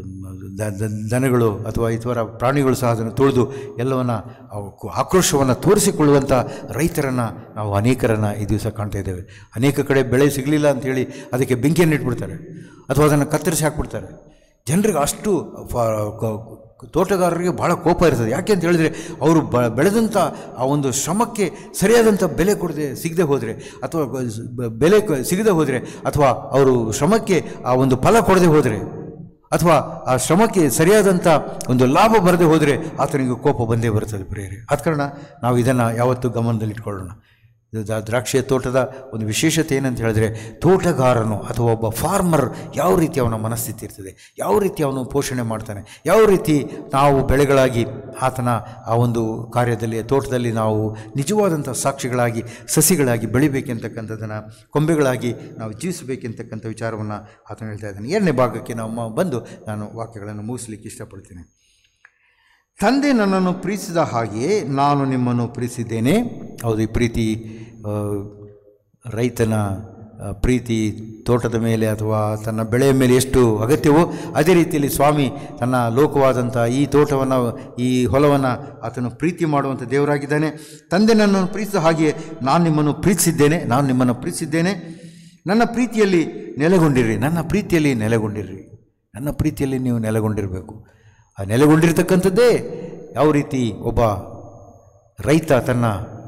ದ- ದ- ದನಗಳು ಅಥವಾ ಇತರ ಪ್ರಾಣಿಗಳು ಸಹ ಅದನ್ನು ತುಳಿದು ಎಲ್ಲವನ್ನು ಅವಕ್ಕೂ ಆಕ್ರೋಶವನ್ನು ತೋರಿಸಿಕೊಳ್ಳುವಂಥ ರೈತರನ್ನು ನಾವು ಅನೇಕರನ್ನು ಈ ದಿವಸ ಕಾಣ್ತಾ ಇದ್ದೇವೆ ಅನೇಕ ಕಡೆ ಬೆಳೆ ಸಿಗಲಿಲ್ಲ ಅಂಥೇಳಿ ಅದಕ್ಕೆ ಬೆಂಕಿಯನ್ನು ಇಟ್ಬಿಡ್ತಾರೆ ಅಥವಾ ಅದನ್ನು ಕತ್ತರಿಸಿ ಹಾಕ್ಬಿಡ್ತಾರೆ ಜನರಿಗೆ ಅಷ್ಟು ಫ- ಕ- ತೋಟಗಾರರಿಗೆ ಭಾಳ ಕೋಪ ಇರ್ತದೆ ಯಾಕೆ ಅಂತ ಹೇಳಿದರೆ ಅವರು ಬ ಬೆಳೆದಂಥ ಆ ಒಂದು ಶ್ರಮಕ್ಕೆ ಸರಿಯಾದಂಥ ಬೆಲೆ ಕೊಡದೆ ಸಿಗದೆ ಹೋದರೆ ಅಥವಾ ಬ- ಬೆಲೆ ಕ- ಸಿಗದೆ ಹೋದರೆ ಅಥವಾ ಅವರು ಶ್ರಮಕ್ಕೆ ಆ ಒಂದು ಫಲ ಕೊಡದೆ ಹೋದರೆ ಅಥವಾ ಆ ಶ್ರಮಕ್ಕೆ ಸರಿಯಾದಂಥ ಒಂದು ಲಾಭ ಬರದೆ ಹೋದರೆ ಆತನಿಗೆ ಕೋಪ ಬಂದೇ ಬರ್ತದೆ ಪ್ರಿಯರೇ ಆದ ಕಾರಣ ನಾವು ಇದನ್ನು ಯಾವತ್ತೂ ಗಮನದಲ್ಲಿಟ್ಕೊಳ್ಳೋಣ ಇದು ದ- ದ್ರಾಕ್ಷಿಯ ತೋಟದ ಒಂದು ವಿಶೇಷತೆ ಏನಂತ ಹೇಳಿದ್ರೆ ತೋಟಗಾರನು ಅಥವಾ ಒಬ್ಬ ಫಾರ್ಮರ್ ಯಾವ ರೀತಿ ಅವನ ಮನಸ್ಥಿತಿ ಇರ್ತದೆ ಯಾವ ರೀತಿ ಅವನು ಪೋಷಣೆ ಮಾಡ್ತಾನೆ ಯಾವ ರೀತಿ ನಾವು ಬೆಳೆಗಳಾಗಿ ಆತನ ಆ ಒಂದು ಕಾರ್ಯದಲ್ಲಿ ತೋಟದಲ್ಲಿ ನಾವು ನಿಜವಾದಂಥ ಸಾಕ್ಷಿಗಳಾಗಿ ಸಸಿಗಳಾಗಿ ಬೆಳಿಬೇಕೆಂತಕ್ಕಂಥದ್ದನ್ನು ಕೊಂಬೆಗಳಾಗಿ ನಾವು ಜೀವಿಸಬೇಕೆಂತಕ್ಕಂಥ ವಿಚಾರವನ್ನು ಆತನು ಹೇಳ್ತಾ ಇದ್ದಾನೆ ಎರಡನೇ ಭಾಗಕ್ಕೆ ನಾವು ಮ- ಬಂದು ನಾನು ವಾಕ್ಯಗಳನ್ನು ಮುಗಿಸ್ಲಿಕ್ಕೆ ಇಷ್ಟಪಡ್ತೀನಿ ತಂದೆ ನನ್ನನ್ನು ಪ್ರೀತಿಸಿದ ಹಾಗೆಯೇ ನಾನು ನಿಮ್ಮನ್ನು ಪ್ರೀತಿಸಿದ್ದೇನೆ ಹೌದು ಈ ಪ್ರೀತಿ ಆ, ರೈತನ ಆ, ಪ್ರೀತಿ ತೋಟದ ಮೇಲೆ ಅಥವಾ ತನ್ನ ಬೆಳೆಯ ಮೇಲೆ ಎಷ್ಟು ಅಗತ್ಯವೋ ಅದೇ ರೀತಿಯಲ್ಲಿ ಸ್ವಾಮಿ ತನ್ನ ಲೋಕವಾದಂಥ ಈ ತೋಟವನ್ನು ಈ ಹೊಲವನ್ನು ಆತನು ಪ್ರೀತಿ ಮಾಡುವಂಥ ದೇವರಾಗಿದ್ದಾನೆ ತಂದೆ ನನ್ನನ್ನು ಪ್ರೀತಿಸಿದ ಹಾಗೆಯೇ ನಾನು ನಿಮ್ಮನ್ನು ಪ್ರೀತಿಸಿದ್ದೇನೆ ನಾನು ನಿಮ್ಮನ್ನು ಪ್ರೀತಿಸಿದ್ದೇನೆ ನನ್ನ ಪ್ರೀತಿಯಲ್ಲಿ ನೆಲೆಗೊಂಡಿರ್ರಿ ನನ್ನ ಪ್ರೀತಿಯಲ್ಲಿ ನೆಲೆಗೊಂಡಿರ್ರಿ ನನ್ನ ಪ್ರೀತಿಯಲ್ಲಿ ನೀವು ನೆಲೆಗೊಂಡಿರಬೇಕು ಆ ನೆಲೆಗೊಂಡಿರ್ತಕ್ಕಂಥದ್ದೇ ಯಾವ ರೀತಿ ಒಬ್ಬ ರೈತ ತನ್ನ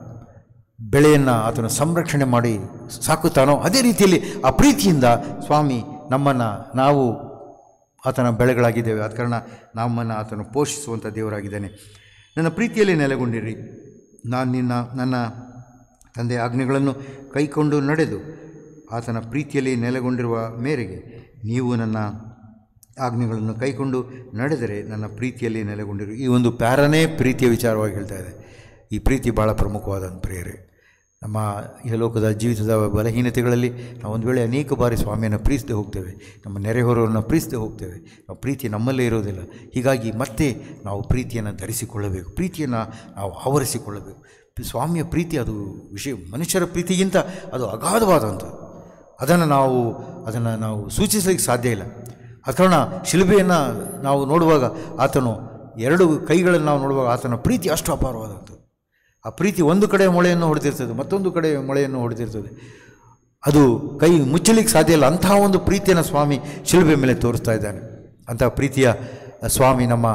ಬೆಳೆಯನ್ನು ಆತನು ಸಂರಕ್ಷಣೆ ಮಾಡಿ ಸಾಕುತ್ತಾನೋ ಅದೇ ರೀತಿಯಲ್ಲಿ ಆ ಪ್ರೀತಿಯಿಂದ ಸ್ವಾಮಿ ನಮ್ಮನ್ನು ನಾವು ಆತನ ಬೆಳೆಗಳಾಗಿದ್ದೇವೆ ಆದ ಕಾರಣ ನಮ್ಮನ್ನು ಆತನು ಪೋಷಿಸುವಂಥ ದೇವರಾಗಿದ್ದಾನೆ ನನ್ನ ಪ್ರೀತಿಯಲ್ಲಿ ನೆಲೆಗೊಂಡಿರಿ ನಾನು ನಿನ್ನ ನನ್ನ ತಂದೆ ಆಜ್ಞೆಗಳನ್ನು ಕೈಕೊಂಡು ನಡೆದು ಆತನ ಪ್ರೀತಿಯಲ್ಲಿ ನೆಲೆಗೊಂಡಿರುವ ಮೇರೆಗೆ ನೀವು ನನ್ನ ಆಜ್ಞೆಗಳನ್ನು ಕೈಕೊಂಡು ನಡೆದರೆ ನನ್ನ ಪ್ರೀತಿಯಲ್ಲಿ ನೆಲೆಗೊಂಡಿರು ಈ ಒಂದು ಪ್ಯಾರನೇ ಪ್ರೀತಿಯ ವಿಚಾರವಾಗಿ ಹೇಳ್ತಾ ಇದೆ ಈ ಪ್ರೀತಿ ಭಾಳ ಪ್ರಮುಖವಾದಂಥ ಪ್ರೇರೆ ನಮ್ಮ ಇಹಲೋಕದ ಜೀವಿತದ ಬಲಹೀನತೆಗಳಲ್ಲಿ ನಾವು ಒಂದು ವೇಳೆ ಅನೇಕ ಬಾರಿ ಸ್ವಾಮಿಯನ್ನು ಪ್ರೀತಿಸದೆ ಹೋಗ್ತೇವೆ ನಮ್ಮ ನೆರೆಹೊರವನ್ನು ಪ್ರೀತಿಸದೆ ಹೋಗ್ತೇವೆ ನಾವು ಪ್ರೀತಿ ನಮ್ಮಲ್ಲೇ ಇರೋದಿಲ್ಲ ಹೀಗಾಗಿ ಮತ್ತೆ ನಾವು ಪ್ರೀತಿಯನ್ನು ಧರಿಸಿಕೊಳ್ಳಬೇಕು ಪ್ರೀತಿಯನ್ನು ನಾವು ಆವರಿಸಿಕೊಳ್ಳಬೇಕು ಸ್ವಾಮಿಯ ಪ್ರೀತಿ ಅದು ವಿಷಯ ಮನುಷ್ಯರ ಪ್ರೀತಿಗಿಂತ ಅದು ಅಗಾಧವಾದಂಥದ್ದು ಅದನ್ನು ನಾವು ಅದನ್ನು ನಾವು ಸೂಚಿಸಲಿಕ್ಕೆ ಸಾಧ್ಯ ಇಲ್ಲ ಆ ಕಾರಣ ಶಿಲುಬೆಯನ್ನು ನಾವು ನೋಡುವಾಗ ಆತನು ಎರಡು ಕೈಗಳನ್ನು ನಾವು ನೋಡುವಾಗ ಆತನ ಪ್ರೀತಿ ಅಷ್ಟು ಅಪಾರವಾದಂಥದ್ದು ಆ ಪ್ರೀತಿ ಒಂದು ಕಡೆ ಮೊಳೆಯನ್ನು ಹೊಡೆದಿರ್ತದೆ ಮತ್ತೊಂದು ಕಡೆ ಮೊಳೆಯನ್ನು ಹೊಡೆದಿರ್ತದೆ ಅದು ಕೈ ಮುಚ್ಚಲಿಕ್ಕೆ ಸಾಧ್ಯ ಇಲ್ಲ ಅಂತಹ ಒಂದು ಪ್ರೀತಿಯನ್ನು ಸ್ವಾಮಿ ಶಿಲುಬೆ ಮೇಲೆ ತೋರಿಸ್ತಾ ಇದ್ದಾನೆ ಅಂತಹ ಪ್ರೀತಿಯ ಸ್ವಾಮಿ ನಮ್ಮ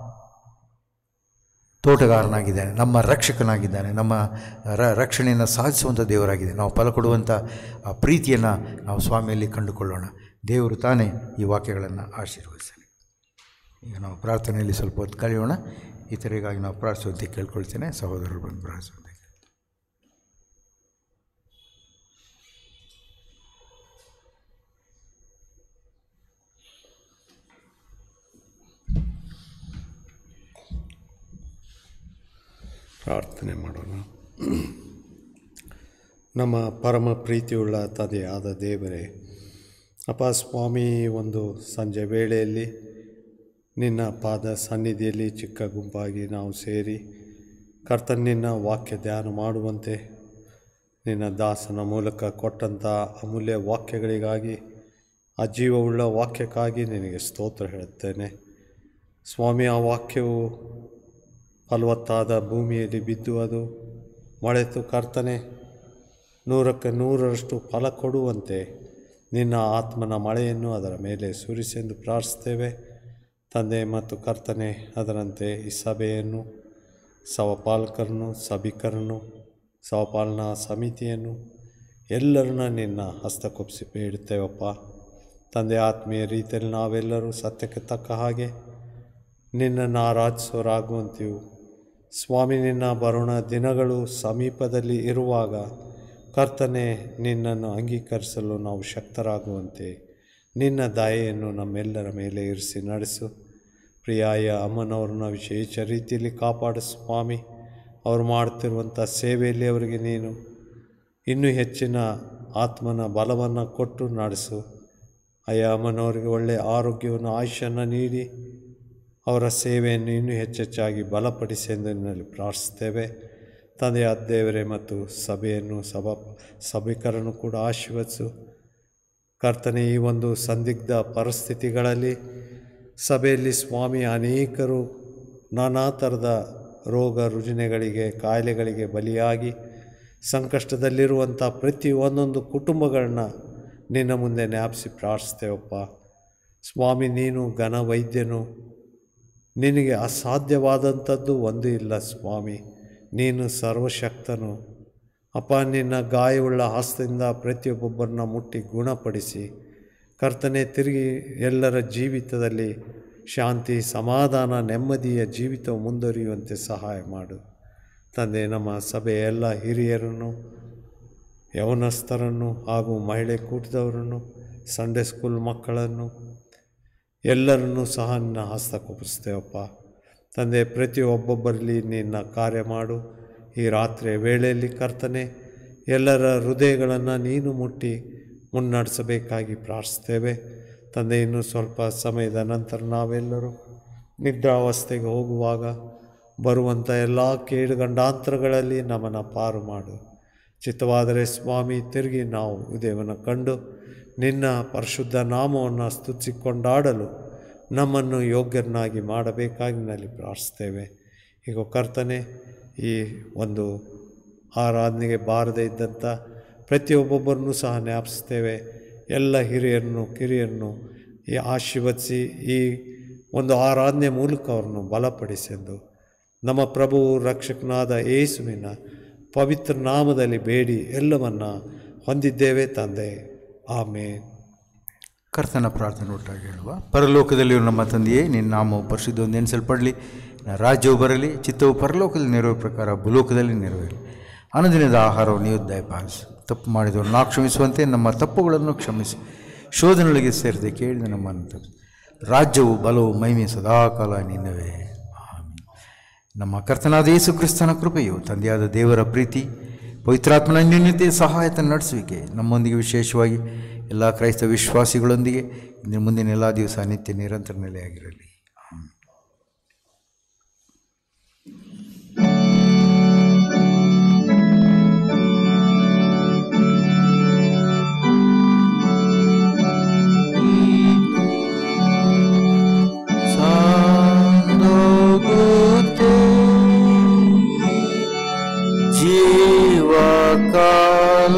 ತೋಟಗಾರನಾಗಿದ್ದಾನೆ ನಮ್ಮ ರಕ್ಷಕನಾಗಿದ್ದಾನೆ ನಮ್ಮ ರ ರಕ್ಷಣೆಯನ್ನು ಸಾಧಿಸುವಂಥ ದೇವರಾಗಿದೆ ನಾವು ಫಲ ಕೊಡುವಂಥ ಆ ಪ್ರೀತಿಯನ್ನು ನಾವು ಸ್ವಾಮಿಯಲ್ಲಿ ಕಂಡುಕೊಳ್ಳೋಣ ದೇವರು ತಾನೇ ಈ ವಾಕ್ಯಗಳನ್ನು ಆಶೀರ್ವದಿಸಲಿ ಈಗ ನಾವು ಪ್ರಾರ್ಥನೆಯಲ್ಲಿ ಸ್ವಲ್ಪ ಹೊತ್ತು ಕಳೆಯೋಣ ಇತರಿಗಾಗಿ ನಾವು ಪ್ರಾರ್ಥಿಸುವಂತೆ ಕೇಳ್ಕೊಳ್ತೇನೆ ಸಹೋದರರು ಬಂದು ಪ್ರಾರ್ಥಿಸುವಂತೆ ಪ್ರಾರ್ಥನೆ ಮಾಡೋಣ ನಮ್ಮ ಪರಮ ಪ್ರೀತಿಯುಳ್ಳ ತಂದೆಯಾದ ದೇವರೇ ಅಪ್ಪ ಸ್ವಾಮಿ ಒಂದು ಸಂಜೆ ವೇಳೆಯಲ್ಲಿ ನಿನ್ನ ಪಾದ ಸನ್ನಿಧಿಯಲ್ಲಿ ಚಿಕ್ಕ ಗುಂಪಾಗಿ ನಾವು ಸೇರಿ ಕರ್ತನ್ ನಿನ್ನ ವಾಕ್ಯ ಧ್ಯಾನ ಮಾಡುವಂತೆ ನಿನ್ನ ದಾಸನ ಮೂಲಕ ಕೊಟ್ಟಂಥ ಅಮೂಲ್ಯ ವಾಕ್ಯಗಳಿಗಾಗಿ ಆ ಜೀವವುಳ್ಳ ವಾಕ್ಯಕ್ಕಾಗಿ ನಿನಗೆ ಸ್ತೋತ್ರ ಹೇಳುತ್ತೇನೆ ಸ್ವಾಮಿ ಆ ವಾಕ್ಯವು ಫಲವತ್ತಾದ ಭೂಮಿಯಲ್ಲಿ ಬಿದ್ದು ಅದು ಮೊಳೆತು ಕರ್ತನೆ ನೂರಕ್ಕೆ ನೂರರಷ್ಟು ಫಲ ಕೊಡುವಂತೆ ನಿನ್ನ ಆತ್ಮನ ಮಳೆಯನ್ನು ಅದರ ಮೇಲೆ ಸುರಿಸೆಂದು ಪ್ರಾರ್ಥಿಸ್ತೇವೆ ತಂದೆ ಮತ್ತು ಕರ್ತನೆ ಅದರಂತೆ ಈ ಸಭೆಯನ್ನು ಸವಪಾಲಕರನ್ನು ಸಭಿಕರನ್ನು ಸವಪಾಲನಾ ಸಮಿತಿಯನ್ನು ಎಲ್ಲರನ್ನ ನಿನ್ನ ಹಸ್ತಕೊಪ್ಪಿಸಿ ಬೇಡುತ್ತೇವಪ್ಪ ತಂದೆ ಆತ್ಮೀಯ ರೀತಿಯಲ್ಲಿ ನಾವೆಲ್ಲರೂ ಸತ್ಯಕ್ಕೆ ತಕ್ಕ ಹಾಗೆ ನಿನ್ನನ್ನು ಆರಾಧಿಸೋರಾಗುವಂತೆಯೂ ಸ್ವಾಮಿ ನಿನ್ನ ಬರೋಣ ದಿನಗಳು ಸಮೀಪದಲ್ಲಿ ಇರುವಾಗ ಕರ್ತನೆ ನಿನ್ನನ್ನು ಅಂಗೀಕರಿಸಲು ನಾವು ಶಕ್ತರಾಗುವಂತೆ ನಿನ್ನ ದಯೆಯನ್ನು ನಮ್ಮೆಲ್ಲರ ಮೇಲೆ ಇರಿಸಿ ನಡೆಸು ಪ್ರಿಯಾಯ ಅಮ್ಮನವ್ರನ್ನ ವಿಶೇಷ ರೀತಿಯಲ್ಲಿ ಕಾಪಾಡು ಸ್ವಾಮಿ ಅವರು ಮಾಡುತ್ತಿರುವಂಥ ಸೇವೆಯಲ್ಲಿ ಅವರಿಗೆ ನೀನು ಇನ್ನೂ ಹೆಚ್ಚಿನ ಆತ್ಮನ ಬಲವನ್ನು ಕೊಟ್ಟು ನಡೆಸು ಅಯ್ಯ ಅಮ್ಮನವರಿಗೆ ಒಳ್ಳೆಯ ಆರೋಗ್ಯವನ್ನು ಆಯುಷನ್ನು ನೀಡಿ ಅವರ ಸೇವೆಯನ್ನು ಇನ್ನೂ ಹೆಚ್ಚೆಚ್ಚಾಗಿ ಬಲಪಡಿಸಿ ಎಂದು ನಿನ್ನಲ್ಲಿ ಪ್ರಾರ್ಥಿಸ್ತೇವೆ ತಂದೆಯ ದೇವರೇ ಮತ್ತು ಸಭೆಯನ್ನು ಸಭಾ ಸಭಿಕರನ್ನು ಕೂಡ ಆಶೀರ್ವದಿಸು ಕರ್ತನೆ ಈ ಒಂದು ಸಂದಿಗ್ಧ ಪರಿಸ್ಥಿತಿಗಳಲ್ಲಿ ಸಭೆಯಲ್ಲಿ ಸ್ವಾಮಿ ಅನೇಕರು ನಾನಾ ಥರದ ರೋಗ ರುಜಿನಗಳಿಗೆ ಕಾಯಿಲೆಗಳಿಗೆ ಬಲಿಯಾಗಿ ಸಂಕಷ್ಟದಲ್ಲಿರುವಂಥ ಪ್ರತಿ ಒಂದೊಂದು ಕುಟುಂಬಗಳನ್ನ ನಿನ್ನ ಮುಂದೆ ಜ್ಞಾಪಿಸಿ ಪ್ರಾರ್ಥಿಸ್ತೇವಪ್ಪ ಸ್ವಾಮಿ ನೀನು ಘನ ವೈದ್ಯನು ನಿನಗೆ ಅಸಾಧ್ಯವಾದಂಥದ್ದು ಒಂದು ಇಲ್ಲ ಸ್ವಾಮಿ ನೀನು ಸರ್ವಶಕ್ತನು ಅಪ್ಪ ನಿನ್ನ ಗಾಯವುಳ್ಳ ಹಸ್ತದಿಂದ ಪ್ರತಿಯೊಬ್ಬೊಬ್ಬರನ್ನ ಮುಟ್ಟಿ ಗುಣಪಡಿಸಿ ಕರ್ತನೆ ತಿರುಗಿ ಎಲ್ಲರ ಜೀವಿತದಲ್ಲಿ ಶಾಂತಿ ಸಮಾಧಾನ ನೆಮ್ಮದಿಯ ಜೀವಿತ ಮುಂದುವರಿಯುವಂತೆ ಸಹಾಯ ಮಾಡು ತಂದೆ ನಮ್ಮ ಸಭೆಯ ಎಲ್ಲ ಹಿರಿಯರನ್ನು ಯವನಸ್ಥರನ್ನು ಹಾಗೂ ಮಹಿಳೆ ಕೂಟದವರನ್ನು ಸಂಡೇ ಸ್ಕೂಲ್ ಮಕ್ಕಳನ್ನು ಎಲ್ಲರನ್ನೂ ಸಹ ನಿನ್ನ ಹಸ್ತಕೊಪ್ಪಿಸ್ತೇವಪ್ಪ ತಂದೆ ಪ್ರತಿಯೊಬ್ಬೊಬ್ಬರಲ್ಲಿ ನಿನ್ನ ಕಾರ್ಯ ಮಾಡು ಈ ರಾತ್ರಿಯ ವೇಳೆಯಲ್ಲಿ ಕರ್ತನೆ ಎಲ್ಲರ ಹೃದಯಗಳನ್ನು ನೀನು ಮುಟ್ಟಿ ಮುನ್ನಡೆಸಬೇಕಾಗಿ ಪ್ರಾರ್ಥಿಸ್ತೇವೆ ತಂದೆ ಇನ್ನೂ ಸ್ವಲ್ಪ ಸಮಯದ ನಂತರ ನಾವೆಲ್ಲರೂ ನಿದ್ರಾವಸ್ಥೆಗೆ ಹೋಗುವಾಗ ಬರುವಂಥ ಎಲ್ಲ ಕೇಡುಗಂಡಾಂತರಗಳಲ್ಲಿ ನಮ್ಮನ್ನು ಪಾರು ಮಾಡು ಚಿತ್ತವಾದರೆ ಸ್ವಾಮಿ ತಿರುಗಿ ನಾವು ಉದಯವನ್ನು ಕಂಡು ನಿನ್ನ ಪರಿಶುದ್ಧ ನಾಮವನ್ನು ಸ್ತುತಿಸಿಕೊಂಡಾಡಲು ನಮ್ಮನ್ನು ಯೋಗ್ಯರನ್ನಾಗಿ ಮಾಡಬೇಕಾಗಿ ನಲ್ಲಿ ಪ್ರಾರ್ಥಿಸ್ತೇವೆ ಈಗ ಕರ್ತನೆ ಈ ಒಂದು ಆರಾಧನೆಗೆ ಬಾರದೇ ಇದ್ದಂಥ ಪ್ರತಿಯೊಬ್ಬೊಬ್ಬರನ್ನು ಸಹ ಜ್ಞಾಪಿಸ್ತೇವೆ ಎಲ್ಲ ಹಿರಿಯರನ್ನು ಕಿರಿಯರನ್ನು ಈ ಆಶೀರ್ವದಿಸಿ ಈ ಒಂದು ಆರಾಧನೆ ಮೂಲಕ ಅವ್ರನ್ನು ಬಲಪಡಿಸೆಂದು ನಮ್ಮ ಪ್ರಭು ರಕ್ಷಕನಾದ ಯೇಸುವಿನ ಪವಿತ್ರ ನಾಮದಲ್ಲಿ ಬೇಡಿ ಎಲ್ಲವನ್ನ ಹೊಂದಿದ್ದೇವೆ ತಂದೆ ಆಮೇಲೆ ಕರ್ತನ ಪ್ರಾರ್ಥನೆ ಒಟ್ಟಾಗಿ ಹೇಳುವ ಪರಲೋಕದಲ್ಲಿರುವ ನಮ್ಮ ತಂದೆಯೇ ನಿನ್ನ ನಾಮವು ಪರಿಶುದ್ಧ ನೆನೆಸಲ್ಪಡಲಿ ನಿನ್ನ ರಾಜ್ಯವು ಬರಲಿ ಚಿತ್ತವು ಪರಲೋಕದಲ್ಲಿ ನೆರವೇರುವ ಪ್ರಕಾರ ಭೂಲೋಕದಲ್ಲಿ ನೆರವೇರಲಿ ಅನುದಿನದ ಆಹಾರವು ನೀವು ದಯಪಾಲಿಸು ತಪ್ಪು ಮಾಡಿದವರು ನಾವು ಕ್ಷಮಿಸುವಂತೆ ನಮ್ಮ ತಪ್ಪುಗಳನ್ನು ಕ್ಷಮಿಸಿ ಶೋಧನೆಯೊಳಗೆ ಸೇರಿದೆ ಕೇಳಿದ ನಮ್ಮನ್ನು ತಪ್ಪು ರಾಜ್ಯವು ಬಲವು ಮಹಿಮೆ ಸದಾಕಾಲ ನಿನ್ನವೇ ಆಮೆನ್. ನಮ್ಮ ಕರ್ತನಾದ ಯೇಸು ಕ್ರಿಸ್ತನ ಕೃಪೆಯು ತಂದೆಯಾದ ದೇವರ ಪ್ರೀತಿ ಪವಿತ್ರಾತ್ಮನ ಅನ್ಯೋನ್ಯತೆ ಸಹಾಯತ ನಡೆಸುವಿಕೆ ನಮ್ಮೊಂದಿಗೆ ವಿಶೇಷವಾಗಿ ಎಲ್ಲ ಕ್ರೈಸ್ತ ವಿಶ್ವಾಸಿಗಳೊಂದಿಗೆ ಇನ್ನು ಮುಂದಿನ ಎಲ್ಲ ದಿವಸ ನಿತ್ಯ ನಿರಂತರ ನೆಲೆಯಾಗಿರಲಿ ಆಮೆನ್. ಸಾಂದೋಗುತ್ತೆ ಜೀವಕಾಲ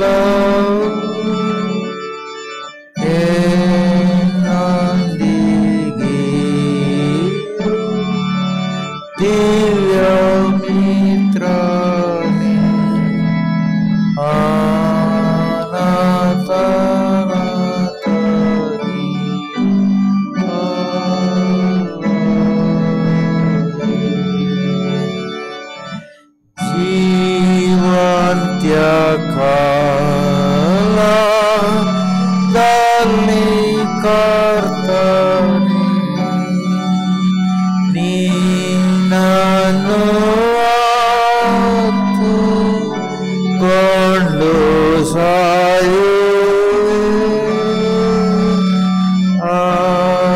ಏನೊಂದಿಗೆ ದಿವ್ಯ ಮಿತ್ರನೇ ನೀನನ್ನು ಕೊಂಡು ಸಾಯು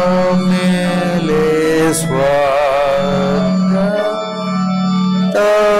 ಆಮೇಲೆ ಸ್ವರ್ಗ